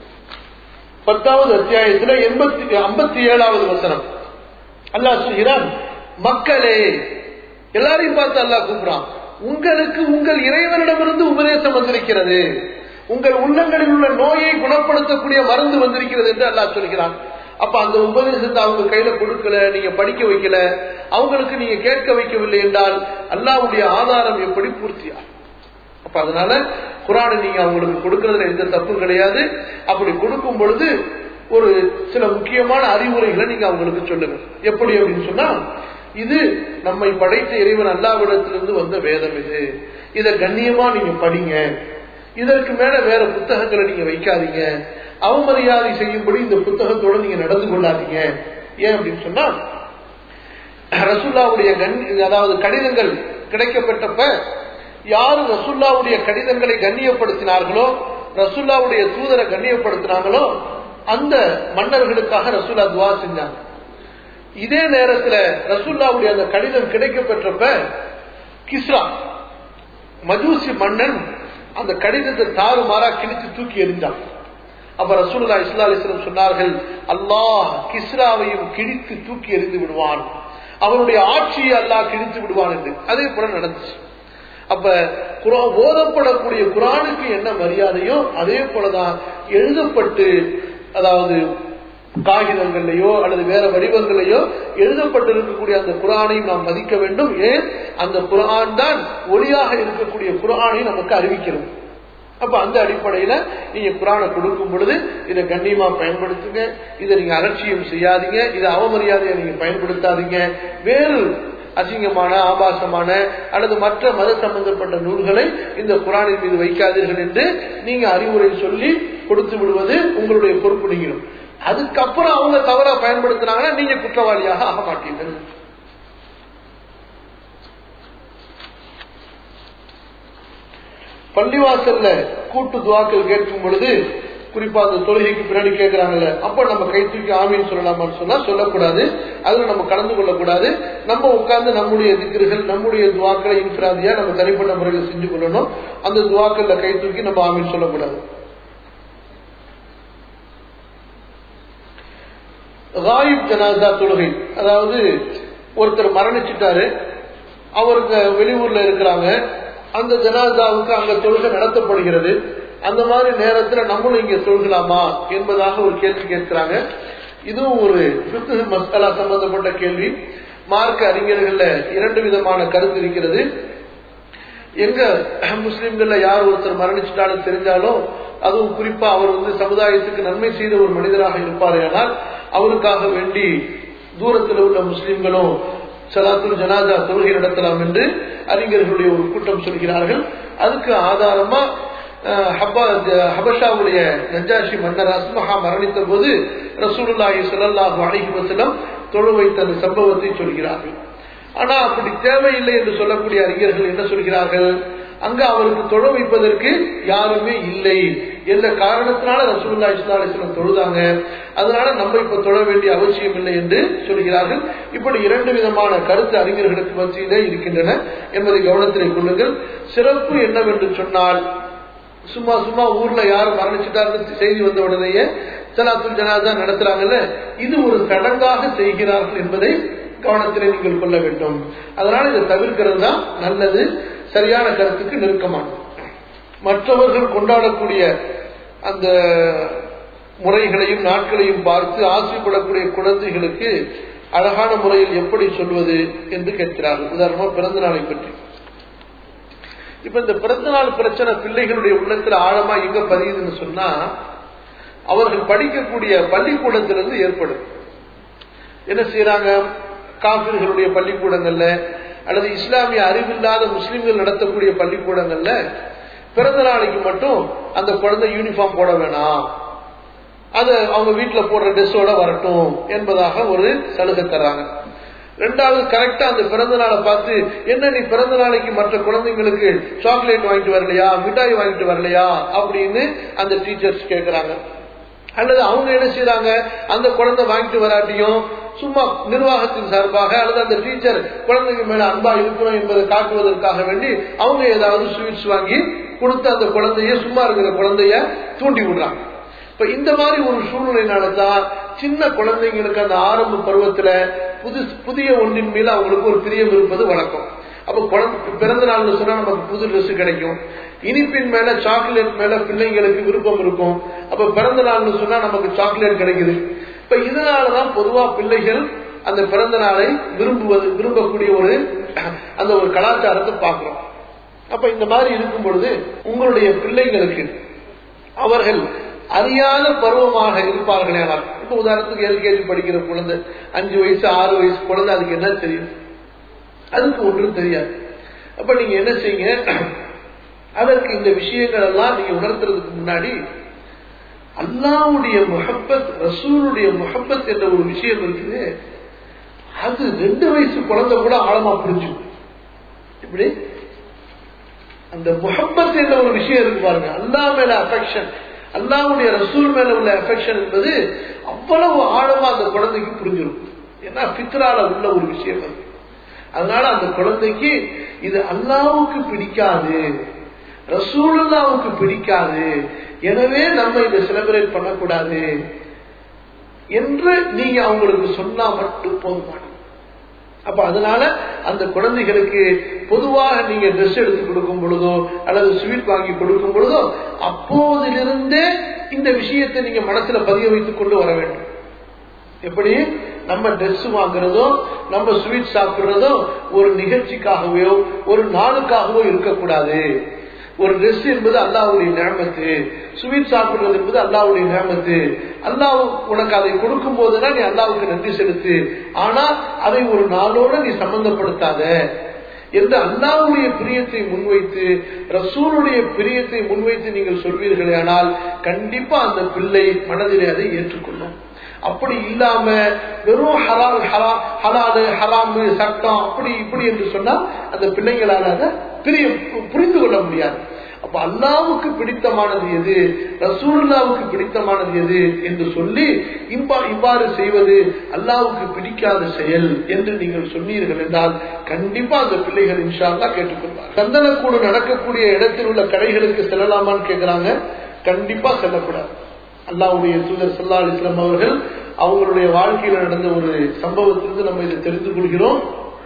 S1: பத்தாவது அத்தியாயத்துல எண்பத்தி ஐம்பத்தி ஏழாவது வசனம் அல்லாஹ் சொல்கிறான் மக்களே எல்லாரையும் பார்த்து அல்லாஹ் கூப்பிடுறான் உங்களுக்கு உங்கள் இறைவனிடமிருந்து உபதேசம் வந்திருக்கிறது உங்கள் உள்ளங்களில் உள்ள நோயை குணப்படுத்தக்கூடிய மருந்து வந்திருக்கிறது என்று அல்லாஹ் சொல்கிறான் அப்ப அந்த உபதேசத்தை அவங்க கையில கொடுக்கல நீங்க படிக்க வைக்கல அவங்களுக்கு நீங்க கேட்க வைக்கவில்லை என்றால் அல்லாவுடைய ஆதாரம் எப்படி பூர்த்தியா அப்ப அதனால குரானை நீங்க அவங்களுக்கு கொடுக்கறதுல எந்த தப்பும் கிடையாது அப்படி கொடுக்கும் பொழுது ஒரு சில முக்கியமான அறிவுரைகளை நீங்க அவங்களுக்கு சொல்லுங்க எப்படி அப்படின்னு சொன்னா இது நம்மை படைத்த இறைவன் அல்லாவிடத்திலிருந்து வந்த வேதம் இது இதை கண்ணியமா நீங்க படிங்க இதற்கு மேல வேற புத்தகங்களை நீங்க வைக்காதீங்க அவமரியாதை செய்யும்படி இந்த புத்தகத்தோட நீங்க நடந்து கொள்ளாதீங்க ஏன் அப்படின்னு சொன்னா ரசுல்லாவுடைய கண் அதாவது கடிதங்கள் கிடைக்கப்பட்டப்ப யாரு ரசுல்லாவுடைய கடிதங்களை கண்ணியப்படுத்தினார்களோ ரசுல்லாவுடைய தூதரை கண்ணியப்படுத்தினாங்களோ அந்த மன்னர்களுக்காக ரசுல்லா துவா செஞ்சாங்க இதே நேரத்தில் ரசுல்லாவுடைய அந்த கடிதம் கிடைக்கப்பெற்றப்ப கிஸ்ரா மஜூசி மன்னன் அந்த கடிதத்தை தாறுமாறா கிழித்து தூக்கி எறிஞ்சான் அப்ப ரசூல்லா இஸ்லா அலிஸ்லம் சொன்னார்கள் அல்லாஹ் கிஸ்ராவையும் கிழித்து தூக்கி எறிந்து விடுவான் அவனுடைய ஆட்சியை அல்லாஹ் கிழித்து விடுவான் என்று அதே போல நடந்துச்சு அப்ப குரான் ஓதப்படக்கூடிய குரானுக்கு என்ன மரியாதையோ அதே போலதான் எழுதப்பட்டு அதாவது காகிதங்கள்லையோ அல்லது வேற வடிவங்களையோ எழுதப்பட்டிருக்கக்கூடிய அந்த குரானையும் நாம் மதிக்க வேண்டும் ஏன் அந்த குரான் தான் ஒளியாக இருக்கக்கூடிய குரானை நமக்கு அறிவிக்கிறது அப்ப அந்த அடிப்படையில நீங்க குரானை கொடுக்கும் பொழுது இதை கண்ணியமா பயன்படுத்துங்க இதை நீங்க அலட்சியம் செய்யாதீங்க இதை அவமரியாதையை நீங்க பயன்படுத்தாதீங்க வேறு அசிங்கமான ஆபாசமான அல்லது மற்ற மத சம்பந்தப்பட்ட நூல்களை இந்த குரானின் மீது வைக்காதீர்கள் என்று நீங்க அறிவுரை சொல்லி கொடுத்து விடுவது உங்களுடைய பொறுப்பு நீங்களும் அதுக்கப்புறம் அவங்க தவறா பயன்படுத்தினாங்கன்னா நீங்க குற்றவாளியாக ஆக மாட்டீர்கள் பள்ளிவாசல்ல கூட்டு துவாக்கள் கேட்கும் பொழுது குறிப்பா அந்த தொழுகைக்கு பின்னாடி கேட்கிறாங்கல்ல அப்ப நம்ம கை தூக்கி ஆமின்னு சொல்லலாமான்னு சொன்னா சொல்லக்கூடாது அதுல நம்ம கலந்து கொள்ளக்கூடாது நம்ம உட்கார்ந்து நம்முடைய திக்கர்கள் நம்முடைய துவாக்களை இன்ஃபிராதியா நம்ம தனிப்பட்ட முறையில் செஞ்சு கொள்ளணும் அந்த துவாக்கள்ல கை தூக்கி நம்ம ஆமின்னு சொல்லக்கூடாது ராயிப் ஜனாசா தொழுகை அதாவது ஒருத்தர் மரணிச்சிட்டாரு அவருக்கு வெளியூர்ல இருக்கிறாங்க அந்த ஜனாசாவுக்கு அங்க தொழுகை நடத்தப்படுகிறது அந்த மாதிரி நேரத்துல நம்மளும் இங்க தொழுகலாமா என்பதாக ஒரு கேள்வி கேட்கிறாங்க இதுவும் ஒரு பித்து மசாலா சம்பந்தப்பட்ட கேள்வி மார்க்க அறிஞர்கள்ல இரண்டு விதமான கருத்து இருக்கிறது எங்க முஸ்லிம்கள்ல யார் ஒருத்தர் மரணிச்சிட்டாலும் தெரிஞ்சாலும் அதுவும் குறிப்பா அவர் வந்து சமுதாயத்துக்கு நன்மை செய்த ஒரு மனிதராக இருப்பார் ஆனால் அவருக்காக வேண்டி தூரத்தில் உள்ள முஸ்லிம்களும் சலாத்துல் ஜனாதா தொழுகை நடத்தலாம் என்று அறிஞர்களுடைய ஒரு கூட்டம் சொல்கிறார்கள் அதுக்கு ஆதாரமா ஹபஷாவுடைய நஜாஷி மன்னர் அஸ்மஹா மரணித்த போது ரசூலுல்லாஹி ஸல்லல்லாஹு அலைஹி வஸல்லம் தொழு வைத்த அந்த சம்பவத்தை சொல்கிறார்கள் ஆனா அப்படி தேவையில்லை என்று சொல்லக்கூடிய அறிஞர்கள் என்ன சொல்கிறார்கள் அங்க அவருக்கு தொழ வைப்பதற்கு யாருமே இல்லை எந்த காரணத்தினால ரசூல்லா இஸ்லா அலிஸ்லாம் தொழுதாங்க அதனால நம்ம இப்ப தொழ வேண்டிய அவசியம் இல்லை என்று சொல்கிறார்கள் இப்படி இரண்டு விதமான கருத்து அறிஞர்களுக்கு மத்தியிலே இருக்கின்றன என்பதை கவனத்திலே கொள்ளுங்கள் சிறப்பு என்னவென்று சொன்னால் சும்மா சும்மா ஊர்ல யார் மரணிச்சுட்டாருன்னு செய்தி வந்த உடனேயே சலாத்துல் ஜனாதா நடத்துறாங்கல்ல இது ஒரு சடங்காக செய்கிறார்கள் என்பதை கவனத்திலே நீங்கள் கொள்ள வேண்டும் அதனால இதை தவிர்க்கிறது தான் நல்லது சரியான கருத்துக்கு நெருக்கமானது மற்றவர்கள் கொண்டாடக்கூடிய அந்த முறைகளையும் நாட்களையும் பார்த்து ஆசைப்படக்கூடிய குழந்தைகளுக்கு அழகான முறையில் எப்படி சொல்வது என்று கேட்கிறார்கள் உதாரணமா பிறந்த நாளை பற்றி இப்ப இந்த பிறந்த நாள் பிரச்சனை பிள்ளைகளுடைய உள்ளத்துல ஆழமா எங்க பதியுதுன்னு சொன்னா அவர்கள் படிக்கக்கூடிய பள்ளிக்கூடத்திலிருந்து ஏற்படும் என்ன செய்யறாங்க காபிர்களுடைய பள்ளிக்கூடங்கள்ல அல்லது இஸ்லாமிய அறிவில்லாத முஸ்லிம்கள் நடத்தக்கூடிய பள்ளிக்கூடங்கள்ல பிறந்த நாளைக்கு மட்டும் அந்த குழந்தை யூனிஃபார்ம் போட வேணாம் அது அவங்க வீட்டுல போடுற ட்ரெஸ்ஸோட வரட்டும் என்பதாக ஒரு சலுகை தர்றாங்க ரெண்டாவது கரெக்டா அந்த பிறந்த நாளை பார்த்து என்ன நீ பிறந்த நாளைக்கு மற்ற குழந்தைங்களுக்கு சாக்லேட் வாங்கிட்டு வரலையா மிட்டாய் வாங்கிட்டு வரலையா அப்படின்னு அந்த டீச்சர்ஸ் கேட்கிறாங்க அல்லது அவங்க என்ன செய்யறாங்க அந்த குழந்தை வாங்கிட்டு வராட்டியும் சும்மா நிர்வாகத்தின் சார்பாக அல்லது அந்த டீச்சர் குழந்தைங்க மேல அன்பா இருக்கணும் என்பதை காட்டுவதற்காக வேண்டி அவங்க ஏதாவது ஸ்வீட்ஸ் வாங்கி கொடுத்து அந்த குழந்தைய சும்மா இருக்கிற குழந்தைய தூண்டி விடுறாங்க இப்ப இந்த மாதிரி ஒரு சூழ்நிலையினால தான் சின்ன குழந்தைங்களுக்கு அந்த ஆரம்ப பருவத்துல புது புதிய ஒன்றின் மீது அவங்களுக்கு ஒரு பிரியம் இருப்பது வழக்கம் அப்ப குழந்தை பிறந்த நாள்னு சொன்னா நமக்கு புது ட்ரெஸ் கிடைக்கும் இனிப்பின் மேல சாக்லேட் மேல பிள்ளைங்களுக்கு விருப்பம் இருக்கும் அப்ப பிறந்த நாள்னு சொன்னா நமக்கு சாக்லேட் கிடைக்குது இப்ப இதனாலதான் பொதுவா பிள்ளைகள் அந்த பிறந்த நாளை விரும்புவது விரும்பக்கூடிய ஒரு அந்த ஒரு கலாச்சாரத்தை பார்க்கிறோம் அப்ப இந்த மாதிரி இருக்கும் பொழுது உங்களுடைய பிள்ளைங்களுக்கு அவர்கள் அறியாத பருவமாக இருப்பார்களே ஆனால் இப்ப உதாரணத்துக்கு எல்கேஜி படிக்கிற குழந்தை அஞ்சு வயசு ஆறு வயசு குழந்தை அதுக்கு என்ன தெரியும் அதுக்கு ஒன்றும் தெரியாது அப்ப நீங்க என்ன செய்யுங்க அதற்கு இந்த விஷயங்கள் எல்லாம் நீங்க உணர்த்துறதுக்கு முன்னாடி அல்லாவுடைய முகப்பத் ரசூலுடைய முகப்பத் என்ற ஒரு விஷயம் இருக்குது அது ரெண்டு வயசு குழந்தை கூட ஆழமா புரிஞ்சுக்கும் இப்படி அந்த முகப்பத் என்ற ஒரு விஷயம் இருக்கு பாருங்க அல்லா மேல அஃபெக்ஷன் அல்லாவுடைய ரசூல் மேல உள்ள அஃபெக்ஷன் என்பது அவ்வளவு ஆழமா அந்த குழந்தைக்கு புரிஞ்சிடும் ஏன்னா பித்ரால உள்ள ஒரு விஷயம் அது அதனால அந்த குழந்தைக்கு இது அல்லாவுக்கு பிடிக்காது ரசூலுல்லாவுக்கு பிடிக்காது எனவே நம்ம இதை செலிப்ரேட் பண்ணக்கூடாது என்று நீங்க அவங்களுக்கு சொன்னா மட்டும் போதுமான அப்ப அதனால அந்த குழந்தைகளுக்கு பொதுவாக நீங்க ட்ரெஸ் எடுத்து கொடுக்கும் பொழுதோ அல்லது ஸ்வீட் வாங்கி கொடுக்கும் பொழுதோ அப்போதிலிருந்தே இந்த விஷயத்தை நீங்க மனசுல பதிய வைத்துக் கொண்டு வர வேண்டும் எப்படி நம்ம ட்ரெஸ் வாங்குறதோ நம்ம ஸ்வீட் சாப்பிடுறதோ ஒரு நிகழ்ச்சிக்காகவோ ஒரு நாளுக்காகவோ இருக்கக்கூடாது ஒரு ட்ரெஸ் என்பது அல்லாவுடைய நியமத்து ஸ்வீட் சாப்பிடுறது என்பது அல்லாவுடைய நியமத்து அல்லாஹ் உனக்கு அதை கொடுக்கும் போதுதான் நீ அல்லாவுக்கு நன்றி செலுத்து ஆனா அதை ஒரு நாளோட நீ சம்பந்தப்படுத்தாத என்று அல்லாவுடைய பிரியத்தை முன்வைத்து ரசூலுடைய பிரியத்தை முன்வைத்து நீங்கள் சொல்வீர்களே ஆனால் கண்டிப்பா அந்த பிள்ளை மனதிலே அதை ஏற்றுக்கொள்ளும் அப்படி இல்லாம வெறும் ஹலால் ஹலா ஹலாலு ஹராமு சட்டம் அப்படி இப்படி என்று சொன்னால் அந்த பிள்ளைங்களால அதை பிரிய புரிந்து கொள்ள முடியாது அப்ப அல்லாவுக்கு பிடித்தமானது எது ரசூல்லாவுக்கு பிடித்தமானது எது என்று சொல்லி இம்பா இவ்வாறு செய்வது அல்லாவுக்கு பிடிக்காத செயல் என்று நீங்கள் சொன்னீர்கள் என்றால் கண்டிப்பா அந்த பிள்ளைகள் இன்ஷால்லா கேட்டுக்கொள்வார் சந்தனக்கூடு நடக்கக்கூடிய இடத்தில் உள்ள கடைகளுக்கு செல்லலாமான்னு கேட்கிறாங்க கண்டிப்பா செல்லக்கூடாது அல்லாவுடைய தூதர் சல்லா அலிஸ்லாம் அவர்கள் அவங்களுடைய வாழ்க்கையில் நடந்த ஒரு சம்பவத்திலிருந்து நம்ம இதை தெரிந்து கொள்கிறோம்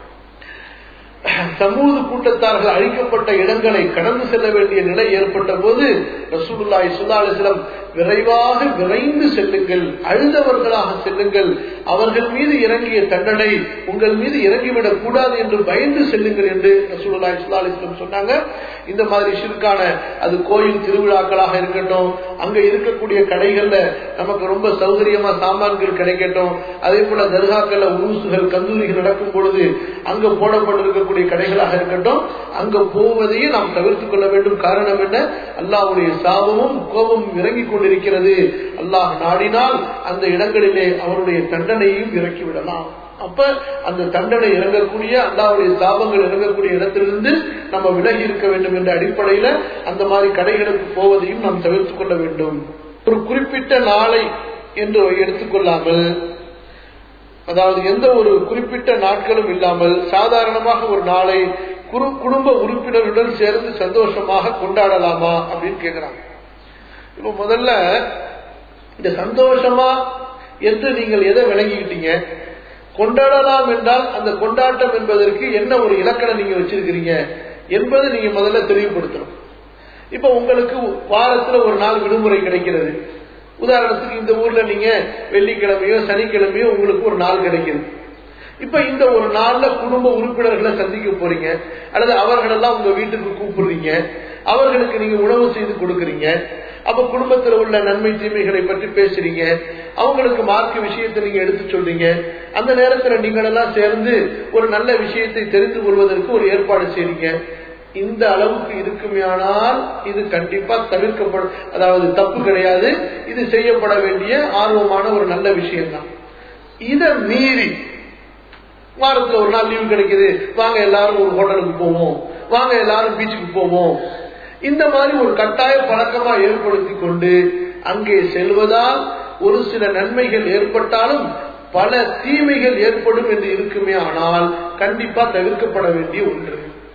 S1: சமூக கூட்டத்தார்கள் அழிக்கப்பட்ட இடங்களை கடந்து செல்ல வேண்டிய நிலை ஏற்பட்ட போது ரசூலுல்லாய் சுல்லா அலிஸ்லம் விரைவாக விரைந்து செல்லுங்கள் அழுதவர்களாக செல்லுங்கள் அவர்கள் மீது இறங்கிய தண்டனை உங்கள் மீது இறங்கிவிடக் கூடாது என்று பயந்து செல்லுங்கள் என்று ரசூலுல்லாய் சுல்லா அலிஸ்லம் சொன்னாங்க இந்த மாதிரி சிறுக்கான அது கோயில் திருவிழாக்களாக இருக்கட்டும் அங்க இருக்கக்கூடிய கடைகள்ல நமக்கு ரொம்ப சௌகரியமா சாமான்கள் கிடைக்கட்டும் அதே போல தர்காக்கள்ல உருசுகள் கந்தூரிகள் நடக்கும் பொழுது அங்க போடப்பட்டிருக்கக்கூடிய கடைகளாக இருக்கட்டும் அங்க போவதையும் நாம் தவிர்த்துக் கொள்ள வேண்டும் காரணம் என்ன அல்லாவுடைய சாபமும் கோபமும் இறங்கிக் கொண்டிருக்கிறது அல்லாஹ் நாடினால் அந்த இடங்களிலே அவருடைய தண்டனையும் இறக்கிவிடலாம் அப்ப அந்த தண்டனை இறங்கக்கூடிய அல்லாவுடைய சாபங்கள் இறங்கக்கூடிய இடத்திலிருந்து நம்ம விலகி இருக்க வேண்டும் என்ற அடிப்படையில அந்த மாதிரி கடைகளுக்கு போவதையும் நாம் தவிர்த்துக் கொள்ள வேண்டும் ஒரு குறிப்பிட்ட நாளை என்று எடுத்துக்கொள்ளாமல் அதாவது எந்த ஒரு குறிப்பிட்ட நாட்களும் இல்லாமல் சாதாரணமாக ஒரு நாளை குடும்ப உறுப்பினருடன் சேர்ந்து சந்தோஷமாக கொண்டாடலாமா அப்படின்னு கேட்கிறாங்க இப்ப முதல்ல இந்த சந்தோஷமா என்று நீங்கள் எதை விளங்கிக்கிட்டீங்க கொண்டாடலாம் என்றால் அந்த கொண்டாட்டம் என்பதற்கு என்ன ஒரு இலக்கணம் நீங்க வச்சிருக்கிறீங்க என்பதை நீங்க முதல்ல தெளிவுபடுத்தணும் இப்ப உங்களுக்கு வாரத்துல ஒரு நாள் விடுமுறை கிடைக்கிறது உதாரணத்துக்கு இந்த ஊர்ல நீங்க வெள்ளிக்கிழமையோ சனிக்கிழமையோ உங்களுக்கு ஒரு நாள் கிடைக்குது இப்ப இந்த ஒரு நாள்ல குடும்ப உறுப்பினர்களை சந்திக்க போறீங்க அல்லது அவர்களெல்லாம் உங்க வீட்டுக்கு கூப்பிடுறீங்க அவர்களுக்கு நீங்க உணவு செய்து கொடுக்குறீங்க அப்ப குடும்பத்தில் உள்ள நன்மை தீமைகளை பற்றி பேசுறீங்க அவங்களுக்கு மார்க்க விஷயத்தை நீங்க எடுத்து சொல்றீங்க அந்த நேரத்துல நீங்களெல்லாம் சேர்ந்து ஒரு நல்ல விஷயத்தை தெரிந்து கொள்வதற்கு ஒரு ஏற்பாடு செய்றீங்க இந்த அளவுக்கு இருக்குமேயானால் இது கண்டிப்பா தவிர்க்கப்படும் அதாவது தப்பு கிடையாது இது செய்யப்பட வேண்டிய ஆர்வமான ஒரு நல்ல விஷயம்தான் இதை மீறி வாரத்துல ஒரு நாள் லீவு கிடைக்குது வாங்க எல்லாரும் ஒரு ஹோட்டலுக்கு போவோம் வாங்க எல்லாரும் பீச்சுக்கு போவோம் இந்த மாதிரி ஒரு கட்டாய பழக்கமா ஏற்படுத்தி கொண்டு அங்கே செல்வதால் ஒரு சில நன்மைகள் ஏற்பட்டாலும் பல தீமைகள் ஏற்படும் என்று இருக்குமே ஆனால் கண்டிப்பா தவிர்க்கப்பட வேண்டிய ஒன்று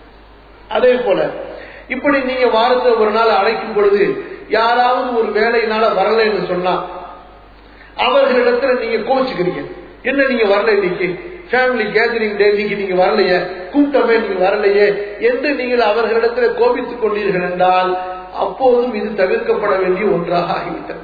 S1: அதே போல இப்படி நீங்க வாரத்துல ஒரு நாள் அழைக்கும் பொழுது யாராவது ஒரு வேலையினால வரலைன்னு சொன்னா அவர்களிடத்துல நீங்க கோச்சுக்கிறீங்க என்ன நீங்க வரல இன்னைக்கு ஃபேமிலி கேதரிங் டே இன்னைக்கு நீங்க வரலையே கூட்டமே நீங்க வரலையே என்று நீங்கள் அவர்களிடத்துல கோபித்துக் கொண்டீர்கள் என்றால் அப்போதும் இது தவிர்க்கப்பட வேண்டிய ஒன்றாக ஆகிவிட்டது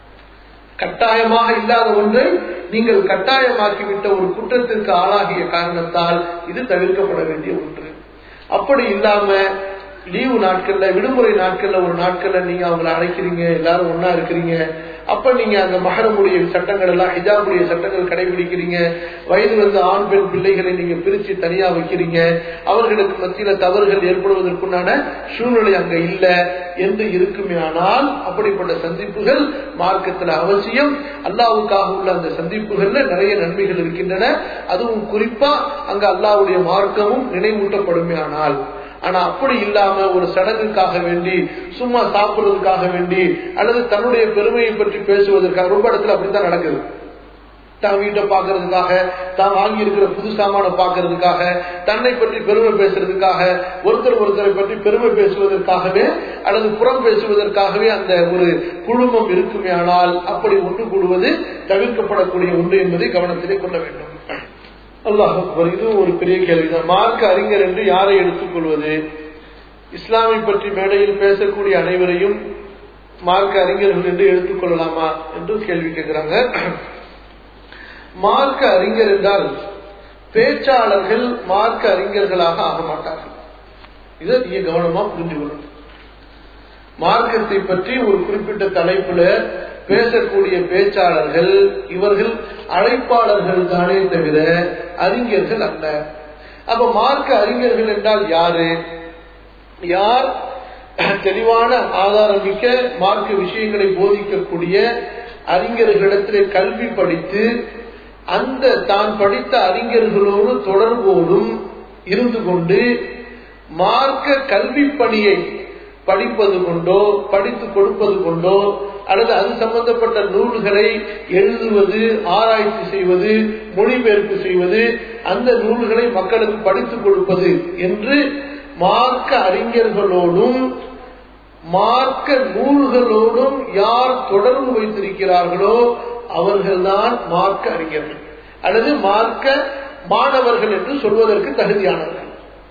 S1: கட்டாயமாக இல்லாத ஒன்றை நீங்கள் கட்டாயமாக்கிவிட்ட ஒரு குற்றத்திற்கு ஆளாகிய காரணத்தால் இது தவிர்க்கப்பட வேண்டிய ஒன்று அப்படி இல்லாம லீவு நாட்கள்ல விடுமுறை நாட்கள்ல ஒரு நாட்கள்ல நீங்க அவங்களை அழைக்கிறீங்க எல்லாரும் ஒன்னா இருக்கிறீங்க அப்ப நீங்க அந்த மகரமுடைய சட்டங்கள் எல்லாம் ஹிஜாபுடைய சட்டங்கள் கடைபிடிக்கிறீங்க வயது வந்து ஆண் பெண் பிள்ளைகளை நீங்க பிரிச்சு தனியா வைக்கிறீங்க அவர்களுக்கு மத்தியில தவறுகள் ஏற்படுவதற்குண்டான சூழ்நிலை அங்க இல்ல என்று இருக்குமே ஆனால் அப்படிப்பட்ட சந்திப்புகள் மார்க்கத்துல அவசியம் அல்லாவுக்காக உள்ள அந்த சந்திப்புகள்ல நிறைய நன்மைகள் இருக்கின்றன அதுவும் குறிப்பா அங்க அல்லாவுடைய மார்க்கமும் நினைவூட்டப்படுமே ஆனால் ஆனா அப்படி இல்லாம ஒரு சடங்குக்காக வேண்டி சும்மா சாப்பிடுறதுக்காக வேண்டி அல்லது தன்னுடைய பெருமையை பற்றி பேசுவதற்காக ரொம்ப இடத்துல அப்படித்தான் நடக்குது தான் வீட்டை பார்க்கறதுக்காக தான் வாங்கி இருக்கிற புது சாமான பார்க்கறதுக்காக தன்னை பற்றி பெருமை பேசுறதுக்காக ஒருத்தர் ஒருத்தரை பற்றி பெருமை பேசுவதற்காகவே அல்லது புறம் பேசுவதற்காகவே அந்த ஒரு குழுமம் இருக்குமே ஆனால் அப்படி ஒன்று கூடுவது தவிர்க்கப்படக்கூடிய ஒன்று என்பதை கவனத்திலே கொள்ள வேண்டும் அல்லாஹ் இது ஒரு பெரிய கேள்விதான் மார்க்க அறிஞர் என்று யாரை எடுத்துக்கொள்வது இஸ்லாமை பற்றி மேடையில் பேசக்கூடிய அனைவரையும் மார்க்க அறிஞர்கள் என்று எடுத்துக்கொள்ளலாமா என்று கேள்வி கேட்கிறாங்க மார்க்க அறிஞர் என்றால் பேச்சாளர்கள் மார்க்க அறிஞர்களாக ஆக மாட்டார்கள் இதை நீங்க கவனமா புரிஞ்சு கொள்ளணும் மார்க்கத்தை பற்றி ஒரு குறிப்பிட்ட தலைப்புல பேசக்கூடிய பேச்சாளர்கள் இவர்கள் அழைப்பாளர்கள் தானே தவிர அறிஞர்கள் அல்ல அப்ப மார்க்க அறிஞர்கள் என்றால் யாரு யார் தெளிவான ஆதாரம் மிக்க மார்க்க விஷயங்களை போதிக்கக்கூடிய அறிஞர்களிடத்திலே கல்வி படித்து அந்த தான் படித்த அறிஞர்களோடு தொடர்போடும் இருந்து கொண்டு மார்க்க கல்வி பணியை படிப்பது கொண்டோ படித்து கொடுப்பது கொண்டோ அல்லது அது சம்பந்தப்பட்ட நூல்களை எழுதுவது ஆராய்ச்சி செய்வது மொழிபெயர்ப்பு செய்வது அந்த நூல்களை மக்களுக்கு படித்துக் கொடுப்பது என்று மார்க்க அறிஞர்களோடும் மார்க்க நூல்களோடும் யார் தொடர்பு வைத்திருக்கிறார்களோ அவர்கள்தான் மார்க்க அறிஞர்கள் அல்லது மார்க்க மாணவர்கள் என்று சொல்வதற்கு தகுதியானவர்கள்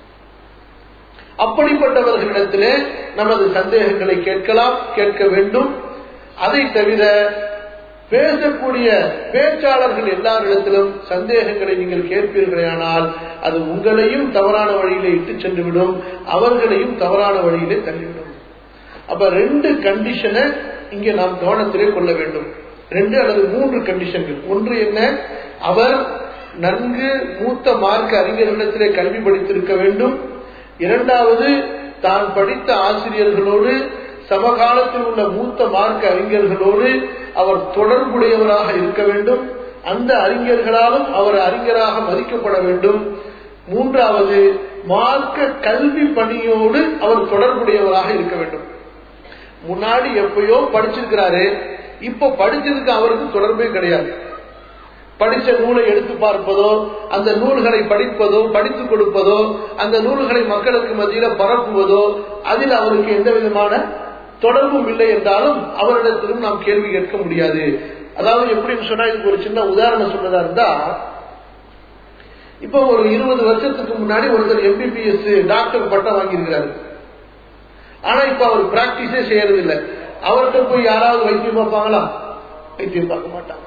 S1: அப்படிப்பட்டவர்களிடத்திலே நமது சந்தேகங்களை கேட்கலாம் கேட்க வேண்டும் அதை தவிர பேசக்கூடிய பேச்சாளர்கள் எல்லாரிடத்திலும் சந்தேகங்களை நீங்கள் கேட்பீர்களேயானால் அது உங்களையும் தவறான வழியிலே இட்டு சென்றுவிடும் அவர்களையும் தவறான வழியிலே தள்ளிவிடும் அப்ப ரெண்டு கண்டிஷனை இங்கே நாம் கவனத்திலே கொள்ள வேண்டும் ரெண்டு அல்லது மூன்று கண்டிஷன்கள் ஒன்று என்ன அவர் நன்கு மூத்த மார்க்க அறிஞர்களிடத்திலே கல்வி படித்திருக்க வேண்டும் இரண்டாவது தான் படித்த ஆசிரியர்களோடு சமகாலத்தில் உள்ள மூத்த மார்க்க அறிஞர்களோடு அவர் தொடர்புடையவராக இருக்க வேண்டும் அந்த அறிஞர்களாலும் அவர் அறிஞராக மதிக்கப்பட வேண்டும் மூன்றாவது மார்க்க கல்வி பணியோடு அவர் தொடர்புடையவராக இருக்க வேண்டும் முன்னாடி எப்பயோ படிச்சிருக்கிறாரு இப்ப படிச்சதுக்கு அவருக்கு தொடர்பே கிடையாது படிச்ச நூலை எடுத்து பார்ப்பதோ அந்த நூல்களை படிப்பதோ படித்துக் கொடுப்பதோ அந்த நூல்களை மக்களுக்கு மத்தியில பரப்புவதோ அதில் அவருக்கு எந்த விதமான தொடர்பும் இல்லை என்றாலும் அவரிடத்திலும் நாம் கேள்வி கேட்க முடியாது அதாவது எப்படின்னு சொன்னா இதுக்கு ஒரு சின்ன உதாரணம் சொன்னதா இருந்தா இப்போ ஒரு இருபது வருஷத்துக்கு முன்னாடி ஒருத்தர் எம்பிபிஎஸ் டாக்டர் பட்டம் வாங்கியிருக்கிறாரு ஆனா இப்ப அவர் பிராக்டிஸே செய்யறது இல்லை அவர்கிட்ட போய் யாராவது வைத்தியம் பார்ப்பாங்களா வைத்தியம் பார்க்க மாட்டாங்க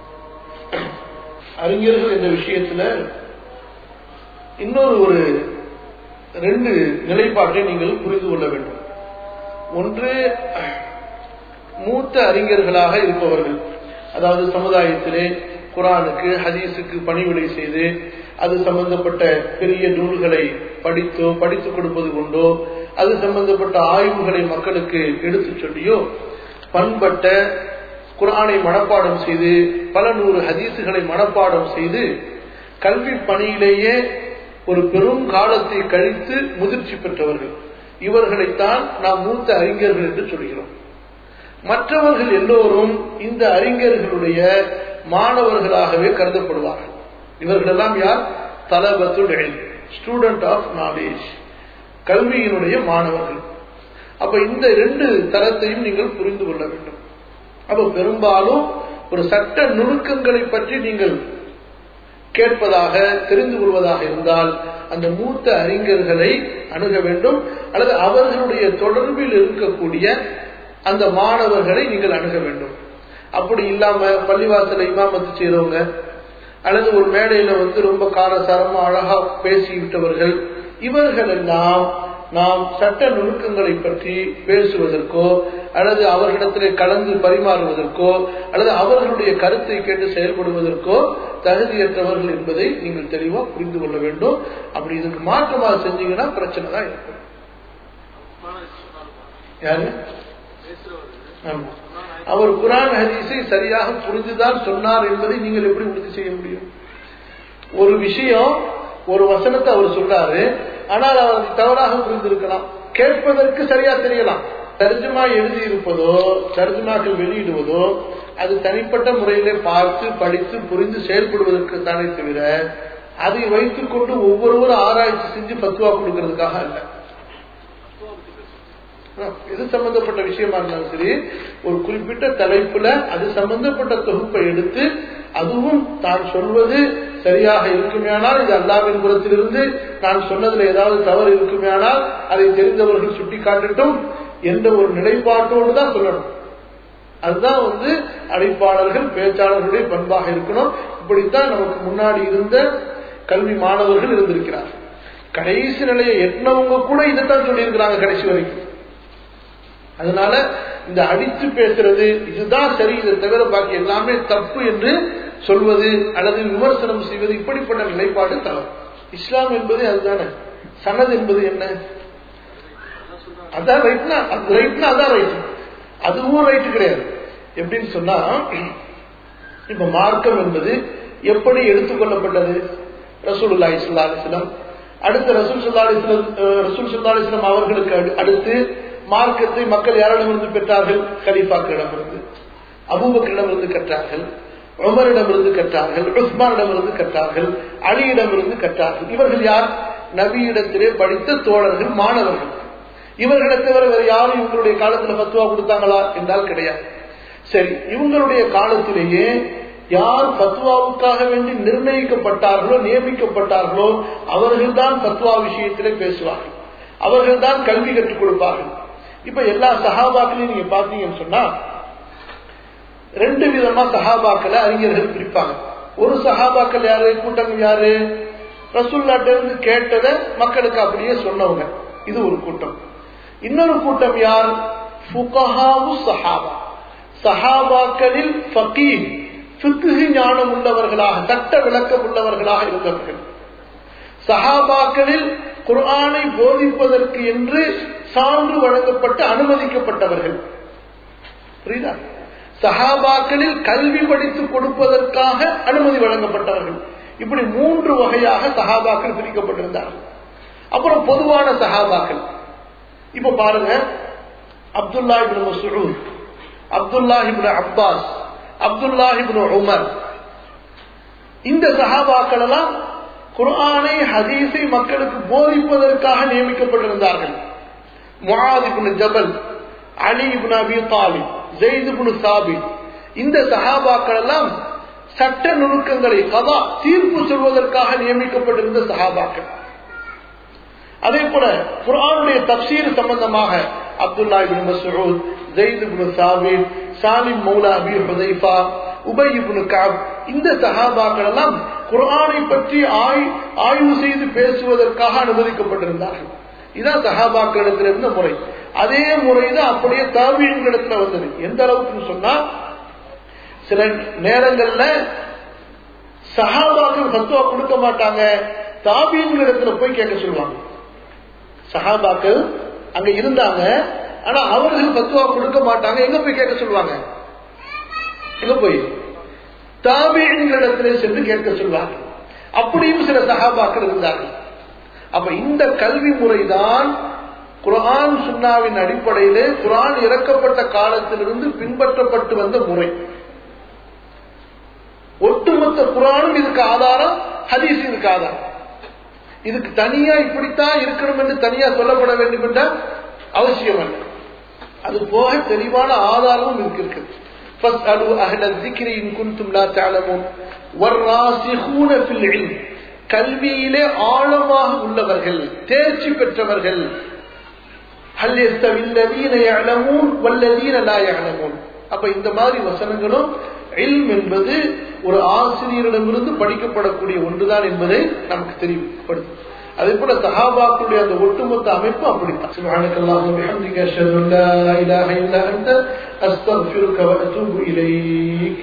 S1: அறிஞர்கள் இந்த விஷயத்துல இன்னொரு ஒரு ரெண்டு நிலைப்பாட்டை நீங்கள் புரிந்து கொள்ள வேண்டும் ஒன்று மூத்த அறிஞர்களாக இருப்பவர்கள் அதாவது சமுதாயத்திலே குரானுக்கு ஹதீஸுக்கு பணிவிடை செய்து அது சம்பந்தப்பட்ட பெரிய நூல்களை படித்தோ படித்துக் கொடுப்பது கொண்டோ அது சம்பந்தப்பட்ட ஆய்வுகளை மக்களுக்கு எடுத்து சொல்லியோ பண்பட்ட குரானை மனப்பாடம் செய்து பல நூறு ஹதீசுகளை மனப்பாடம் செய்து கல்வி பணியிலேயே ஒரு பெரும் காலத்தை கழித்து முதிர்ச்சி பெற்றவர்கள் இவர்களைத்தான் நாம் மூத்த அறிஞர்கள் என்று சொல்கிறோம் மற்றவர்கள் எல்லோரும் இந்த அறிஞர்களுடைய மாணவர்களாகவே கருதப்படுவார்கள் இவர்களெல்லாம் யார் தலபத்துடைய ஸ்டூடெண்ட் ஆஃப் நாலேஜ் கல்வியினுடைய மாணவர்கள் அப்ப இந்த ரெண்டு தரத்தையும் நீங்கள் புரிந்து கொள்ள வேண்டும் அப்ப பெரும்பாலும் ஒரு சட்ட நுணுக்கங்களை பற்றி நீங்கள் கேட்பதாக தெரிந்து கொள்வதாக இருந்தால் அந்த மூத்த அறிஞர்களை அணுக வேண்டும் அல்லது அவர்களுடைய தொடர்பில் இருக்கக்கூடிய அந்த மாணவர்களை நீங்கள் அணுக வேண்டும் அப்படி இல்லாம பள்ளிவாசல இமாமத்து செய்யறவங்க அல்லது ஒரு மேடையில வந்து ரொம்ப காரசாரமா அழகா பேசிவிட்டவர்கள் இவர்கள் எல்லாம் நாம் சட்ட நுணுக்கங்களை பற்றி பேசுவதற்கோ அல்லது அவர்களிடத்திலே கலந்து பரிமாறுவதற்கோ அல்லது அவர்களுடைய கருத்தை கேட்டு செயல்படுவதற்கோ தகுதியற்றவர்கள் என்பதை நீங்கள் தெளிவா புரிந்து கொள்ள வேண்டும் அப்படி இதுக்கு மாற்றமாக செஞ்சீங்கன்னா பிரச்சனை தான் இருக்கும் யாரு ஆமா அவர் குரான் ஹதீஸை சரியாக புரிந்துதான் சொன்னார் என்பதை நீங்கள் எப்படி உறுதி செய்ய முடியும் ஒரு விஷயம் ஒரு வசனத்தை அவர் சொல்றாரு ஆனால் அவர் அதை தவறாக புரிந்திருக்கலாம் கேட்பதற்கு சரியா தெரியலாம் தர்ஜுமா எழுதி இருப்பதோ தர்ஜுமாக்கள் வெளியிடுவதோ அது தனிப்பட்ட முறையிலே பார்த்து படித்து புரிந்து செயல்படுவதற்கு தானே தவிர அதை வைத்துக் கொண்டு ஒவ்வொருவரும் ஆராய்ச்சி செஞ்சு பத்துவா கொடுக்கறதுக்காக அல்ல எது சம்பந்தப்பட்ட விஷயமா இருந்தாலும் சரி ஒரு குறிப்பிட்ட தலைப்புல அது சம்பந்தப்பட்ட தொகுப்பை எடுத்து அதுவும் தான் சொல்வது சரியாக இருக்குமேயானால் இது அல்லாவின் புறத்திலிருந்து நான் சொன்னதுல ஏதாவது தவறு இருக்குமேயானால் அதை தெரிந்தவர்கள் சுட்டி காட்டட்டும் என்ற ஒரு நிலைப்பாட்டோடு தான் சொல்லணும் அதுதான் வந்து அழைப்பாளர்கள் பேச்சாளர்களுடைய பண்பாக இருக்கணும் இப்படித்தான் நமக்கு முன்னாடி இருந்த கல்வி மாணவர்கள் இருந்திருக்கிறார் கடைசி நிலையை எட்டினவங்க கூட இதைத்தான் சொல்லியிருக்கிறாங்க கடைசி வரைக்கும் அதனால இந்த அடித்து பேசுறது இதுதான் சரி இதை தவிர பாக்கி எல்லாமே தப்பு என்று சொல்வது அல்லது விமர்சனம் செய்வது இப்படிப்பட்ட நிலைப்பாடு தவறு இஸ்லாம் என்பது அதுதானே சனது என்பது என்ன அதான் ரைட்னா அது ரைட்னா அதான் ரைட் அதுவும் ரைட் கிடையாது எப்படின்னு சொன்னா இப்ப மார்க்கம் என்பது எப்படி எடுத்துக்கொள்ளப்பட்டது ரசூலுல்லா இஸ்லா அலிஸ்லம் அடுத்து ரசூல் சுல்லா அலிஸ்லம் ரசூல் சுல்லா அலிஸ்லம் அவர்களுக்கு அடுத்து மார்க்கத்தை மக்கள் யாரிடமிருந்து பெற்றார்கள் கலீஃபாக்களிடமிருந்து அபூபக்கரிடமிருந்து கற்றார்கள் உமரிடமிருந்து கற்றார்கள் உஸ்மானிடமிருந்து கற்றார்கள் அலியிடமிருந்து கற்றார்கள் இவர்கள் யார் நபியிடத்திலே படித்த தோழர்கள் மாணவர்கள் இவர்களை தவிர வேறு யாரும் இவங்களுடைய காலத்துல பத்துவா கொடுத்தாங்களா என்றால் கிடையாது சரி இவங்களுடைய காலத்திலேயே யார் பத்வாவுக்காக வேண்டி நிர்ணயிக்கப்பட்டார்களோ நியமிக்கப்பட்டார்களோ அவர்கள்தான் பத்வா விஷயத்திலே பேசுவார்கள் அவர்கள் தான் கல்வி கற்றுக் கொடுப்பார்கள் இப்ப எல்லா சகாபாக்களையும் நீங்க பாத்தீங்கன்னு சொன்னா ரெண்டு விதமா சகாபாக்களை அறிஞர்கள் பிரிப்பாங்க ஒரு சகாபாக்கள் யாரு கூட்டங்கள் யாரு ரசூல்லாட்ட இருந்து கேட்டதை மக்களுக்கு அப்படியே சொன்னவங்க இது ஒரு கூட்டம் இன்னொரு கூட்டம் யார் ஃபுகஹாவு சஹாபா சஹாபாக்களில் ஃபகீஹ் ஃபிக்ஹ் ஞானம் உள்ளவர்களாக சட்ட விளக்கம் உள்ளவர்களாக இருந்தவர்கள் சஹாபாக்களில் குர்ஆனை போதிப்பதற்கு என்று சான்று வழங்கப்பட்டு அனுமதிக்கப்பட்டவர்கள் புரியுதா சஹாபாக்களில் கல்வி படித்து கொடுப்பதற்காக அனுமதி வழங்கப்பட்டவர்கள் இப்படி மூன்று வகையாக சஹாபாக்கள் பிரிக்கப்பட்டிருந்தார்கள் அப்புறம் பொதுவான சஹாபாக்கள் இப்ப பாருங்க Abdullah ibn Masud Abdullah ibn Abbas Abdullah ibn Umar இந்த சஹாபாக்கள் எல்லாம் குர்ஆனை ஹதீஸை மக்களுக்கு போதிப்பதற்காக நியமிக்கப்பட்டிருந்தார்கள் முஹாதிபின் ஜபல் அலி இப்னு அபி தாலிப் ஜெயித் இப்னு சாபித் இந்த சஹாபாக்கள் எல்லாம் சட்ட நுணுக்கங்களை கதா தீர்ப்பு சொல்வதற்காக நியமிக்கப்பட்டிருந்த சஹாபாக்கள் அதே போல குரானுடைய தப்சீர் சம்பந்தமாக Abdullah ibn Masud Zaid ibn Thabit Salim மௌலா அபி ஹுதைஃபா உபை இப்னு கஅப் இந்த சஹாபாக்கள் எல்லாம் குர்ஆனை பற்றி ஆய் ஆய்வு செய்து பேசுவதற்காக அனுமதிக்கப்பட்டிருந்தார்கள் இதான் சஹாபாக்களிடத்தில் இருந்த முறை அதே முறை தான் அப்படியே தாபியங்களிடத்துல வந்தது எந்த அளவுக்குன்னு சொன்னா சில நேரங்கள்ல சஹாபாக்கள் ஃபத்வா கொடுக்க மாட்டாங்க தாபியங்களிடத்துல போய் கேட்க சொல்லுவாங்க சஹாபாக்கள் அங்க இருந்தாங்க ஆனா அவர்கள் ஃபத்வா கொடுக்க மாட்டாங்க எங்க போய் கேட்க சொல்லுவாங்க எங்க போய் தாபியங்களிடத்திலே சென்று கேட்க சொல்வார்கள் அப்படியும் சில சஹாபாக்கள் இருந்தார்கள் அப்ப இந்த கல்வி முறைதான் குரான் சுன்னாவின் அடிப்படையிலே குரான் இறக்கப்பட்ட காலத்திலிருந்து பின்பற்றப்பட்டு வந்த முறை ஒட்டுமொத்த குரானும் இதுக்கு ஆதாரம் ஹதீஸ் இதுக்கு ஆதாரம் இதுக்கு தனியா இப்படித்தான் இருக்கணும் என்று தனியா சொல்லப்பட வேண்டும் என்ற அவசியம் அல்ல அது போக தெளிவான ஆதாரமும் இதுக்கு இருக்கு فاسألوا أهل الذكر إن كنتم لا تعلمون والراسخون في العلم கல்வியிலே ஆழமாக உள்ளவர்கள் தேர்ச்சி பெற்றவர்கள் ஹல் يستوي الذين يعلمون والذين لا يعلمون அப்ப இந்த மாதிரி வசனங்களும் இல்ம் என்பது ஒரு ஆசிரியரிடமிருந்து படிக்கப்படக்கூடிய ஒன்றுதான் என்பதை நமக்கு தெரிவிக்கப்படுது அதே போல சஹாபாக்களுடைய அந்த ஒட்டுமொத்த அமைப்பு அப்படித்தான் சுப்ஹானக்கல்லாஹு பிஹம்திக அஷ்ஹது அன் லா இலாஹ இல்லா அன்த அஸ்தக்ஃபிருக வ அத்தூபு இலைக்